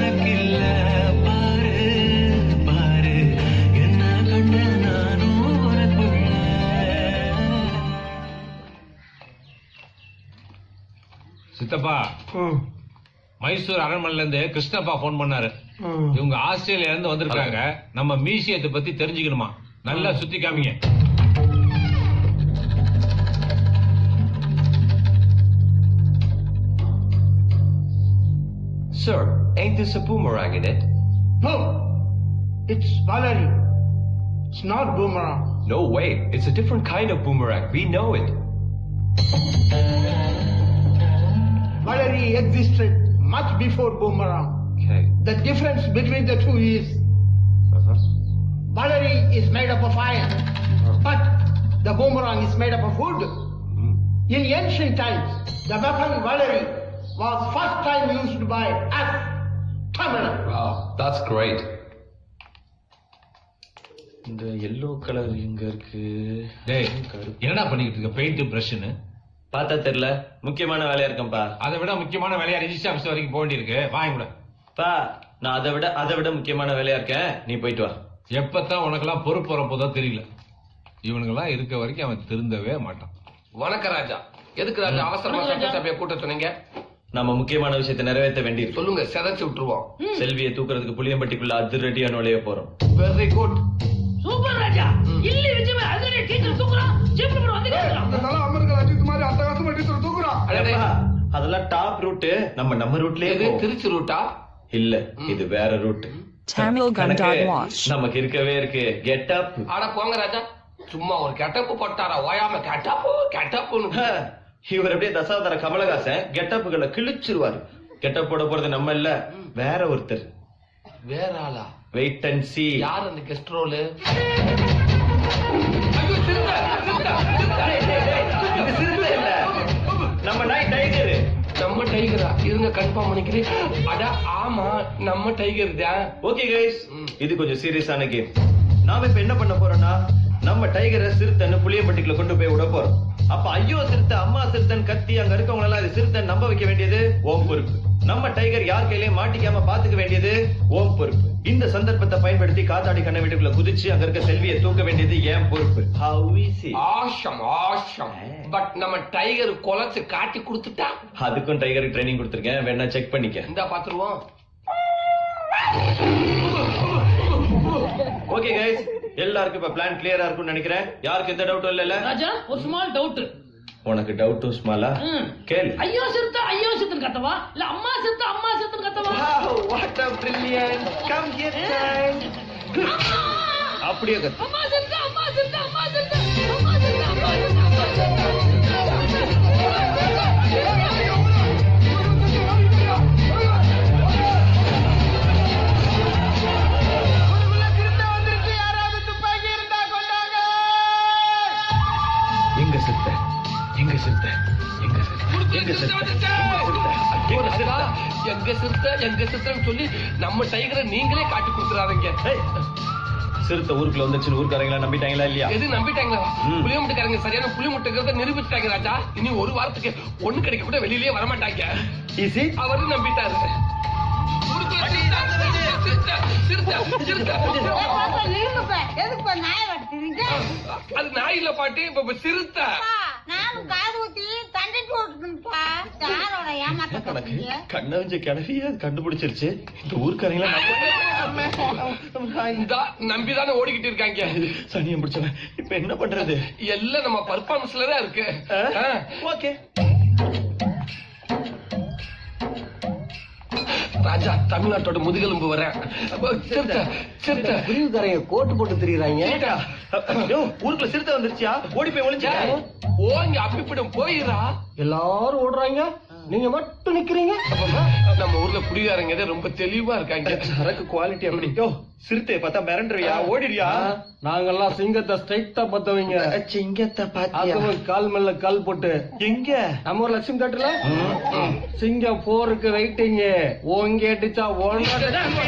எனக்கு இல்ல பாரு பாரு என்ன கண்ட நானும் உனக்குள்ள சித்தப்பா மைசூர் அரண்மனையில இருந்து கிருஷ்ணப்பா போன் பண்ணாரு இவங்க ஆஸ்திரேலியா இருந்து வந்திருக்காங்க நம்ம மியூசியத்தை பத்தி தெரிஞ்சுக்கணுமா நல்லா சுத்தி காமிங்க Sir, ain't this a boomerang in it? No, it's Valerie. It's not boomerang. No way, it's a different kind of boomerang. We know it. Valerie existed much before boomerang. Okay. The difference between the two is Valerie is made up of iron, but the boomerang is made up of wood. In ancient times, the weapon Valerie was first time used by us, Tamil. Wow, that's great. இந்த yellow colour எங்க இருக்கு டேய் என்னடா பண்ணிக்கிட்டு இருக்க paint பிரஷ்னு பார்த்தா தெரியல முக்கியமான வேலையா இருக்கேன்பா அதை விட முக்கியமான வேலையா ரெஜிஸ்டர் ஆஃபீஸ் வரைக்கும் போக வேண்டியிருக்கு வாங்கி கூட பா நான் அதை விட அதை விட முக்கியமான வேலையா இருக்கேன் நீ போயிட்டு வா எப்பதான் உனக்கெல்லாம் பொறுப்பு வரப்போதோ தெரியல இவனுங்கெல்லாம் இருக்க வரைக்கும் அவன் திருந்தவே மாட்டான் வணக்கம் ராஜா எதுக்கு ராஜா அவசரமா சட்டசபையை கூட்ட சொன்னீங்க நம்ம முக்கியமான விஷயத்தை நிறைவேற்ற வேண்டியிருக்கு சொல்லுங்க செதைச்சு விட்டுருவோம் செல்வியை தூக்குறதுக்கு புளியம்பட்டிக்குள்ள அதிரடியா நுழைய போறோம் வெரி குட் சூப்பர் ராஜா இல்ல விஜய் அதுல டீச்சர் தூக்குறான் ஜீப்ல போய் வந்து கேக்குறான் அமெரிக்கா அஜித் மாதிரி அட்டகாசமா டீச்சர் தூக்குறான் அப்பா, அதெல்லாம் டாப் ரூட் நம்ம நம்ம ரூட்லயே போவோம். திருச்சி ரூட்டா இல்ல இது வேற ரூட் Tamil Gundog Wash. நமக்கு இருக்கவே இருக்கு கெட் அப் அட போங்க ராஜா சும்மா ஒரு கெட்டப்பு போட்டாரா ஓயாம கெட்டப்பு கெட்டப்புன்னு இவர் அப்படியே தசாவதார கமலஹாசன் கெட்டப்புகளை கிழிச்சிருவாரு கெட்டப் போட போறது நம்ம இல்ல வேற ஒருத்தர் வேற ஆளா வெயிட் அண்ட் சி யார் அந்த கெஸ்ட் ரோலு நம்ம நாய் டைகர் நம்ம டைகரா இருங்க கன்ஃபார்ம் பண்ணிக்கிறேன் அட ஆமா நம்ம டைகர் தான் ஓகே கைஸ் இது கொஞ்சம் சீரியஸான கேம் நாம இப்ப என்ன பண்ண போறோம்னா நம்ம டைகரை சிறுத்தைன்னு புளியம்பட்டிக்குள்ள கொண்டு போய் விட போறோம் அப்ப ஐயோ சிறுத்தை அம்மா சிறுத்தைன்னு கத்தி அங்க இருக்கவங்க எல்லாம் இது சிறுத்தை நம்ப வைக்க வேண்டியது ஓம் பொறுப்பு நம்ம டைகர் யார் கையிலயும் மாட்டிக்காம பாத்துக்க வேண்டியது ஓம் பொறுப்பு இந்த சந்தர்ப்பத்தை பயன்படுத்தி காத்தாடி கண்ண வீட்டுக்குள்ள குதிச்சு அங்க இருக்க செல்வியை தூக்க வேண்டியது ஏன் பொறுப்பு how easy awesome awesome but நம்ம டைகர் குலைச்சு காட்டி கொடுத்துட்டா அதுக்கும் டைகருக்கு ட்ரைனிங் கொடுத்துருக்கேன் வேணா செக் பண்ணிக்க இந்த பாத்துருவோம் ஓகே கைஸ் எல்லாருக்கும் இப்ப பிளான் கிளியரா இருக்கும்னு நினைக்கிறேன் யாருக்கு எந்த டவுட்டும் இல்லல ராஜா ஒரு ஸ்மால் டவுட் உனக்கு டவுட்டும் ஸ்மாலா கேளு ஐயோ சிறுத்தை ஐயோ சிறுத்தைன்னு கத்தவா இல்ல அம்மா சிறுத்தை அம்மா சிறுத்தைன்னு கத்தவா what a brilliant come here time அப்படியே கத்து அம்மா சிறுத்தை அம்மா சிறுத்தை அம்மா சிறுத்தை அம்மா சிறுத்தை அம்மா சிறுத்தை அம்மா எங்க சித்த எங்க சித்த எங்க சித்த எங்க சித்த எங்க சிறுத்தை எங்க சிறுத்தைன்னு சொல்லி நம்ம டைகரை நீங்களே காட்டி கொடுத்துறாதீங்க சிறுத்தை ஊருக்குள்ள வந்துச்சுன்னு ஊர்க்காரங்களா நம்பிட்டாங்களா இல்லையா எது நம்பிட்டாங்களா ம். புளிய முட்டைக்காரங்க சரியான புளி முட்டைக்கிறத நிரூபிச்சிட்டாங்க ராஜா இனி ஒரு வாரத்துக்கு ஒண்ணு கிடைக்க கூட வெளியிலேயே வரமாட்டாங்க அவரு நம்பிட்டாரு எதுக்கு நாய வட்டுறீங்க அது நாயில பாட்டு இப்ப இப்ப சிறுத்தை நானும் காது ஊத்தி தண்டிட்டு ஓட்டுக்குப்பா யாரோட ஏமாத்த பாத்தீங்க கண்ண வச்ச கிளவிய கண்டுபிடிச்சிருச்சு இந்த ஊர்க்காரங்களா நம்பிதானே ஓடிக்கிட்டு இருக்காங்க சனியம் பிடிச்சவன் இப்ப என்ன பண்றது எல்லாம் நம்ம பர்ஃபார்மன்ஸ்ல தான் இருக்கு ஓகே ராஜா தமிழ்நாட்டோட முதுகெலும்பு வரேன் சிறுத்தை சிறுத்தை பிரிவுக்காரங்க கோட்டு போட்டு திரியுறாங்க ஊருக்குள்ள சிறுத்தை வந்துருச்சியா ஓடி போய் ஒளிஞ்சா ஓங்க அப்பிப்பிடம் போயிரா எல்லாரும் ஓடுறாங்க நீங்க மட்டும் நிக்கிறீங்க நம்ம ஊர்ல குடிகாரங்க ரொம்ப தெளிவா இருக்காங்க சரக்கு குவாலிட்டி அப்படி யோ சிறுத்தையை பார்த்தா மிரண்டுறியா ஓடிறியா நாங்கெல்லாம் சிங்கத்தை ஸ்ட்ரைட்டா பத்தவங்க சிங்கத்தை அதுவும் கால் மேல கால் போட்டு எங்க நம்ம ஒரு லட்சுமி தட்டுல சிங்கம் போருக்கு வெயிட்டிங்க ஓங்க அடிச்சா ஒன்றா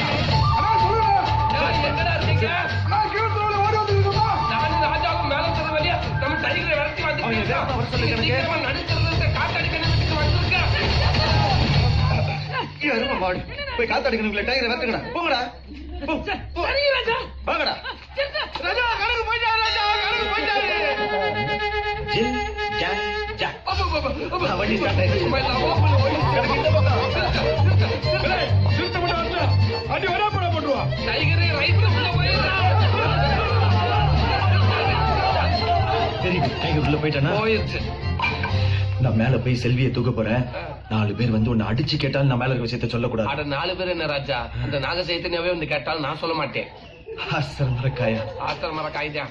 எங்கடா இருக்கீங்க நானும் ராஜாவும் மேல சொல்ற வழியா நம்ம டைகரை விரட்டி வந்துட்டு சீக்கிரமா நடுத்தரத்துல காத்தாடி கண்ணத்துக்கு வந்திருக்கேன் எருமை மாடு போய் காத்து அடிக்கணுங்களே டைகரை வெட்டுங்கடா போங்கடா போ, போ. வாங்கடா ராஜா கணக்கு போயிட்டா ராஜா கணக்கு போயிட்டாரு ஜில், ஜா, ஜா. வண்டி start அடி வரா போட போட்டுருவா டைகரே ரைட்ல உள்ள வெரி குட் டைகர் உள்ள போயிட்டானா போயிருச்சு நான் மேல போய் செல்வியை தூக்க போறேன் நாலு பேர் வந்து உன்னை அடிச்சு கேட்டாலும் நான் மேல இருக்க விஷயத்த சொல்லக்கூடாது அட நாலு பேர் என்ன ராஜா அந்த நாக சைத்தன்யாவே வந்து கேட்டாலும் நான் சொல்ல மாட்டேன் ஆசர் மரக்காயா ஆத்தர் மர காய்தான்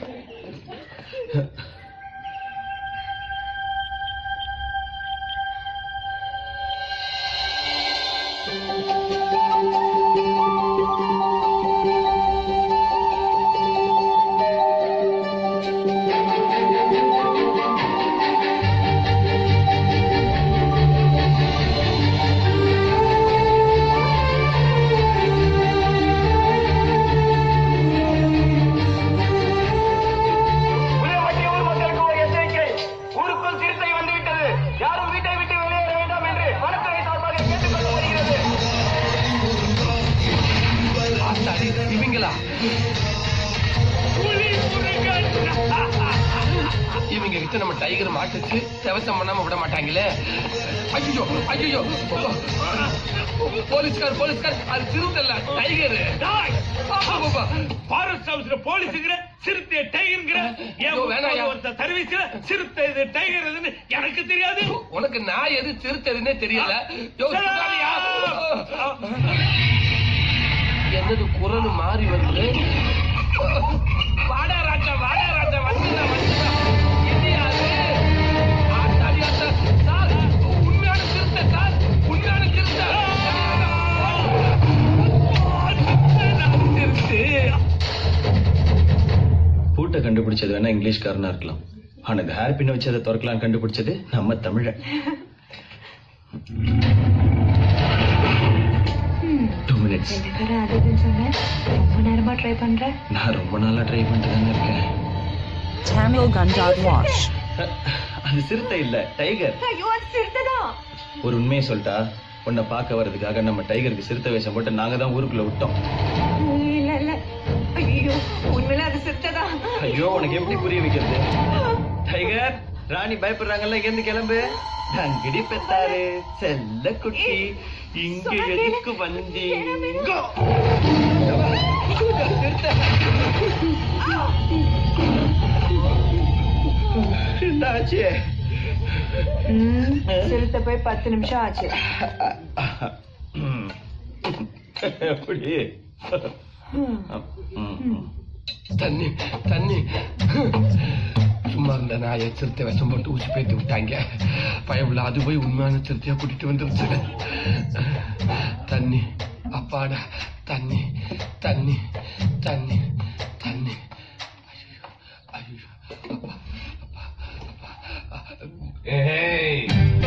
ஊருக்குள் சிறுத்தை வந்து விட்டது யாரும் வீட்டை விட்டு வெளியேற வேண்டாம் என்று வனத்துறை சார்பாக கேட்டுக்கொள்ளப்படுகிறது ஆத்தாடி, இவங்களா இவங்க கிட்ட நம்ம டைகர் மாட்டுச்சு தேவசம் பண்ணாம விட மாட்டாங்களே ஐயோ ஐயோ போலீஸ்கார் போலீஸ்கார் அது சிறுத்தல்ல டைகர் ஃபாரஸ்ட் ஹவுஸ்ல போலீஸுங்கிற சிறுத்தை டைகர்ங்கிற ஐயோ, வேணாயா. ஒருத்தர் சர்வீஸ்ல சிறுத்தை இது டைகர் இதுன்னு எனக்கு தெரியாது உனக்கு நான் எது சிறுத்ததுன்னே தெரியல யோ, சுடாதியா? என்னது குரல் மாறி வருது வாடா ராஜா வாடா ராஜா வந்துடா வந்துடா என்னையா அது? ஆத்தாடி, ஆத்தா. சார், உண்மையான சிறுத்தை சார் உண்மையான சிறுத்தை பூட்டை கண்டுபிடிச்சது வேணா இங்கிலீஷ்காரனா இருக்கலாம் ஆனா இந்த ஹேர் பின் வச்சு அதை திறக்கலாம் கண்டுபிடிச்சது நம்ம தமிழன் டூ மினிட்ஸ் ரெண்டு பேரும் அது இதுன்னு சொன்னேன் ரொம்ப நேரமா ட்ரை பண்றேன் நான் ரொம்ப நாளா ட்ரை பண்ணிட்டு தானே இருக்கேன் Tamil Gundog Wash. அது சிறுத்தை இல்ல டைகர் ஐயோ அது சிறுத்தைதான் ஒரு உண்மையை சொல்லிட்டா உன்னை பார்க்க வர்றதுக்காக நம்ம டைகருக்கு சிறுத்தை வேஷம் போட்டு நாங்க தான் ஊருக்குள்ள விட்டோம் இல்ல இல்ல ஐயோ உண்மையில அது சிறுத்தைதான் ஐயோ உனக்கு எப்படி புரிய வைக்கிறது டைகர் ராணி பயப்படுறாங்கல்ல இங்க இருந்து கிளம்பு தங்கிடி பெத்தாரு செல்ல குட்டி இங்க எதுக்கு வந்தீங்க என்னாச்சு ம், சிறுத்தை போய் பத்து நிமிஷம் ஆச்சு எப்படி ம். ம். தண்ணி தண்ணி சும்மா இருந்த நாயை சிறுத்தை விஷம் போட்டு ஊசி பேத்தி விட்டாங்க பயவுல அது போய் உண்மையான சிறுத்தையா கூட்டிட்டு வந்துருச்சு தண்ணி அப்பாடா தண்ணி தண்ணி தண்ணி தண்ணி ஐயோ, ஐயோ, அப்பா, அப்பா, அப்பா, அப்பா. ஏய்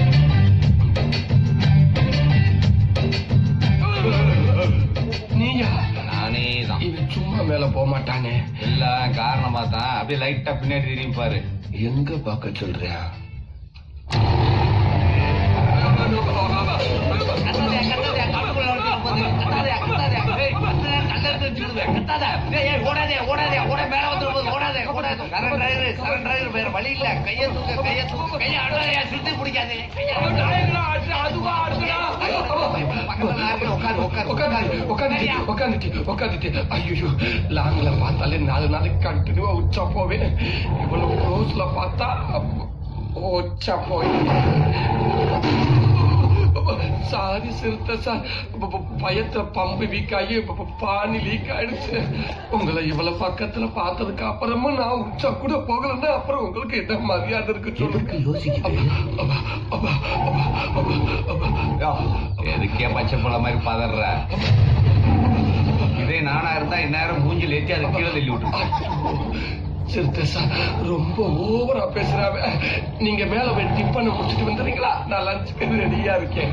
நீயா நானே தான் இவன் சும்மா மேல போக மாட்டானே எல்லாம் காரணமா தான் அப்படியே லைட்டா பின்னாடி திரும்பி பாரு எங்க பார்க்க சொல்றியா ஐயோ லாங்ல பார்த்தாலே நாலு நாளைக்கு கண்டினியூவா உச்சா போவேன் இவ்வளவு க்ளோஸ்ல பார்த்தா உச்சா போய் சாரி சிறுத்தை சார் ப- ப- பயத்துல பம்பு வீக் ஆகி ப- ப- பானி லீக் ஆயிடுச்சு உங்களை இவ்வளவு பக்கத்துல பார்த்ததுக்கு அப்புறமா நான் உச்சா கூட போகலன்னா அப்புறம் உங்களுக்கு என்ன மரியாதை இருக்கு சொல்லுங்க எதுக்கே பச்சை பழம் மாதிரி பதற இதே நானா இருந்தா இந்நேரம் மூஞ்சில் ஏற்றி அதை கீழே தள்ளி விட்டுருப்பேன் சிறுத்தை சார் ரொம்ப ஓவரா பேசுறாவ நீங்க மேல போய் டிப்பனை முடிச்சுட்டு வந்துடுறீங்களா நான் லஞ்ச் ரெடியா இருக்கேன்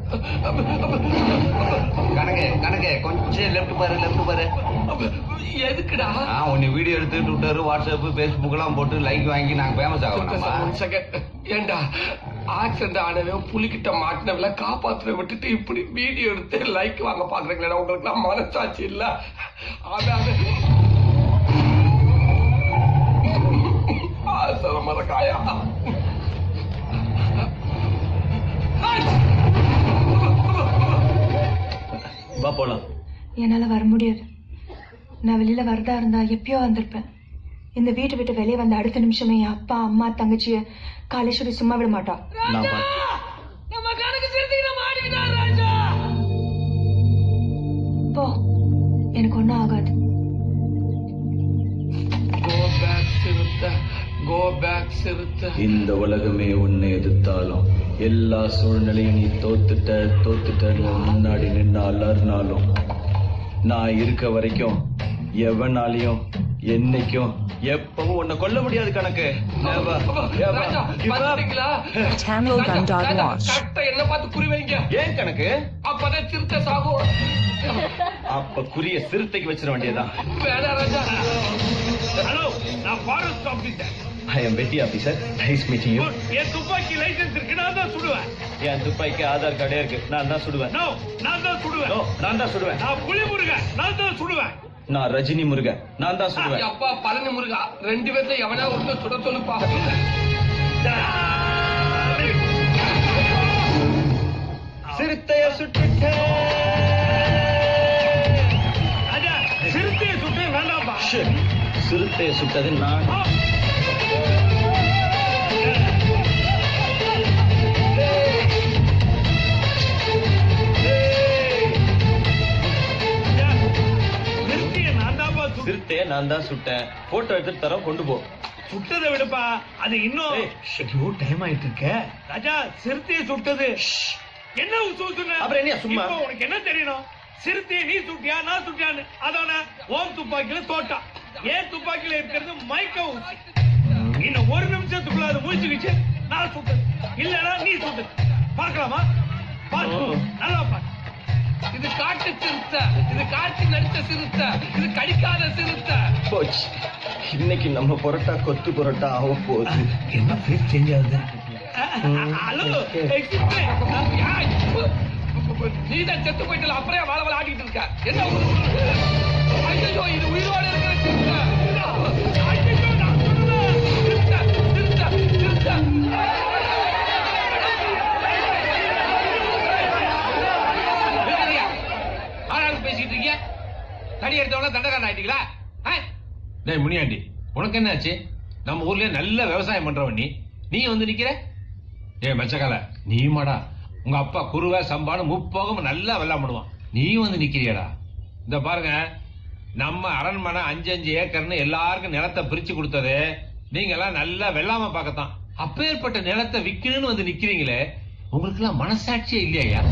கணக்கு கணக்கு கொஞ்சம் லெஃப்ட் பாரு லெஃப்ட் பாரு எதுக்குடா நான் உன்னை வீடியோ எடுத்து ட்விட்டர் வாட்ஸ்அப் ஃபேஸ்புக் எல்லாம் போட்டு லைக் வாங்கி நாங்க ஃபேமஸ் ஆகணும் ஒன் செகண்ட் ஏண்டா ஆக்சிடென்ட் ஆனவன் புலிகிட்ட மாட்டினவங்கள காப்பாத்துற விட்டுட்டு இப்படி வீடியோ எடுத்து லைக் வாங்க பாக்குறீங்களா உங்களுக்கு எல்லாம் மனசாட்சி இல்ல அதாவது ஆசல மரக்காயா வா போலாம் என்னால வர முடியாது நான் வெளியில வரதா இருந்தா எப்பயோ வந்திருப்பேன் இந்த வீட்டை விட்டு வெளியே வந்த அடுத்த நிமிஷமே என் அப்பா அம்மா தங்கச்சிய காலேஸ்வரி சும்மா விட மாட்டா நான் பா- நம்ம கணக்கு சேர்த்து மாட்டிக்கிட்டா ராஜா போ எனக்கு ஒண்ணும் ஆகாது கோ பேக் சிறுத்த கோ பேக் சிறுத்த இந்த உலகமே உன்னை எதிர்த்தாலும் எல்லா சூழ்நிலையும் நீ தோத்துட்ட தோத்துட்டன்னு முன்னாடி நின்று அலர்னாலும் நான் இருக்க வரைக்கும் எவனாலையும் என்னைக்கும் எப்பவும் உன்னை கொல்ல முடியாது கணக்கு Never, ever. ராஜா Give up. பாத்தீங்களா Tamil Gun Dog ராஜா, Watch. கரெக்டா என்ன பார்த்து குறி வைங்க ஏன் கணக்கு அப்பதான் சிறுத்தை சாகும் அப்ப குறிய சிறுத்தைக்கு வச்சிட வேண்டியதான் வேணா ராஜா ஹலோ நான் ஃபாரஸ்ட் ஆபீசர் ஐ எம் வெட்டி ஆபீசர் நைஸ் மீட்டிங் யூ என் துப்பாக்கி லைசென்ஸ் இருக்கு நான் தான் சுடுவேன் என் துப்பாக்கி ஆதார் கார்டே இருக்கு நான் தான் சுடுவேன் நோ நான் தான் சுடுவேன் No, நான் தான் சுடுவேன் நான் புலி முருகன் நான் தான் சுடுவேன் நான் ரஜினி முருகன் நான் தான் சுடுவேன் அப்பா பழனி முருகா ரெண்டு பேர்ல எவனா ஒருத்தர் சுட சொல்லுப்பா சிறுத்தைய சுட்டுட்டேன் ராஜா சிறுத்தையை சுட்டு வேண்டாம்பா Shit. சிறுத்தைய சுட்டது நான் சிறுத்தையை நான் தான்ப்பா சுட்டு சிறுத்தைய நான் தான் சுட்டேன் போட்டோ எடுத்துட்டு தரோம் கொண்டு போ சுட்டதை விடுப்பா அது இன்னும் ஐயோ டைம் ஆயிட்டு இருக்க ராஜா சிறுத்தையை சுட்டது என்ன உசு உசுன்னு? அப்புறம் என்னய்யா சும்மா? இப்போ உனக்கு என்ன தெரியணும் சிறுத்தையை நீ சுட்டியா நான் சுட்டியான்னு அதோட ஓம் துப்பாக்கியில தோட்டா ஏன் துப்பாக்கியில இருக்கிறது மைக்க ஊசி இன்னும் ஒரு நிமிஷத்துக்குள்ள அது முடிச்சுக்கிச்சு நான் சுட்டது இல்லனா நீ சுட்டது பார்க்கலாமா பாரு நல்லா பாரு இது காட்டு சிறுத்தை இது காட்டு நடிச்ச சிறுத்தை இது கடிக்காத சிறுத்தை போச்சு இன்னைக்கு நம்ம புரோட்டா கொத்து புரோட்டா ஆக போகுது என்ன ஃபேஸ் சேஞ்ச் ஆகுது ஹலோ நீ தான் செத்து போயிட்டு அப்புறம் வாழ வாழ ஆடிட்டு இருக்க என்ன ஐயோ இது உயிரோட இருக்கிற சிறுத்தை ஐயையோ, நான் சொல்லுவேன். சிறுத்தை, சிறுத்தை, சிறுத்தை. நிறுத்துறியா? ஆளாளுக்கு பேசிட்டு இருக்கீங்க தடி எடுத்தவங்கள தண்டகாரன் ஆயிட்டீங்களா ஆ? டேய் முனியாண்டி உனக்கு என்னாச்சு நம்ம ஊர்லயே நல்ல விவசாயம் பண்றவன் நீ நீ வந்து நிக்கிற ஏ மச்சக்கால நீ மாடா உங்க அப்பா குருவை சம்பான்னு முப்போகம் நல்லா வெள்ளாம் பண்ணுவான் நீ வந்து நிக்கிறியடா இந்த பாருங்க நம்ம அரண்மனை அஞ்சு அஞ்சு ஏக்கர்னு எல்லாருக்கும் நிலத்தை பிரிச்சு கொடுத்தது நீங்க எல்லாம் நல்லா வெள்ளாம பார்க்கத்தான் அப்பேற்பட்ட நிலத்தை விக்கணும்னு வந்து நிக்கிறீங்களே உங்களுக்கு எல்லாம் மனசாட்சியே இல்லையா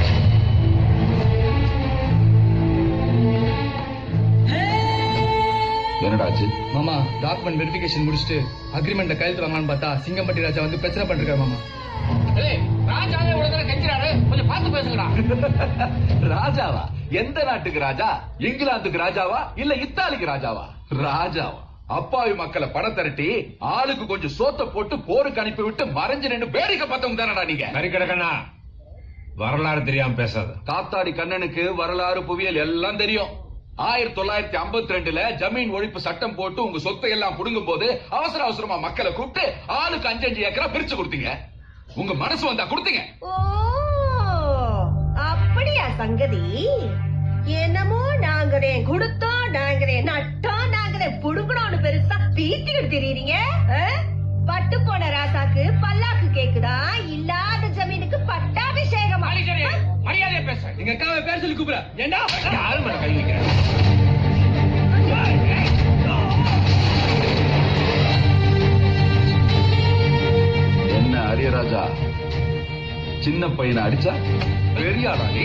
என்னடாச்சு மாமா டாக்குமெண்ட் வெரிஃபிகேஷன் முடிச்சுட்டு அக்ரிமெண்ட்ல கையெழுத்து வாங்கலாம்னு பார்த்தா சிங்கம்பட்டி ராஜா வந்து பிரச்சனை பண்ணிருக்காரு மாமா ஏய், ராஜாவே உடனே கெஞ்சிறாரு கொஞ்சம் பார்த்து பேசுங்கடா ராஜாவா எந்த நாட்டுக்கு ராஜா இங்கிலாந்துக்கு ராஜாவா இல்ல இத்தாலிக்கு ராஜாவா ராஜாவா அப்பாவி மக்களை பணம் திரட்டி ஆளுக்கு கொஞ்சம் சோத்த போட்டு போருக்கு அனுப்பி விட்டு மறைஞ்சு நின்று வேடிக்கை பார்த்தவங்க தானடா நீங்க கறிக்கடக்கண்ணா வரலாறு தெரியாம பேசாத காத்தாடி கண்ணனுக்கு வரலாறு புவியியல் எல்லாம் தெரியும் ஆயிரத்தி தொள்ளாயிரத்தி ஐம்பத்தி ரெண்டுல ஜமீன் ஒழிப்பு சட்டம் போட்டு உங்க சொத்தை எல்லாம் புடுங்கும் போது அவசர அவசரமா மக்களை கூப்பிட்டு ஆளுக்கு அஞ்சு அஞ்சு ஏக்கரா பிரிச்சு கொடுத்தீங்க உங்க மனசு வந்தா கொடுத்தீங்க ஓ அப்படியா சங்கதி என்னமோ நாங்களே கொடுத்தோம் நாங்களே நட்டோம் நாங்களே புடுக்கணும்னு பெருசா பீத்திக்கிட்டு தெரியுறீங்க ஆ? பட்டு போன ராசாக்கு பல்லாக்கு கேக்குதா இல்லாத ஜமீனுக்கு பட்டாபிஷேகம் மரியாதையா பேச எங்க அக்காவை பேர் சொல்லி கூப்பிட ஏண்டா யாரும் மேல கை வைக்கிறேன் என்ன அரியராஜா சின்ன பையனை அடிச்சா பெரிய ஆளா நீ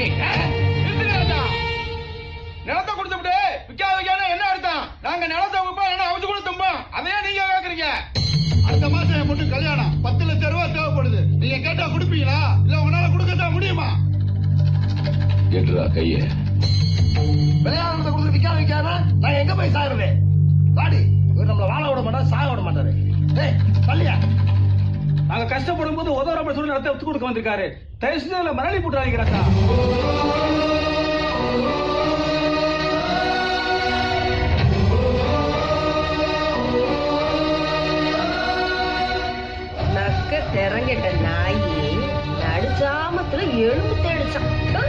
நிலத்தை கொடுத்துட்டு விக்கா வைக்கான என்ன அர்த்தம் நாங்க நிலத்தை வைப்போம் என்ன அவிச்சு கூட தும்போம் அதையே நீங்க கேக்குறீங்க அடுத்த மாசம் என் பொண்ணு கல்யாணம் பத்து லட்சம் ரூபாய் தேவைப்படுது நீங்க கேட்டா கொடுப்பீங்களா இல்ல உங்களால கொடுக்கத்தான் முடியுமா எடுறா கைய விளையாடுறத கொடுத்து விக்கா வைக்காம நான் எங்க போய் சாகுறது பாடி இவர் நம்மள வாழ விட மாட்டாரு சாக விட மாட்டாரு ஏய் பள்ளியா அங்க கஷ்டப்படும் போது உதவ சொல்லி நடத்த ஒத்து கொடுக்க வந்திருக்காரு தயவு செஞ்சு அதுல மணலி போட்டுறாதீங்க ராஜா நக்க திறங்கிட்ட நாயி நடுச்சாமத்துல எலும்பு தேடிச்சான்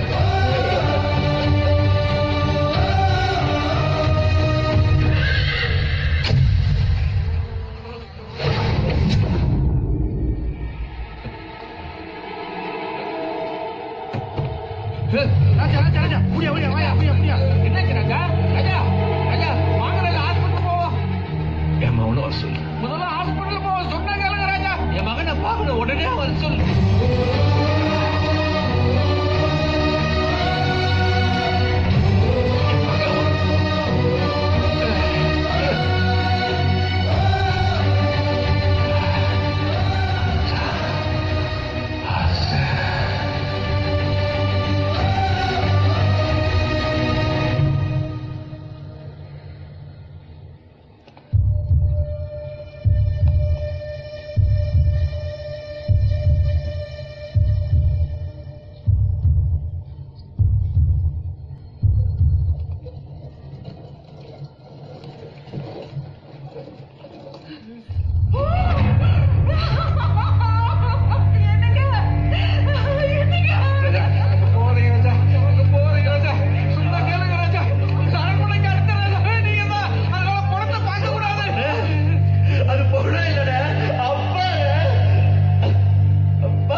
ராஜா ராஜா ராஜா முடியா முடியா வாயா முடியா முடியா என்னாச்சு ராஜா ராஜா ராஜா வாங்க ராஜா ஹாஸ்பிட்டல் போவோம் என் மகனை வர சொல்லு முதல்ல ஹாஸ்பிட்டல் போவோம் சொன்னா கேளுங்க ராஜா என் மகனை பார்க்கணும் உடனே வர சொல்லு அது பொருளே இல்லடா அப்பா அப்பா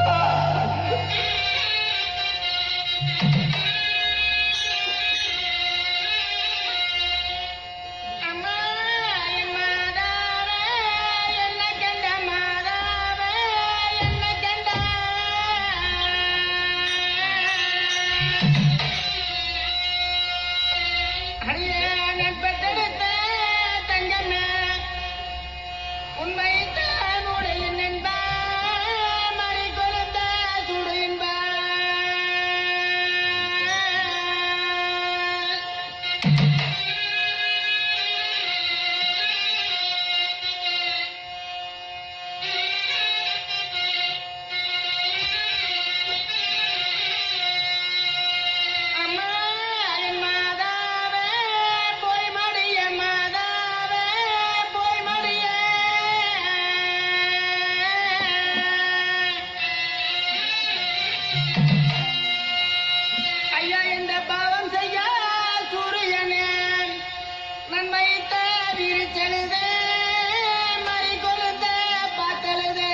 ஐயா இந்த பாவம் செய்ய சூரியனே நன்மை தவிரிச்செழுதே மறி கொழுந்த பார்த்தழுதே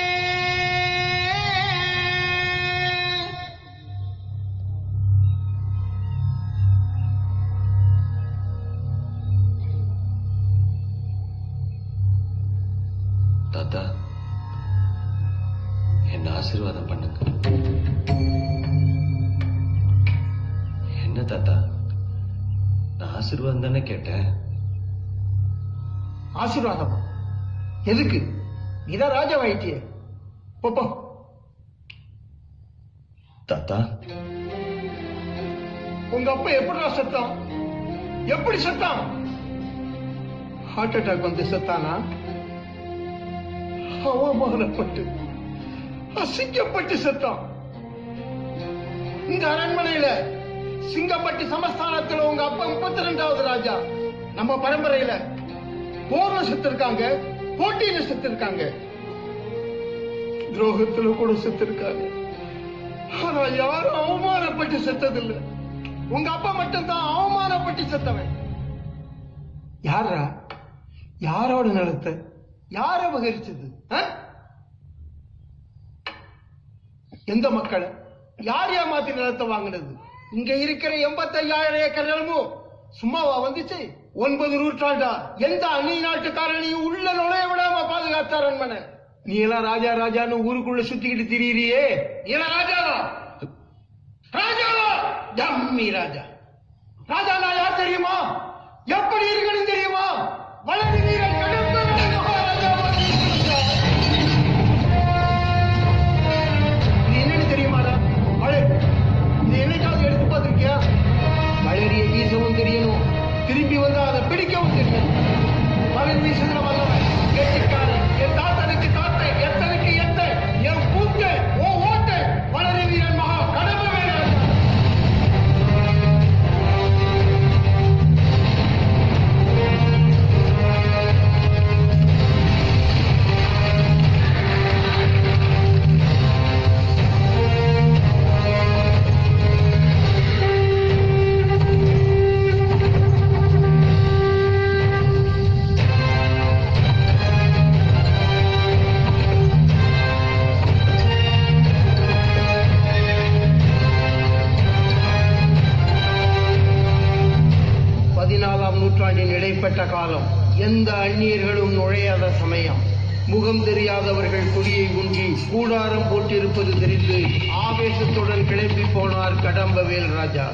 தாத்தா என்ன ஆசீர்வாதம் பண்ணுங்க என்ன தாத்தா நான் ஆசீர்வாதம் தானே கேட்டேன் ஆசீர்வாதமா எதுக்கு இதான் ராஜாவாயிட்டியே போ போ தாத்தா உங்க அப்பா எப்படிடா செத்தான் எப்படி செத்தான் ஹார்ட் அட்டாக் வந்து செத்தானா அவமானப்பட்டு அசிங்கப்பட்டு செத்தான் இந்த அரண்மனையில சிங்கப்பட்டி சமஸ்தானத்துல உங்க அப்பா முப்பத்தி ரெண்டாவது ராஜா நம்ம பரம்பரையில போர்ல செத்திருக்காங்க போட்டியில செத்திருக்காங்க துரோகத்துல கூட செத்திருக்காங்க ஆனா யாரும் அவமானப்பட்டு செத்ததில்லை உங்க அப்பா மட்டும்தான் அவமானப்பட்டு செத்தவன் யாரா யாரோட நிலத்தை யார் அபகரிச்சது ஆ? எந்த மக்களை யார் ஏமாத்தி நிலத்தை வாங்கினது இங்க இருக்கிற எண்பத்தையாயிரம் ஏக்கர் நிலமும் சும்மாவா வந்துச்சு ஒன்பது நூற்றாண்டா எந்த அந்நிய நாட்டுக்காரனையும் உள்ள நுழைய விடாம பாதுகாத்தார் அரண்மனை நீ எல்லாம் ராஜா ராஜான்னு ஊருக்குள்ள சுத்திக்கிட்டு திரியிறியே நீ எல்லாம் ராஜாவா ராஜாவா டம்மி ராஜா ராஜா நான் யார் தெரியுமா எப்படி இருக்கணும் தெரியுமா வளரி வீரன் கடம்பு மகாராஜாவா இது என்னன்னு தெரியுமாடா வளர் இது என்னைக்காவது எடுத்து பார்த்திருக்கியா வளரிய வீசவும் தெரியணும் திரும்பி வந்து அதை பிடிக்கவும் தெரியணும் வளர் வீசுகிற வல்லவன் கெட்டிக்காரன் என் தாத்தனுக்கு தாத்தன் எத்தனுக்கு எத்தன் நூற்றாண்டின் இடைப்பட்ட காலம் எந்த அந்நியர்களும் நுழையாத சமயம் முகம் தெரியாதவர்கள் கொடியை ஊன்றி கூடாரம் போட்டிருப்பது தெரிந்து ஆவேசத்துடன் கிளம்பி போனார் கடம்பவேல் ராஜா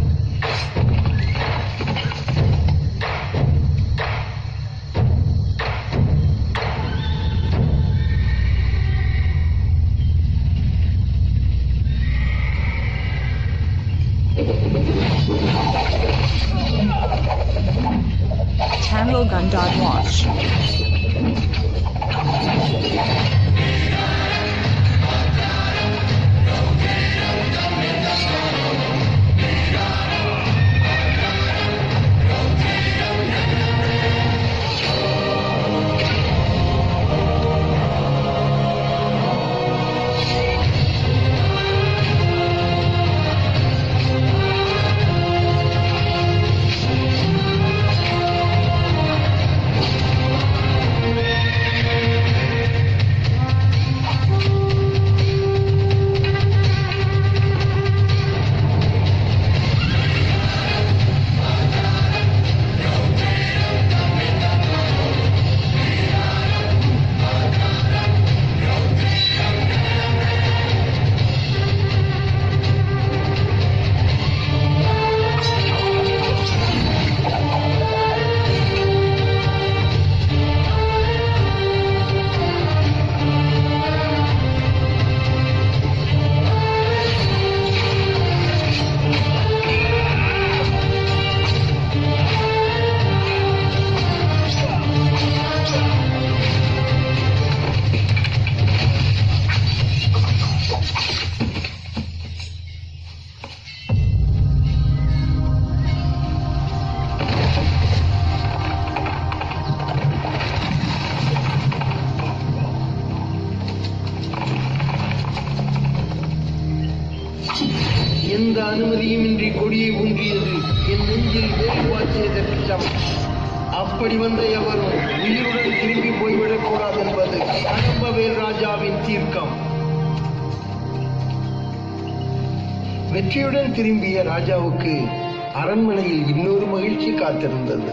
Tamil Gundad Watch. எந்த அனுமதியுமின்றி கொடியை ஊன்றியது என் நெஞ்சில் வேல் பாய்ச்சியதற்கு சமம் அப்படி வந்த எவரும் உயிருடன் திரும்பி போய்விடக் கூடாது என்பது கடம்பவேல் ராஜாவின் தீர்க்கம் வெற்றியுடன் திரும்பிய ராஜாவுக்கு அரண்மனையில் இன்னொரு மகிழ்ச்சி காத்திருந்தது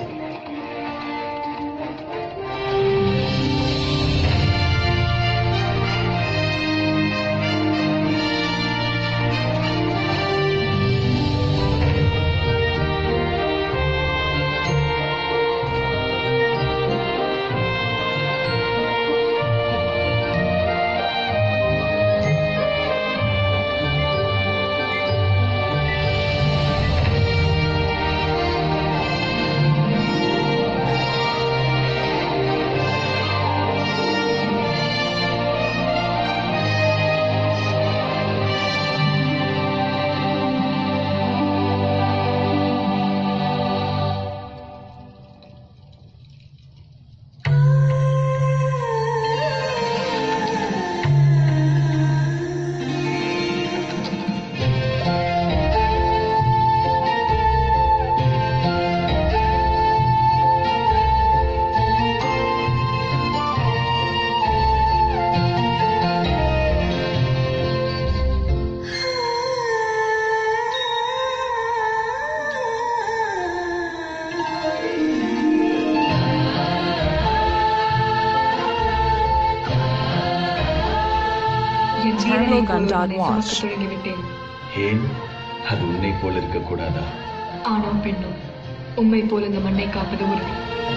என் Tamil வீரனை Gundad ஒருவனை Watch. சுமக்கத் தொடங்கிவிட்டேன் ஏன் அது உன்னை போல இருக்க கூடாதா ஆணும் பெண்ணும் உண்மை போல் இந்த மண்ணை காப்பது உறுதி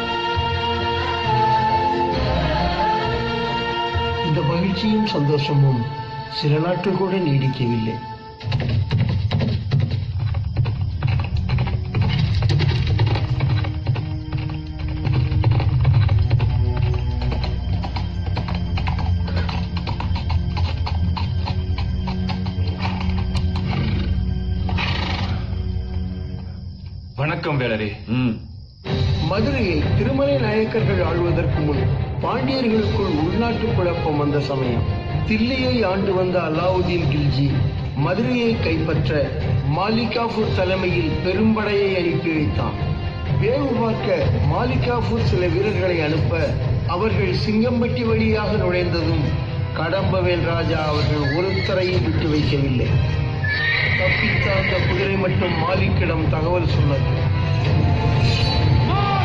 இந்த மகிழ்ச்சியும் சந்தோஷமும் சில நாட்கள் கூட நீடிக்கவில்லை வணக்கம் வேலரே ம் மதுரையை திருமலை நாயக்கர்கள் ஆள்வதற்கு முன் பாண்டியர்களுக்குள் உள்நாட்டு குழப்பம் வந்த சமயம் தில்லியை ஆண்டு வந்த அலாவுதீன் கில்ஜி மதுரையை கைப்பற்ற மாலிகாபூர் தலைமையில் பெரும்படையை அனுப்பி வைத்தான் வேவு பார்க்க மாலிகாபூர் சில வீரர்களை அனுப்ப அவர்கள் சிங்கம்பட்டி வழியாக நுழைந்ததும் கடம்பவேல் ராஜா அவர்கள் ஒருத்தரையும் விட்டு வைக்கவில்லை தப்பித்த அந்த குதிரை மட்டும் மாலிக்கிடம் தகவல் சொன்னது ஆ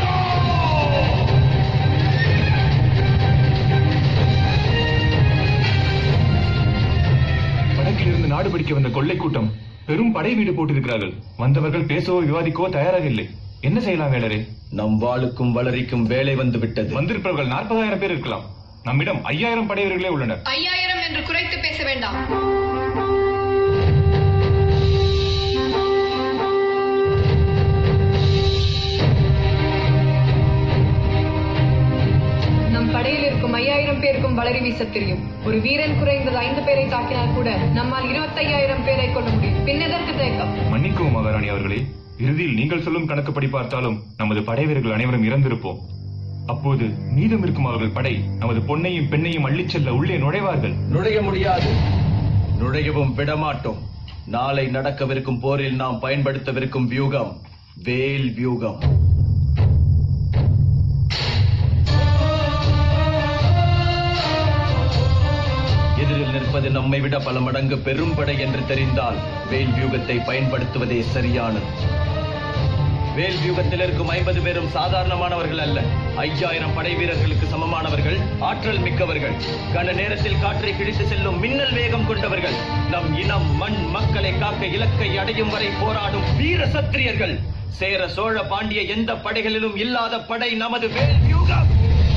நாடு பிடிக்க வந்த கொள்ளை கூட்டம் பெரும் படை வீடு போட்டிருக்கிறார்கள் வந்தவர்கள் பேசவோ விவாதிக்கவோ தயாராக இல்லை என்ன செய்யலாம் வேலரே நம் வாளுக்கும் வளரிக்கும் வேலை வந்து விட்டது வந்திருப்பவர்கள் நாற்பதாயிரம் பேர் இருக்கலாம் நம்மிடம் ஐயாயிரம் படை வீரர்களே உள்ளனர் ஐயாயிரம் என்று குறைத்து பேச வேண்டாம் நம் படையில் இருக்கும் ஐயாயிரம் பேருக்கும் வளரி வீச தெரியும் ஒரு வீரன் குறைந்தது ஐந்து பேரை தாக்கினால் கூட நம்மால் இருபத்தையாயிரம் பேரை கொள்ள முடியும் பின்னதற்கு தயக்கம் மன்னிக்கவும் மகாராணி அவர்களே இறுதியில் நீங்கள் சொல்லும் கணக்குப்படி பார்த்தாலும் நமது படை வீரர்கள் அனைவரும் இறந்திருப்போம் அப்போது மீதம் இருக்கும் அவர்கள் படை நமது பொன்னையும் பெண்ணையும் அள்ளிச் செல்ல உள்ளே நுழைவார்கள் நுழைய முடியாது நுழையவும் விடமாட்டோம் நாளை நடக்கவிருக்கும் போரில் நாம் பயன்படுத்தவிருக்கும் வியூகம் வேல் வியூகம் எதிரில் நிற்பது நம்மை விட பல மடங்கு பெரும் படை என்று தெரிந்தால் வேல் வியூகத்தை பயன்படுத்துவதே சரியானது வேல் வியூகத்தில் இருக்கும் ஐம்பது பேரும் சாதாரணமானவர்கள் அல்ல ஐயாயிரம் படை வீரர்களுக்கு சமமானவர்கள் ஆற்றல் மிக்கவர்கள் கன நேரத்தில் காற்றை கிழித்து செல்லும் மின்னல் வேகம் கொண்டவர்கள் நம் இனம் மண் மக்களை காக்க இலக்கை அடையும் வரை போராடும் வீர சத்திரியர்கள் சேர சோழ பாண்டிய எந்த படைகளிலும் இல்லாத படை நமது வேல் வியூகம்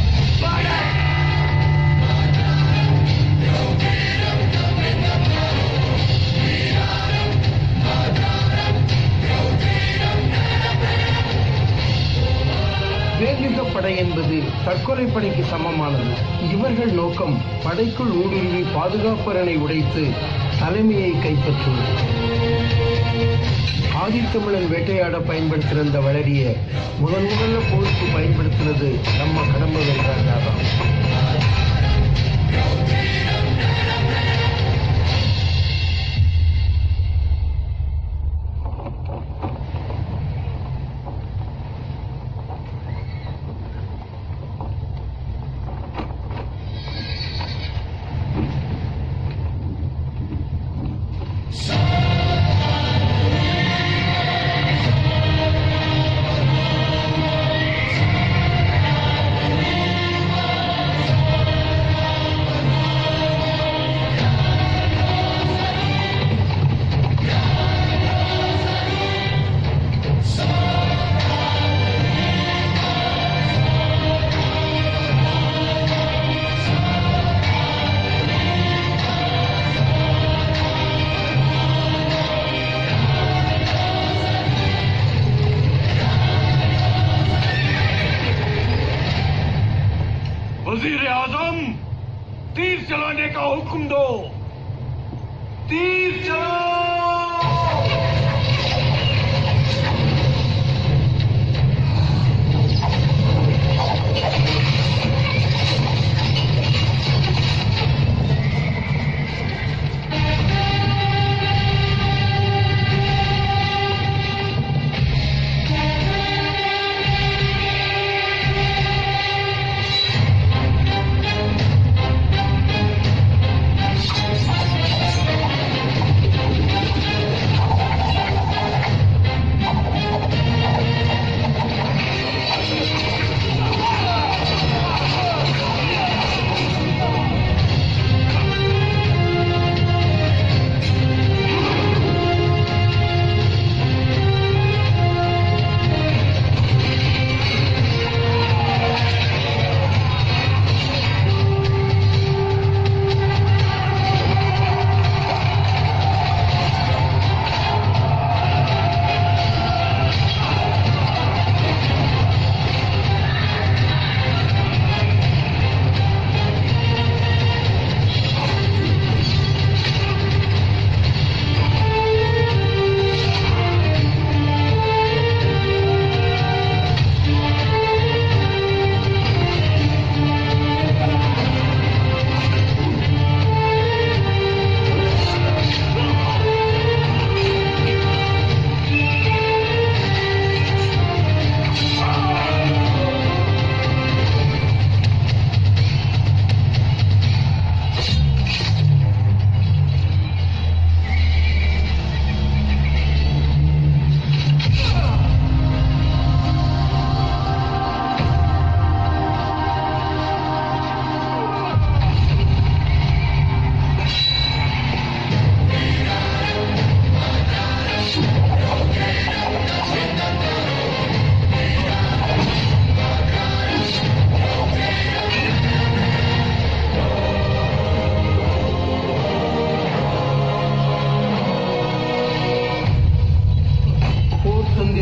வேல்யுக படை என்பது தற்கொலை படைக்கு சமமானது இவர்கள் நோக்கம் படைக்குள் ஊடுருவி பாதுகாப்பரணை உடைத்து தலைமையை கைப்பற்றுவது ஆதித்தமிழன் வேட்டையாட பயன்படுத்திருந்த வளரிய முதன் முதல்ல போருக்கு பயன்படுத்தினது நம்ம கடம்ப வென்றாதான் वजीर आजम तीर चलाने का हुक्म दो तीर चलाओ Thank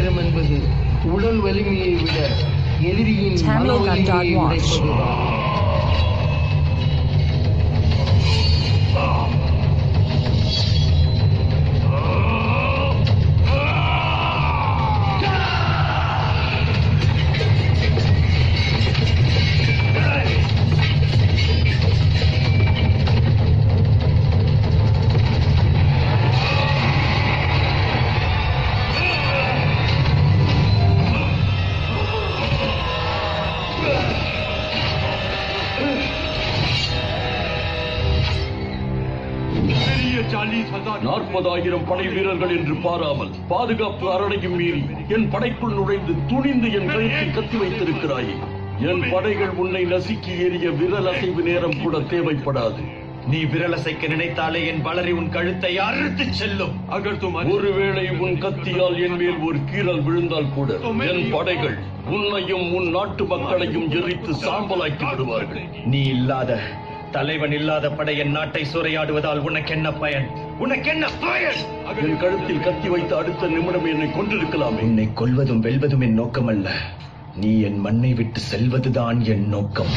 ஆயிரம் என்பது உடல் வலிமையை விட எதிரியின் மன வலிமையை உடைப்பதுதான் நாற்பதாயிரம் படை வீரர்கள் என்று பாராமல் பாதுகாப்பு அரணையும் மீறி என் படைக்குள் நுழைந்து துணிந்து என் கழுத்தில் கத்தி வைத்திருக்கிறாயே என் படைகள் உன்னை நசுக்கி எறிய விரல் அசைவு நேரம் கூட தேவைப்படாது நீ விரலசைக்க நினைத்தாலே என் வளரி உன் கழுத்தை அறுத்து செல்லும் ஒருவேளை உன் கத்தியால் என் மேல் ஒரு கீறல் விழுந்தால் கூட என் படைகள் உன்னையும் உன் நாட்டு மக்களையும் எரித்து சாம்பலாக்கி விடுவார்கள் நீ இல்லாத தலைவன் இல்லாத படை என் நாட்டை சூறையாடுவதால் உனக்கு என்ன பயன் உனக்கு என்ன பயன் என் கழுத்தில் கத்தி வைத்த அடுத்த நிமிடம் என்னை கொண்டிருக்கலாமே உன்னை கொல்வதும் வெல்வதும் என் நோக்கம் அல்ல நீ என் மண்ணை விட்டு செல்வதுதான் என் நோக்கம்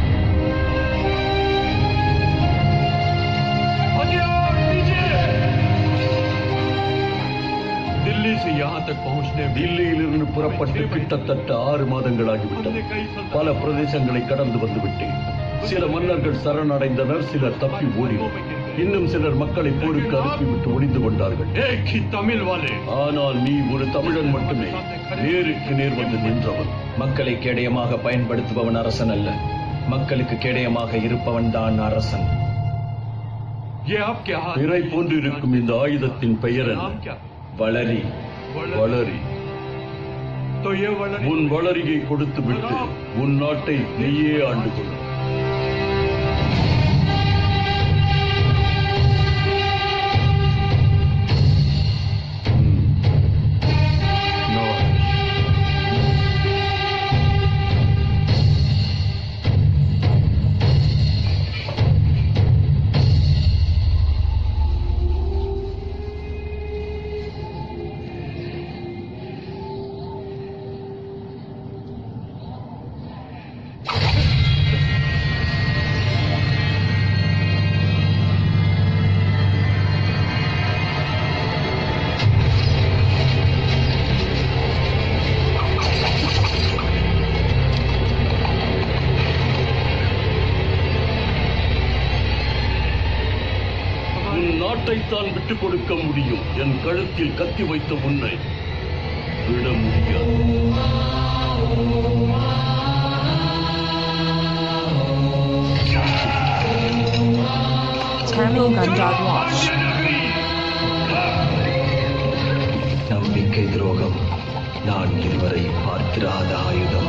दिल्ली से यहाँ तक पहुँचने தில்லியிலிருந்து புறப்பட்டு கிட்டத்தட்ட ஆறு மாதங்களாகிவிட்டது பல பிரதேசங்களை கடந்து வந்து விட்டேன் சில மன்னர்கள் சரணடைந்தனர் சிலர் தப்பி ஓடினர் இன்னும் சிலர் மக்களை போருக்கு அனுப்பிவிட்டு ஒளிந்து கொண்டார்கள் தமிழ் ஆனால் நீ ஒரு தமிழன் மட்டுமே நேருக்கு நேர் வந்து நின்றவன் மக்களை கேடயமாக பயன்படுத்துபவன் அரசன் அல்ல மக்களுக்கு கேடயமாக இருப்பவன் தான் அரசன் பிறை போன்று இருக்கும் இந்த ஆயுதத்தின் பெயர் என்ன வளரி வளரி உன் வளரியை கொடுத்து விட்டு உன் நாட்டை நீயே ஆண்டு கொள் உன் நாட்டைத்தான் விட்டுக் கொடுக்க முடியும் என் கழுத்தில் கத்தி வைத்த உன்னை விட முடியாது Tamil Gundog Watch. நம்பிக்கை துரோகம் நான் இதுவரை பார்த்திராத ஆயுதம்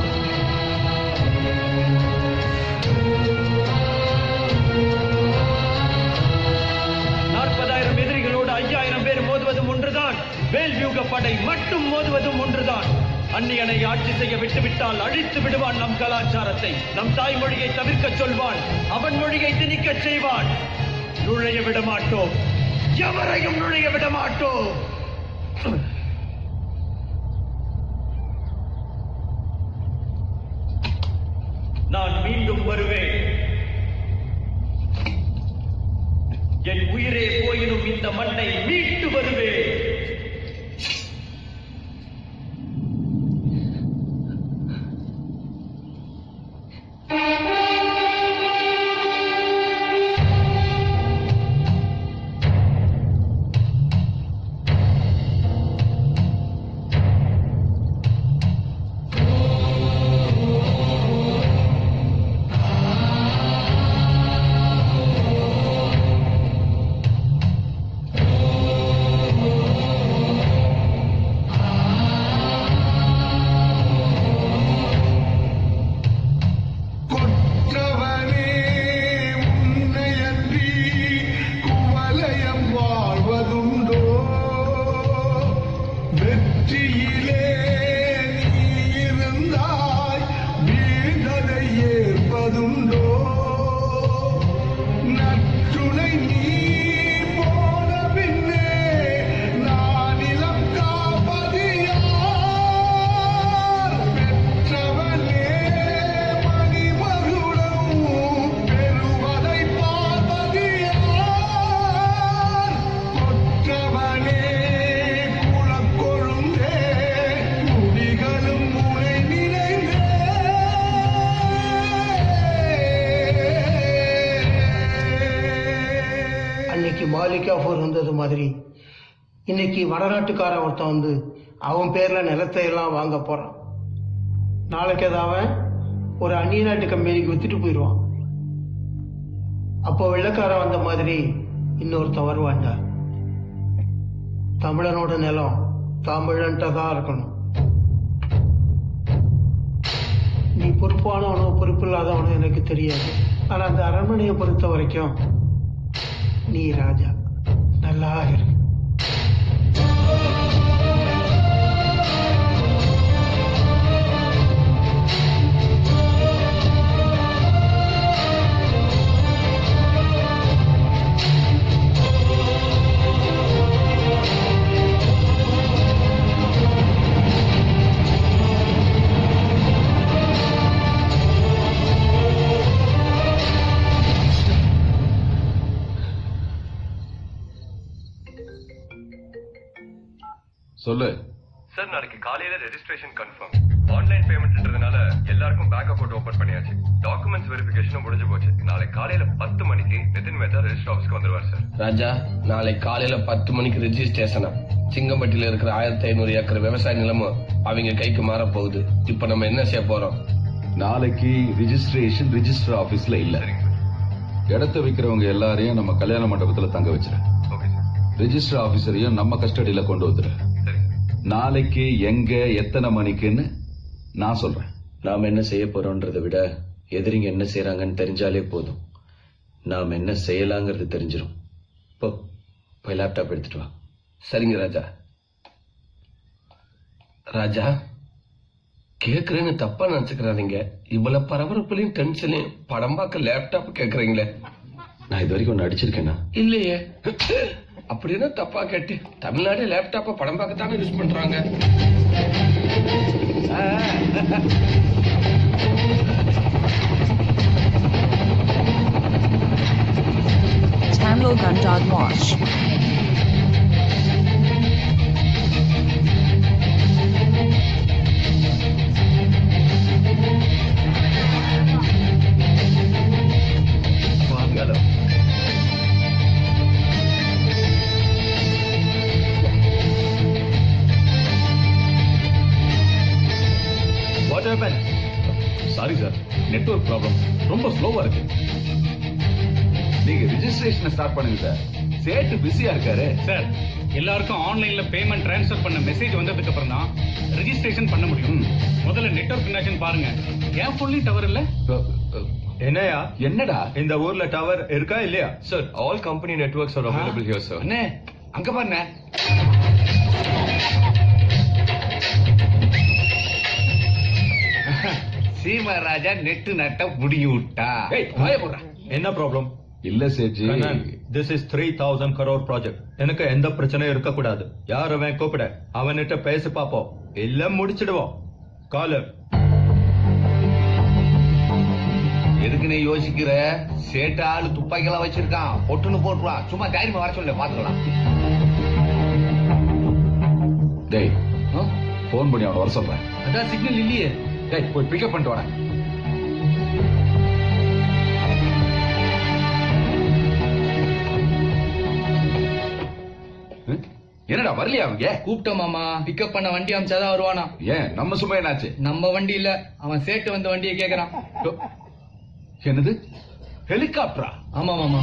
நாற்பதாயிரம் எதிரிகளோடு ஐயாயிரம் பேர் மோதுவதும் ஒன்றுதான் வேல்வியூக படை மட்டும் மோதுவதும் ஒன்றுதான் அந்நியனை ஆட்சி செய்ய விட்டுவிட்டால் அழித்து விடுவான் நம் கலாச்சாரத்தை நம் தாய்மொழியை தவிர்க்கச் சொல்வான் அவன் மொழியை திணிக்கச் செய்வான் நுழைய விட மாட்டோம் எவரையும் நுழைய விட மாட்டோம் நான் மீண்டும் வருவேன் என் உயிரே போயினும் இந்த மண்ணை மீட்டு வருவேன் கொற்றவனே உன்னையன்றி குவலயம் வாழ்வதுண்டோ வெற்றியிலே நீ இருந்தாய் வீழ்ந்ததை ஏற்பதுண்டோ நற்றுணை நீ போன பின்னே நான் இலம் காப்பது யார்? இன்னைக்கு வடநாட்டுக்காரன் ஒருத்தன் வந்து அவன் பேர்ல நிலத்தை எல்லாம் வாங்க போறான் நாளைக்கு அது அவன் ஒரு அந்நிய நாட்டு கம்பெனிக்கு வித்துட்டு போயிடுவான் அப்போ வெள்ளக்காரன் வந்த மாதிரி இன்னொருத்தன் வருவான்டா தமிழனோட நிலம் தமிழன்ட்ட தான் இருக்கணும் நீ பொறுப்பானவனோ பொறுப்பு இல்லாதவனோ எனக்கு தெரியாது ஆனா அந்த அரண்மனையை பொறுத்த வரைக்கும் நீ ராஜா நல்லா இரு சொல்லு சார் நாளைக்கு காலையில ரெஜிஸ்ட்ரேஷன் கன்ஃபார்ம் ஆன்லைன் பேமெண்ட்ன்றதுனால எல்லாருக்கும் பேங்க் அக்கௌண்ட் ஓபன் பண்ணியாச்சு டாக்குமெண்ட்ஸ் வெரிஃபிகேஷனும் முடிஞ்சு போச்சு நாளைக்கு காலையில பத்து மணிக்கு நிதின் மேத்தா ரெஜிஸ்டர் ஆஃபீஸ்க்கு வந்துருவார் சார் ராஜா நாளை காலையில பத்து மணிக்கு ரெஜிஸ்ட்ரேஷனா சிங்கம்பட்டியில இருக்கிற ஆயிரத்தி ஐநூறு ஏக்கர் விவசாய நிலமும் அவங்க கைக்கு மாற போகுது இப்ப நம்ம என்ன செய்ய போறோம் நாளைக்கு ரிஜிஸ்ட்ரேஷன் ரிஜிஸ்டர் ஆபீஸ்ல இல்ல இடத்த விக்கிறவங்க எல்லாரையும் நம்ம கல்யாண மண்டபத்துல தங்க வச்சிரு ரிஜிஸ்டர் ஆபீசரையும் நம்ம கஸ்டடியில கொண்டு வந்துரு நாளைக்கு எங்க எத்தனை மணிக்குன்னு நான் சொல்றேன் நாம என்ன செய்ய போறோம்ன்றதை விட எதிரிங்க என்ன செய்யறாங்கன்னு தெரிஞ்சாலே போதும் நாம என்ன செய்யலாங்கிறது தெரிஞ்சிடும் போ போய் லேப்டாப் எடுத்துட்டு வா சரிங்க ராஜா ராஜா கேக்குறேன்னு தப்பா நினைச்சுக்கிறாதீங்க இவ்வளவு பரபரப்புலையும் டென்ஷன்லையும் படம் பார்க்க லேப்டாப் கேக்குறீங்களே நான் இது வரைக்கும் ஒன்னு அடிச்சிருக்கேனா இல்லையே அப்படின்னு தப்பா கேட்டு தமிழ்நாடு லேப்டாப்ப படம் பார்க்கத்தானே யூஸ் பண்றாங்க Tamil Gundog Wash. வாங்கலாம் what happen sorry sir network problem ரொம்ப ஸ்லோவா இருக்கு நீங்க ரிஜிஸ்ட்ரேஷன் ஸ்டார்ட் பண்ணுங்க சார் சேட்டு பிஸியா இருக்காரு சார் எல்லாருக்கும் ஆன்லைன்ல பேமெண்ட் ட்ரான்ஸ்ஃபர் பண்ண மெசேஜ் வந்ததுக்கு அப்புறம் தான் ரெஜிஸ்ட்ரேஷன் பண்ண முடியும் முதல்ல நெட்வொர்க் கனெக்ஷன் பாருங்க ஏன் ஃபுல்லி டவர் இல்ல என்னையா என்னடா இந்த ஊர்ல டவர் இருக்கா இல்லையா sir all company networks are available here sir அண்ணே அங்க பாருண்ணே சீமா ராஜா நெட்டு நட்ட புடிங்கி விட்டா வாய போடுறா என்ன ப்ராப்ளம் இல்ல சேட்ஜி this is three thousand crore project எனக்கு எந்த பிரச்சனையும் இருக்க கூடாது யார் அவன் கூப்பிட அவன்கிட்ட பேசி பாப்போம் இல்ல முடிச்சிடுவோம் காலு எதுக்கு நீ யோசிக்கிற சேட்டு ஆளு துப்பாக்கி எல்லாம் வச்சிருக்கான் பொட்டுன்னு போட்டுருவான் சும்மா தைரியமா வர சொல்ல பாத்துக்கலாம் டேய் போன் பண்ணி அவனை வர சொல்றேன் அதான் சிக்னல் இல்லையே டேய் போய் பிக்கப் பண்ணிட்டு வரேன் என்னடா வரலையா அவங்க கூப்பிட்டோம் மாமா பிக்கப் பண்ண வண்டி அமிச்சாதான் வருவானா ஏன் நம்ம சும்மா என்னாச்சு நம்ம வண்டி இல்ல அவன் சேட்டு வந்த வண்டியை கேக்குறான் என்னது ஹெலிகாப்டரா ஆமா மாமா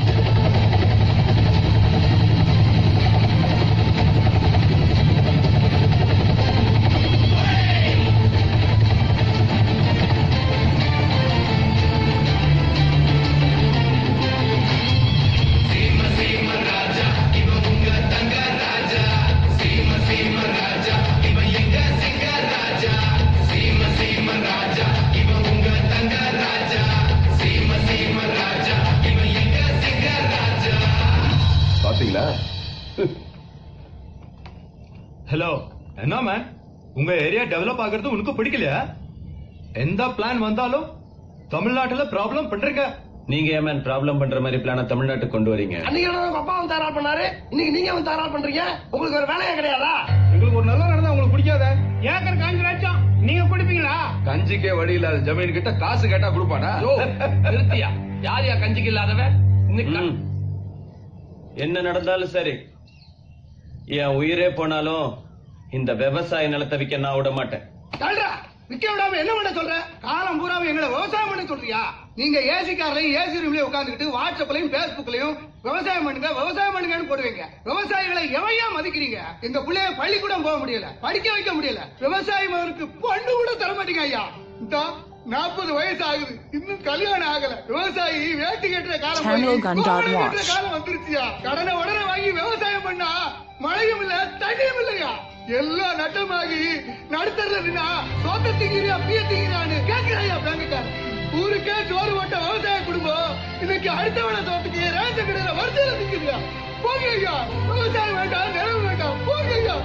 பாத்தீங்களா ஹலோ என்ன மேன் உங்க ஏரியா டெவலப் ஆகிறது உனக்கு பிடிக்கலையா எந்த பிளான் வந்தாலும் தமிழ்நாட்டுல ப்ராப்ளம் பண்றீங்க நீங்க ஏன் மேன் ப்ராப்ளம் பண்ற மாதிரி பிளான தமிழ்நாட்டுக்கு கொண்டு வரீங்க அன்னைக்கு உங்க அப்பா வந்து தாராள் பண்ணாரு இன்னைக்கு நீங்க வந்து தாராள் பண்றீங்க உங்களுக்கு ஒரு வேலையே கிடையாதா எங்களுக்கு ஒரு நல்லா நடந்தா உங்களுக்கு பிடிக்காத ஏக்கர் காஞ்சு லட்சம் நீங்க குடிப்பீங்களா கஞ்சிக்கே வழி இல்லாத ஜமீன் கிட்ட காசு கேட்டா கொடுப்பானா நிறுத்தியா யார் யா கஞ்சிக்கு இல்லாதவன் இன்னைக்கு ம். என்ன நடந்தாலும் சரி என் உயிரே போனாலும் இந்த விவசாய நிலத்தை விற்க நான் விட மாட்டேன் தள்ளுடா விக்க விடாம என்ன பண்ண சொல்ற காலம் பூராவும் எங்களை விவசாயம் பண்ண சொல்றியா நீங்க ஏசி கார்லயும் ஏசி ரூம்லயும் உட்காந்துக்கிட்டு வாட்ஸ்அப்லயும் பேஸ்புக்லயும் விவசாயம் பண்ணுங்க விவசாயம் பண்ணுங்கன்னு போடுவீங்க விவசாயிகளை எவையா மதிக்கிறீங்க எங்க பிள்ளைய பள்ளிக்கூடம் போக முடியல படிக்க வைக்க முடியல விவசாயி மகனுக்கு பொண்ணு கூட தர மாட்டீங்க ஐயா இந்த நாற்பது வயசு ஆகுது இன்னும் கல்யாணம் ஆகல விவசாயி வேட்டி கட்டுற காலம் போய் Tamilgun dot கோவணம் watch. கட்டுற காலம் வந்துருச்சியா கடனை உடனே வாங்கி விவசாயம் பண்ணா மழையும் இல்ல தண்ணியும் இல்லையா எல்லாம் நட்டமாகி நடுத்தர்ல நின்னா சோத்த திங்கிறியா பிய திங்கிறான்னு கேக்குறாயா பேங்குக்கார ஊருக்கே சோறு ஓட்ட விவசாய குடும்பம் இன்னைக்கு அடுத்தவன தோட்டத்துக்கு ரேஷன் கடையில வரிசையில நிக்குதுயா போங்க ஐயா விவசாயம் வேண்டாம் நிலவு வேண்டாம் போங்க ஐயா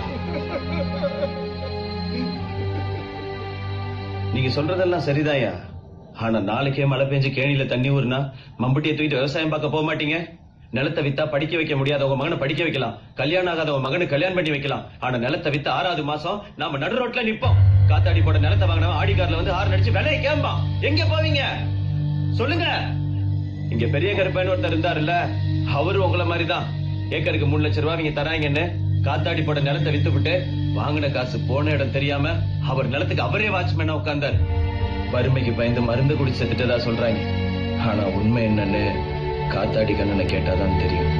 நீங்க சொல்றதெல்லாம் சரிதான்யா ஆனா நாளைக்கே மழை பெஞ்சு கேணியில தண்ணி ஊறுனா மம்பட்டியை தூக்கிட்டு விவசாயம் பார்க்க போக மாட்டீங்க நிலத்தை வித்தா படிக்க வைக்க முடியாத உங்க மகனை படிக்க வைக்கலாம் கல்யாணம் ஆகாத உங்க மகனுக்கு கல்யாணம் பண்ணி வைக்கலாம் ஆனா நிலத்தை வித்து ஆறாவது மாசம் நாம நடு ரோட்ல நிப்போம் காத்தாடி போட நிலத்தை வாங்கினவன் ஆடி கார்ல வந்து ஆறு நடிச்சு விலையை கேம்பான் எங்க போவீங்க சொல்லுங்க இங்க பெரிய கருப்பேன்னு ஒருத்தர் இருந்தாருல்ல அவரு உங்கள மாதிரிதான் ஏக்கருக்கு மூணு லட்சம் ரூபாய் நீங்க தராங்கன்னு காத்தாடி போட நிலத்தை வித்து விட்டு வாங்கின காசு போன இடம் தெரியாம அவர் நிலத்துக்கு அவரே வாட்ச்மேனா உட்கார்ந்தார் வறுமைக்கு பயந்து மருந்து குடி செத்துட்டதா சொல்றாங்க ஆனா உண்மை என்னன்னு காத்தாடி கண்ணனை கேட்டாதான் தெரியும்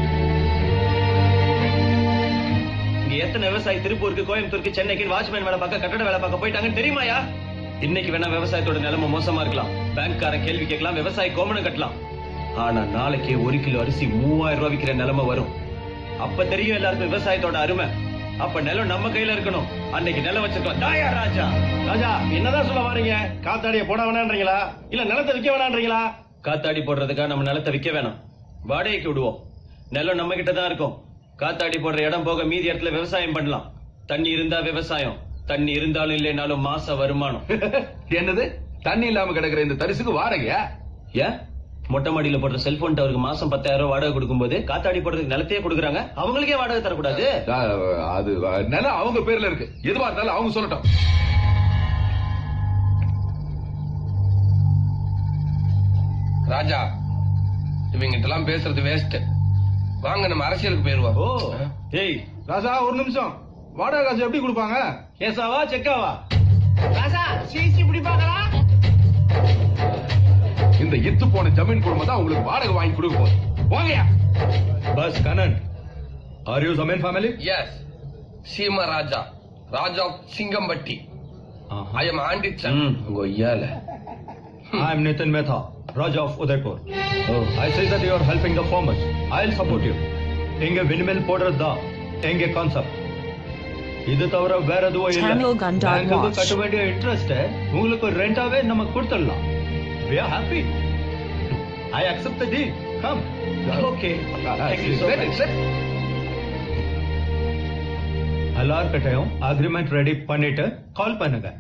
இங்க எத்தனை விவசாயி திருப்பூருக்கு கோயம்புத்தூருக்கு சென்னைக்கு வாட்ச்மேன் வேலை பார்க்க கட்டட வேலை பார்க்க போயிட்டாங்கன்னு தெரியுமாயா இன்னைக்கு வேணா விவசாயத்தோட நிலைமை மோசமா இருக்கலாம் பேங்க்காரன் கேள்வி கேட்கலாம் விவசாயி கோமணம் கட்டலாம் ஆனா நாளைக்கு ஒரு கிலோ அரிசி மூவாயிரம் ரூபாய் விக்கிற நிலைமை வரும் அப்ப தெரியும் எல்லாருக்கும் விவசாயத்தோட அருமை அப்ப நிலம் நம்ம கையில இருக்கணும் அன்னைக்கு நிலம் வச்சிருக்கோம் தாயா ராஜா ராஜா என்னதான் சொல்ல வாரீங்க காத்தாடிய போட வேணான்றீங்களா இல்ல நிலத்தை விற்க வேணான்றீங்களா காத்தாடி போடுறதுக்காக நம்ம நிலத்தை விற்க வேணாம் வாடகைக்கு விடுவோம் நிலம் நம்ம கிட்ட தான் இருக்கும் காத்தாடி போடுற இடம் போக மீதி இடத்துல விவசாயம் பண்ணலாம் தண்ணி இருந்தா விவசாயம் தண்ணி இருந்தாலும் இல்லைனாலும் மாச வருமானம் என்னது தண்ணி இல்லாம கிடக்குற இந்த தரிசுக்கு வாடகையா ஏன் மொட்டை மாடியில போடுற செல்போன் டவருக்கு மாசம் பத்தாயிரம் ரூபாய் வாடகை கொடுக்கும்போது காத்தாடி போடுறதுக்கு நிலத்தையே கொடுக்குறாங்க அவங்களுக்கே வாடகை தரக்கூடாது அது நிலம் அவங்க பேர்ல இருக்கு எதுவா இருந்தாலும் அவங்க சொல்லட்டும் ராஜா இவங்கிட்ட எல்லாம் பேசுறது வேஸ்ட் வாங்க நம்ம அரசியலுக்கு போயிருவோம் ஓ ஏய் ராசா ஒரு நிமிஷம் வாடகை காசு எப்படி கொடுப்பாங்க கேசாவா செக்காவா ராசா சீசி இப்படி பாக்கலாம் இந்த இத்து போன ஜமீன் குடும்பம் தான் உங்களுக்கு வாடகை வாங்கி கொடுக்க போகுது வாங்கயா பஸ் கண்ணன் ஆர் யூ ஜமீன் family yes Seema Raja Raja Singampatti I am ஆண்டிச்சன் கொய்யால I am Nitin Mehta, Raja of Udaipur. I say that you are helping the farmers. I'll support you. எங்க வினிமெல் போடுறதா எங்க கான்செப்ட் இது தவிர வேற எதுவும் இல்ல Tamil Gun Dog Bank க்கு Watch. கட்ட வேண்டிய இன்ட்ரெஸ்ட் உங்களுக்கு ரெண்டாவே நம்ம கொடுத்துடலாம் we are happy I accept the deal come okay thank you so much எல்லார்கிட்டயும் அக்ரிமெண்ட் ரெடி பண்ணிட்டு கால் பண்ணுங்க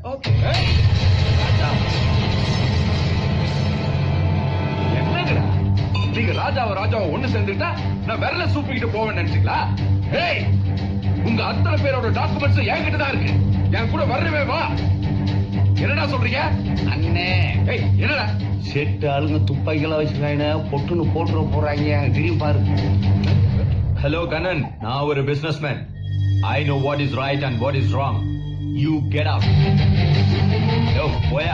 என்னங்கடா நீங்க ராஜாவை ராஜாவை ஒண்ணு சேர்ந்துட்டா நான் விரல சூப்பிக்கிட்டு போவேன் நினைச்சீங்களா ஏய் உங்க அத்தனை பேரோட டாக்குமெண்ட்ஸ் என்கிட்ட தான் இருக்கு என் கூட வரவே வா என்னடா சொல்றீங்க அண்ணே ஏய் என்னடா செட்டு ஆளுங்க துப்பாக்கிலாம் வச்சிருக்காங்க பொட்டுன்னு போட்டுற போறாங்க திரும்பி பாரு ஹலோ கண்ணன் நான் ஒரு businessman I know what is right and what is wrong you get up யோ போயா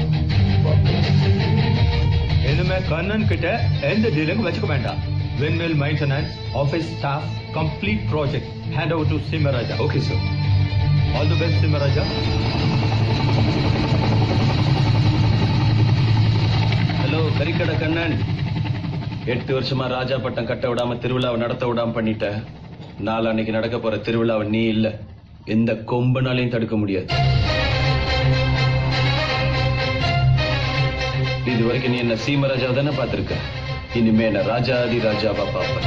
இனிமே கண்ணன் கிட்ட எந்த டீலிங் வச்சுக்க வேண்டாம் windmill maintenance office staff complete project hand over to Simmaraja okay sir all the best Simmaraja hello கறிக்கடை கண்ணன் எட்டு வருஷமா ராஜா பட்டம் கட்ட விடாம திருவிழாவை நடத்த விடாம பண்ணிட்ட நாளான்னைக்கு நடக்க போற திருவிழாவை நீ இல்ல எந்த கொம்பனாலையும் தடுக்க முடியாது இது வரைக்கும் நீ என்ன சீமராஜா தானே பார்த்திருக்க இனிமே என்ன ராஜாதி ராஜாவா பார்ப்ப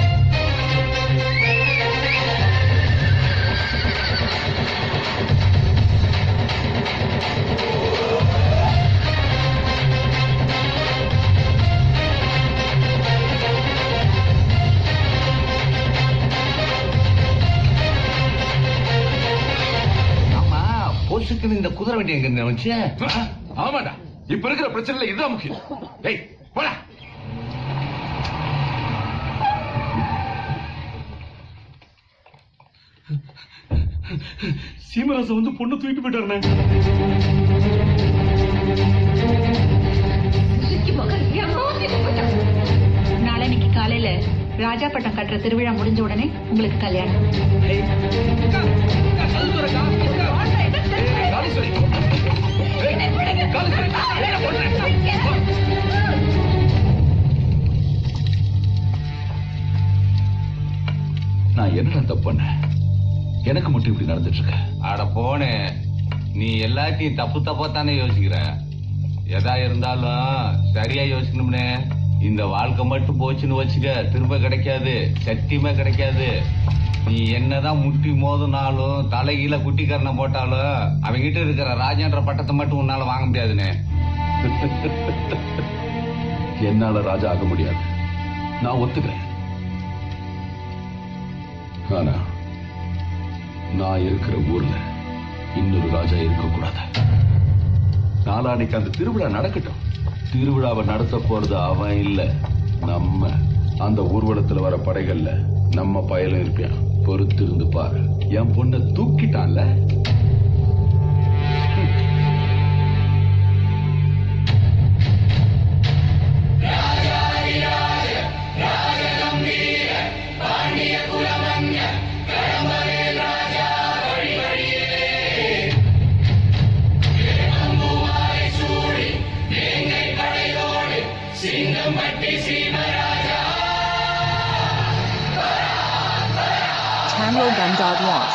ஆமா பொசுக்குன்னு இந்த குதிரை வண்டி எங்க நினைச்சு ஆமாடா இப்ப இருக்கிற பிரச்சனைல இதுதான் முக்கியம் ஏய் போடா சீமராசன் வந்து பொண்ணு தூக்கிட்டு போயிட்டாருண்ணே நாளைக்கு காலையில ராஜாப்பட்டம் கட்டுற திருவிழா முடிஞ்ச உடனே உங்களுக்கு கல்யாணம் நான் என்னடா தப்பு பண்ணேன் எனக்கு மட்டும் இப்படி நடந்துட்டு இருக்க அட போனே நீ எல்லாத்தையும் தப்பு தப்பா தானே யோசிக்கிற எதா இருந்தாலும் சரியா யோசிக்கணும்னே இந்த வாழ்க்கை மட்டும் போச்சுன்னு வச்சுக்க திரும்ப கிடைக்காது சத்தியமே கிடைக்காது நீ என்னதான் முட்டி மோதினாலும் தலைகீழ குட்டிக்கரணம் போட்டாலும் அவங்கிட்ட இருக்கிற ராஜேந்திர பட்டத்தை மட்டும் உன்னால வாங்க முடியாதுனே என்னால ராஜா ஆக முடியாது நான் ஒத்துக்கிறேன் ஆனா நான் இருக்கிற ஊர்ல இன்னொரு ராஜா இருக்கக்கூடாது நாளானைக்கு அந்த திருவிழா நடக்கட்டும் திருவிழாவை நடத்த போறது அவன் இல்ல நம்ம அந்த ஊர்வலத்துல வர படைகள்ல நம்ம பயலும் இருப்பான் பொறுத்து இருந்து பாரு என் பொண்ணை தூக்கிட்டான்ல Tamil Gundog Wash.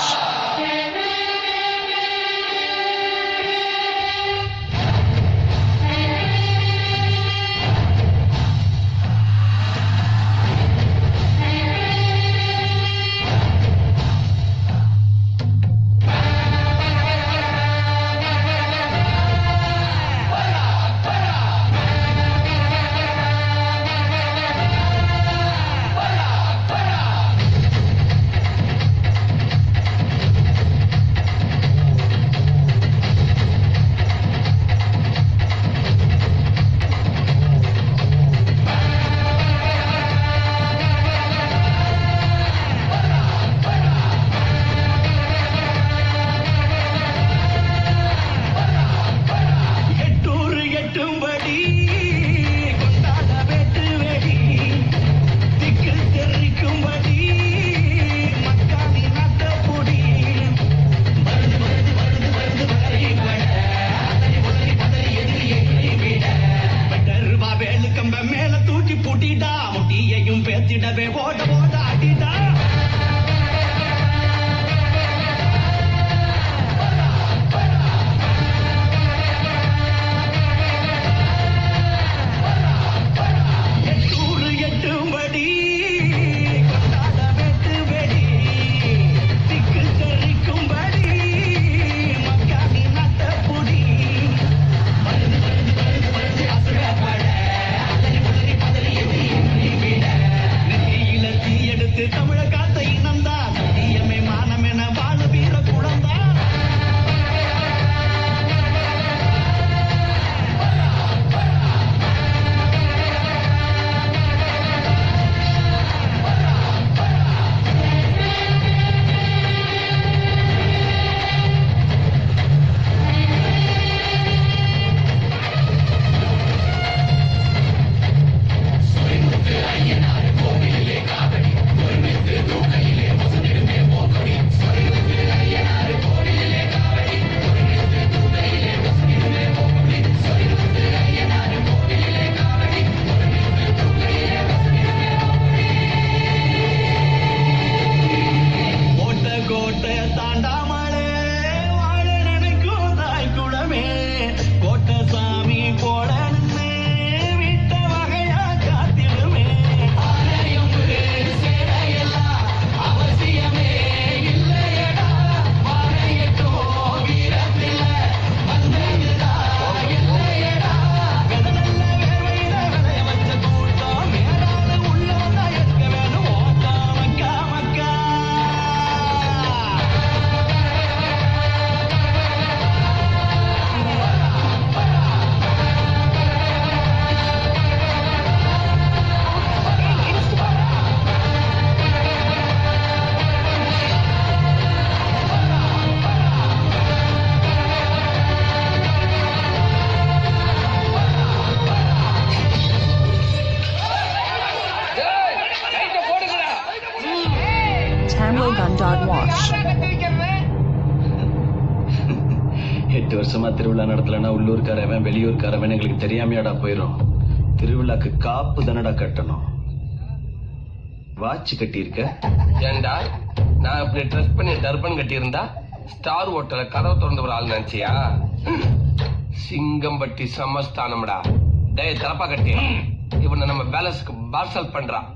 எட்டூர் எட்டும்படி கொண்டாட வெட்டு வெடி திக்கு தெரிக்கும்படி மக்காணி நட்ட பொடி வருது வருது வருது வருது வளரி வட அதனை உதறி பதறி எதிரி எதிரி விட வெட்டருவா வேலு கம்ப மேல தூக்கி புட்டிடா முட்டியையும் பேத்திடவே ஓட ஓட அடிடா எட்டூர் எட்டும்படி கொண்டாட வெட்டு வெடி திக்கு தெரிக்கும்படி மக்காணி நட்ட பொடி வருது வருது வருது வருது அசுர பட அதனை உதறி பதறி எதிரி எதிரி விட நெற்றியில தீ எட்டு வருஷமா திருவிழா நடத்தலன்னா உள்ளூர்காரவன் வெளியூர்காரவன் எங்களுக்கு தெரியாமையாடா போயிரும் திருவிழாக்கு காப்பு தானடா கட்டணும் வாட்ச் கட்டியிருக்க ஏண்டா நான் இப்படி ட்ரெஸ் பண்ணி டர்பன் கட்டியிருந்தா ஸ்டார் ஹோட்டல கதவு திறந்து ஒரு ஆள் நினைச்சியா சிங்கம்பட்டி சமஸ்தானம்டா டேய் தலப்பா கட்டி இவனை நம்ம பேலன்ஸ்க்கு பார்சல் பண்றான்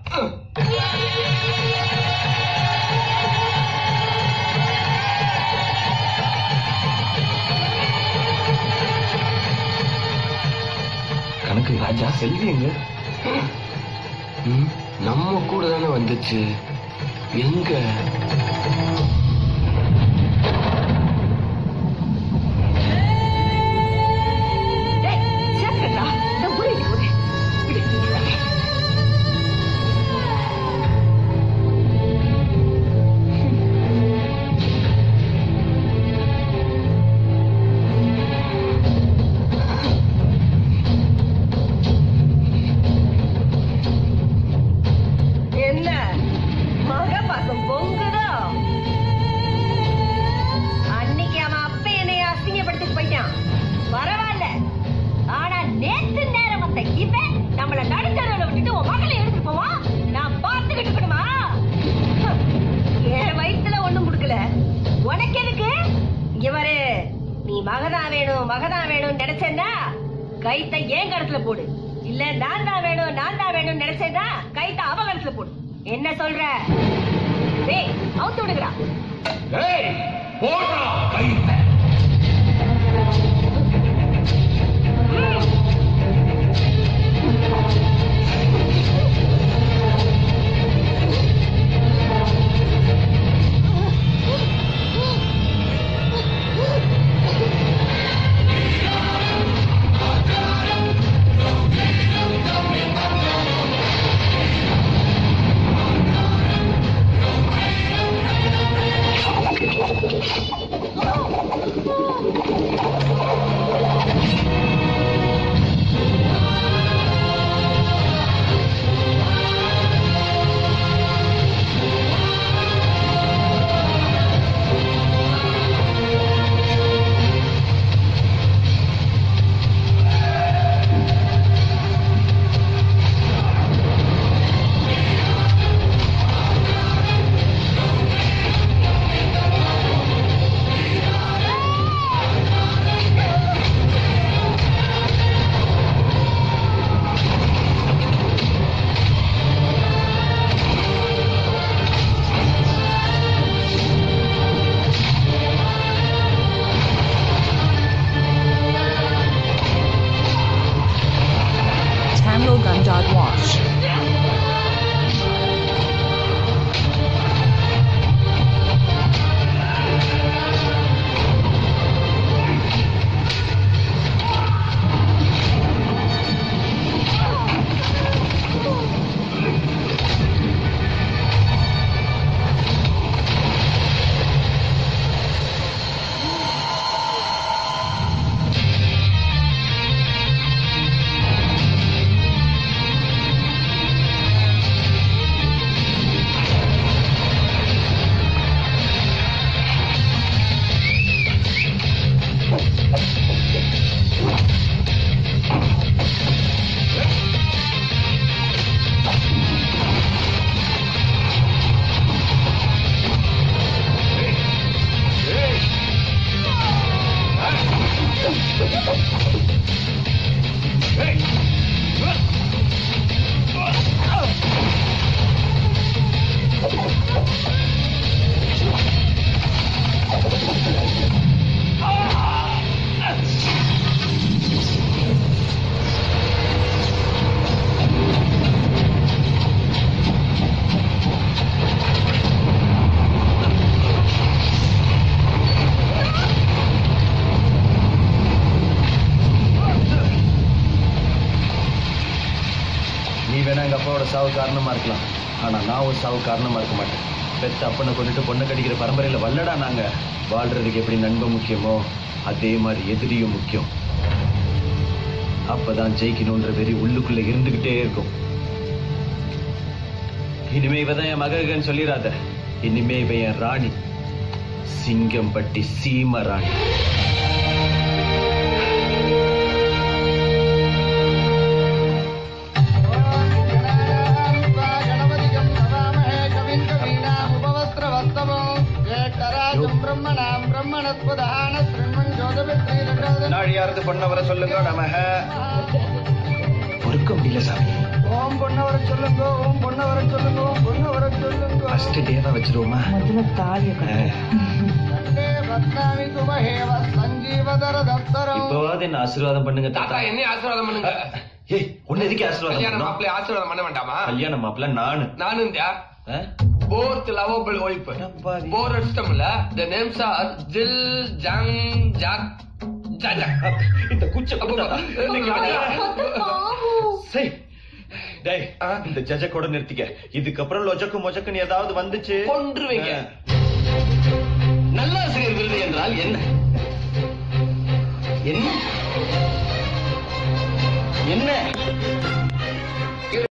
கணக்கு ராஜா செல்வி எங்க ம், நம்ம கூட தானே வந்துச்சு எங்க என்ன மக பாசம் பொங்குதோ அன்னைக்கு அவன் அப்ப என்னைய அசிங்கப்படுத்திட்டு போயிட்டான் பரவாயில்ல ஆனா நேத்து நேரம் வந்த இவன் நம்மள நடுத்தரவுல விட்டுட்டு உன் மகளை எடுத்துட்டு போவான் நான் பார்த்துக்கிட்டு இருக்கணுமா என் வயித்துல ஒண்ணும் கொடுக்கல உனக்கு எதுக்கு இவரு நீ மகதான் வேணும் மகதான் வேணும்னு நினைச்சேன்னா கைத்த ஏன் கடத்துல போடு இல்ல நான் தான் வேணும் நான் தான் வேணும்னு நினைச்சேன்னா கைத்த அவ கடத்துல போடு என்ன சொல்ற டேய் அவுத்து விடுங்கடா Tamil Gundog Wash. நீ வேணா எங்க அப்பாவோட சாவு காரணமா இருக்கலாம் ஆனா நான் ஒரு சாவு காரணமா இருக்க மாட்டேன் பெத்த அப்பனை கொண்டுட்டு பொண்ணை கடிக்கிற பரம்பரையில வல்லடா நாங்க வாழ்றதுக்கு எப்படி நண்பன் முக்கியமோ அதே மாதிரி எதிரியும் முக்கியம் அப்பதான் ஜெயிக்கணும்ன்ற வெறி உள்ளுக்குள்ள இருந்துகிட்டே இருக்கும் இனிமே இவதான் என் மகன் சொல்லிடாத இனிமே இவ என் ராணி சிங்கம்பட்டி சீம ராணி உபதான திருமண் ஜோதபெற்றி நாழியாரது பொண்ணவரை சொல்லுங்க நமக பொறுக்க முடியல சாமி ஓம் பொண்ணவரை சொல்லுங்க ஓம் பொண்ணவரை சொல்லுங்க ஓம் பொண்ணவரை சொல்லுங்க ஃபர்ஸ்ட் டேவா வச்சிருவோமா முதல்ல தாலிய கண்டே பத்னாமி சுபஹேவ சஞ்சீவதர தப்தரம் இப்பவாவது என்ன ஆசீர்வாதம் பண்ணுங்க தாத்தா என்ன ஆசீர்வாதம் பண்ணுங்க ஏய் உன்னை எதுக்கு ஆசீர்வாதம் கல்யாண பண்ணணும்? மாப்பிள்ளை ஆசீர்வாதம் பண்ண வேண்டாமா கல்யாண மாப்பிள்ள நானு நானும் போத் லவபிள் ஒய்ஃப் போர் அடிச்சிட்டோம்ல the names are Jil Jung Jak ஜாஜக் இந்த குச்ச சரி டேய் இந்த ஜஜ கூட நிறுத்திக்க இதுக்கப்புறம் லொஜக்கு மொஜக்குன்னு ஏதாவது வந்துச்சு கொன்றுவீங்க. நல்லாசிரியர் விருது என்றால் என்ன என்ன என்ன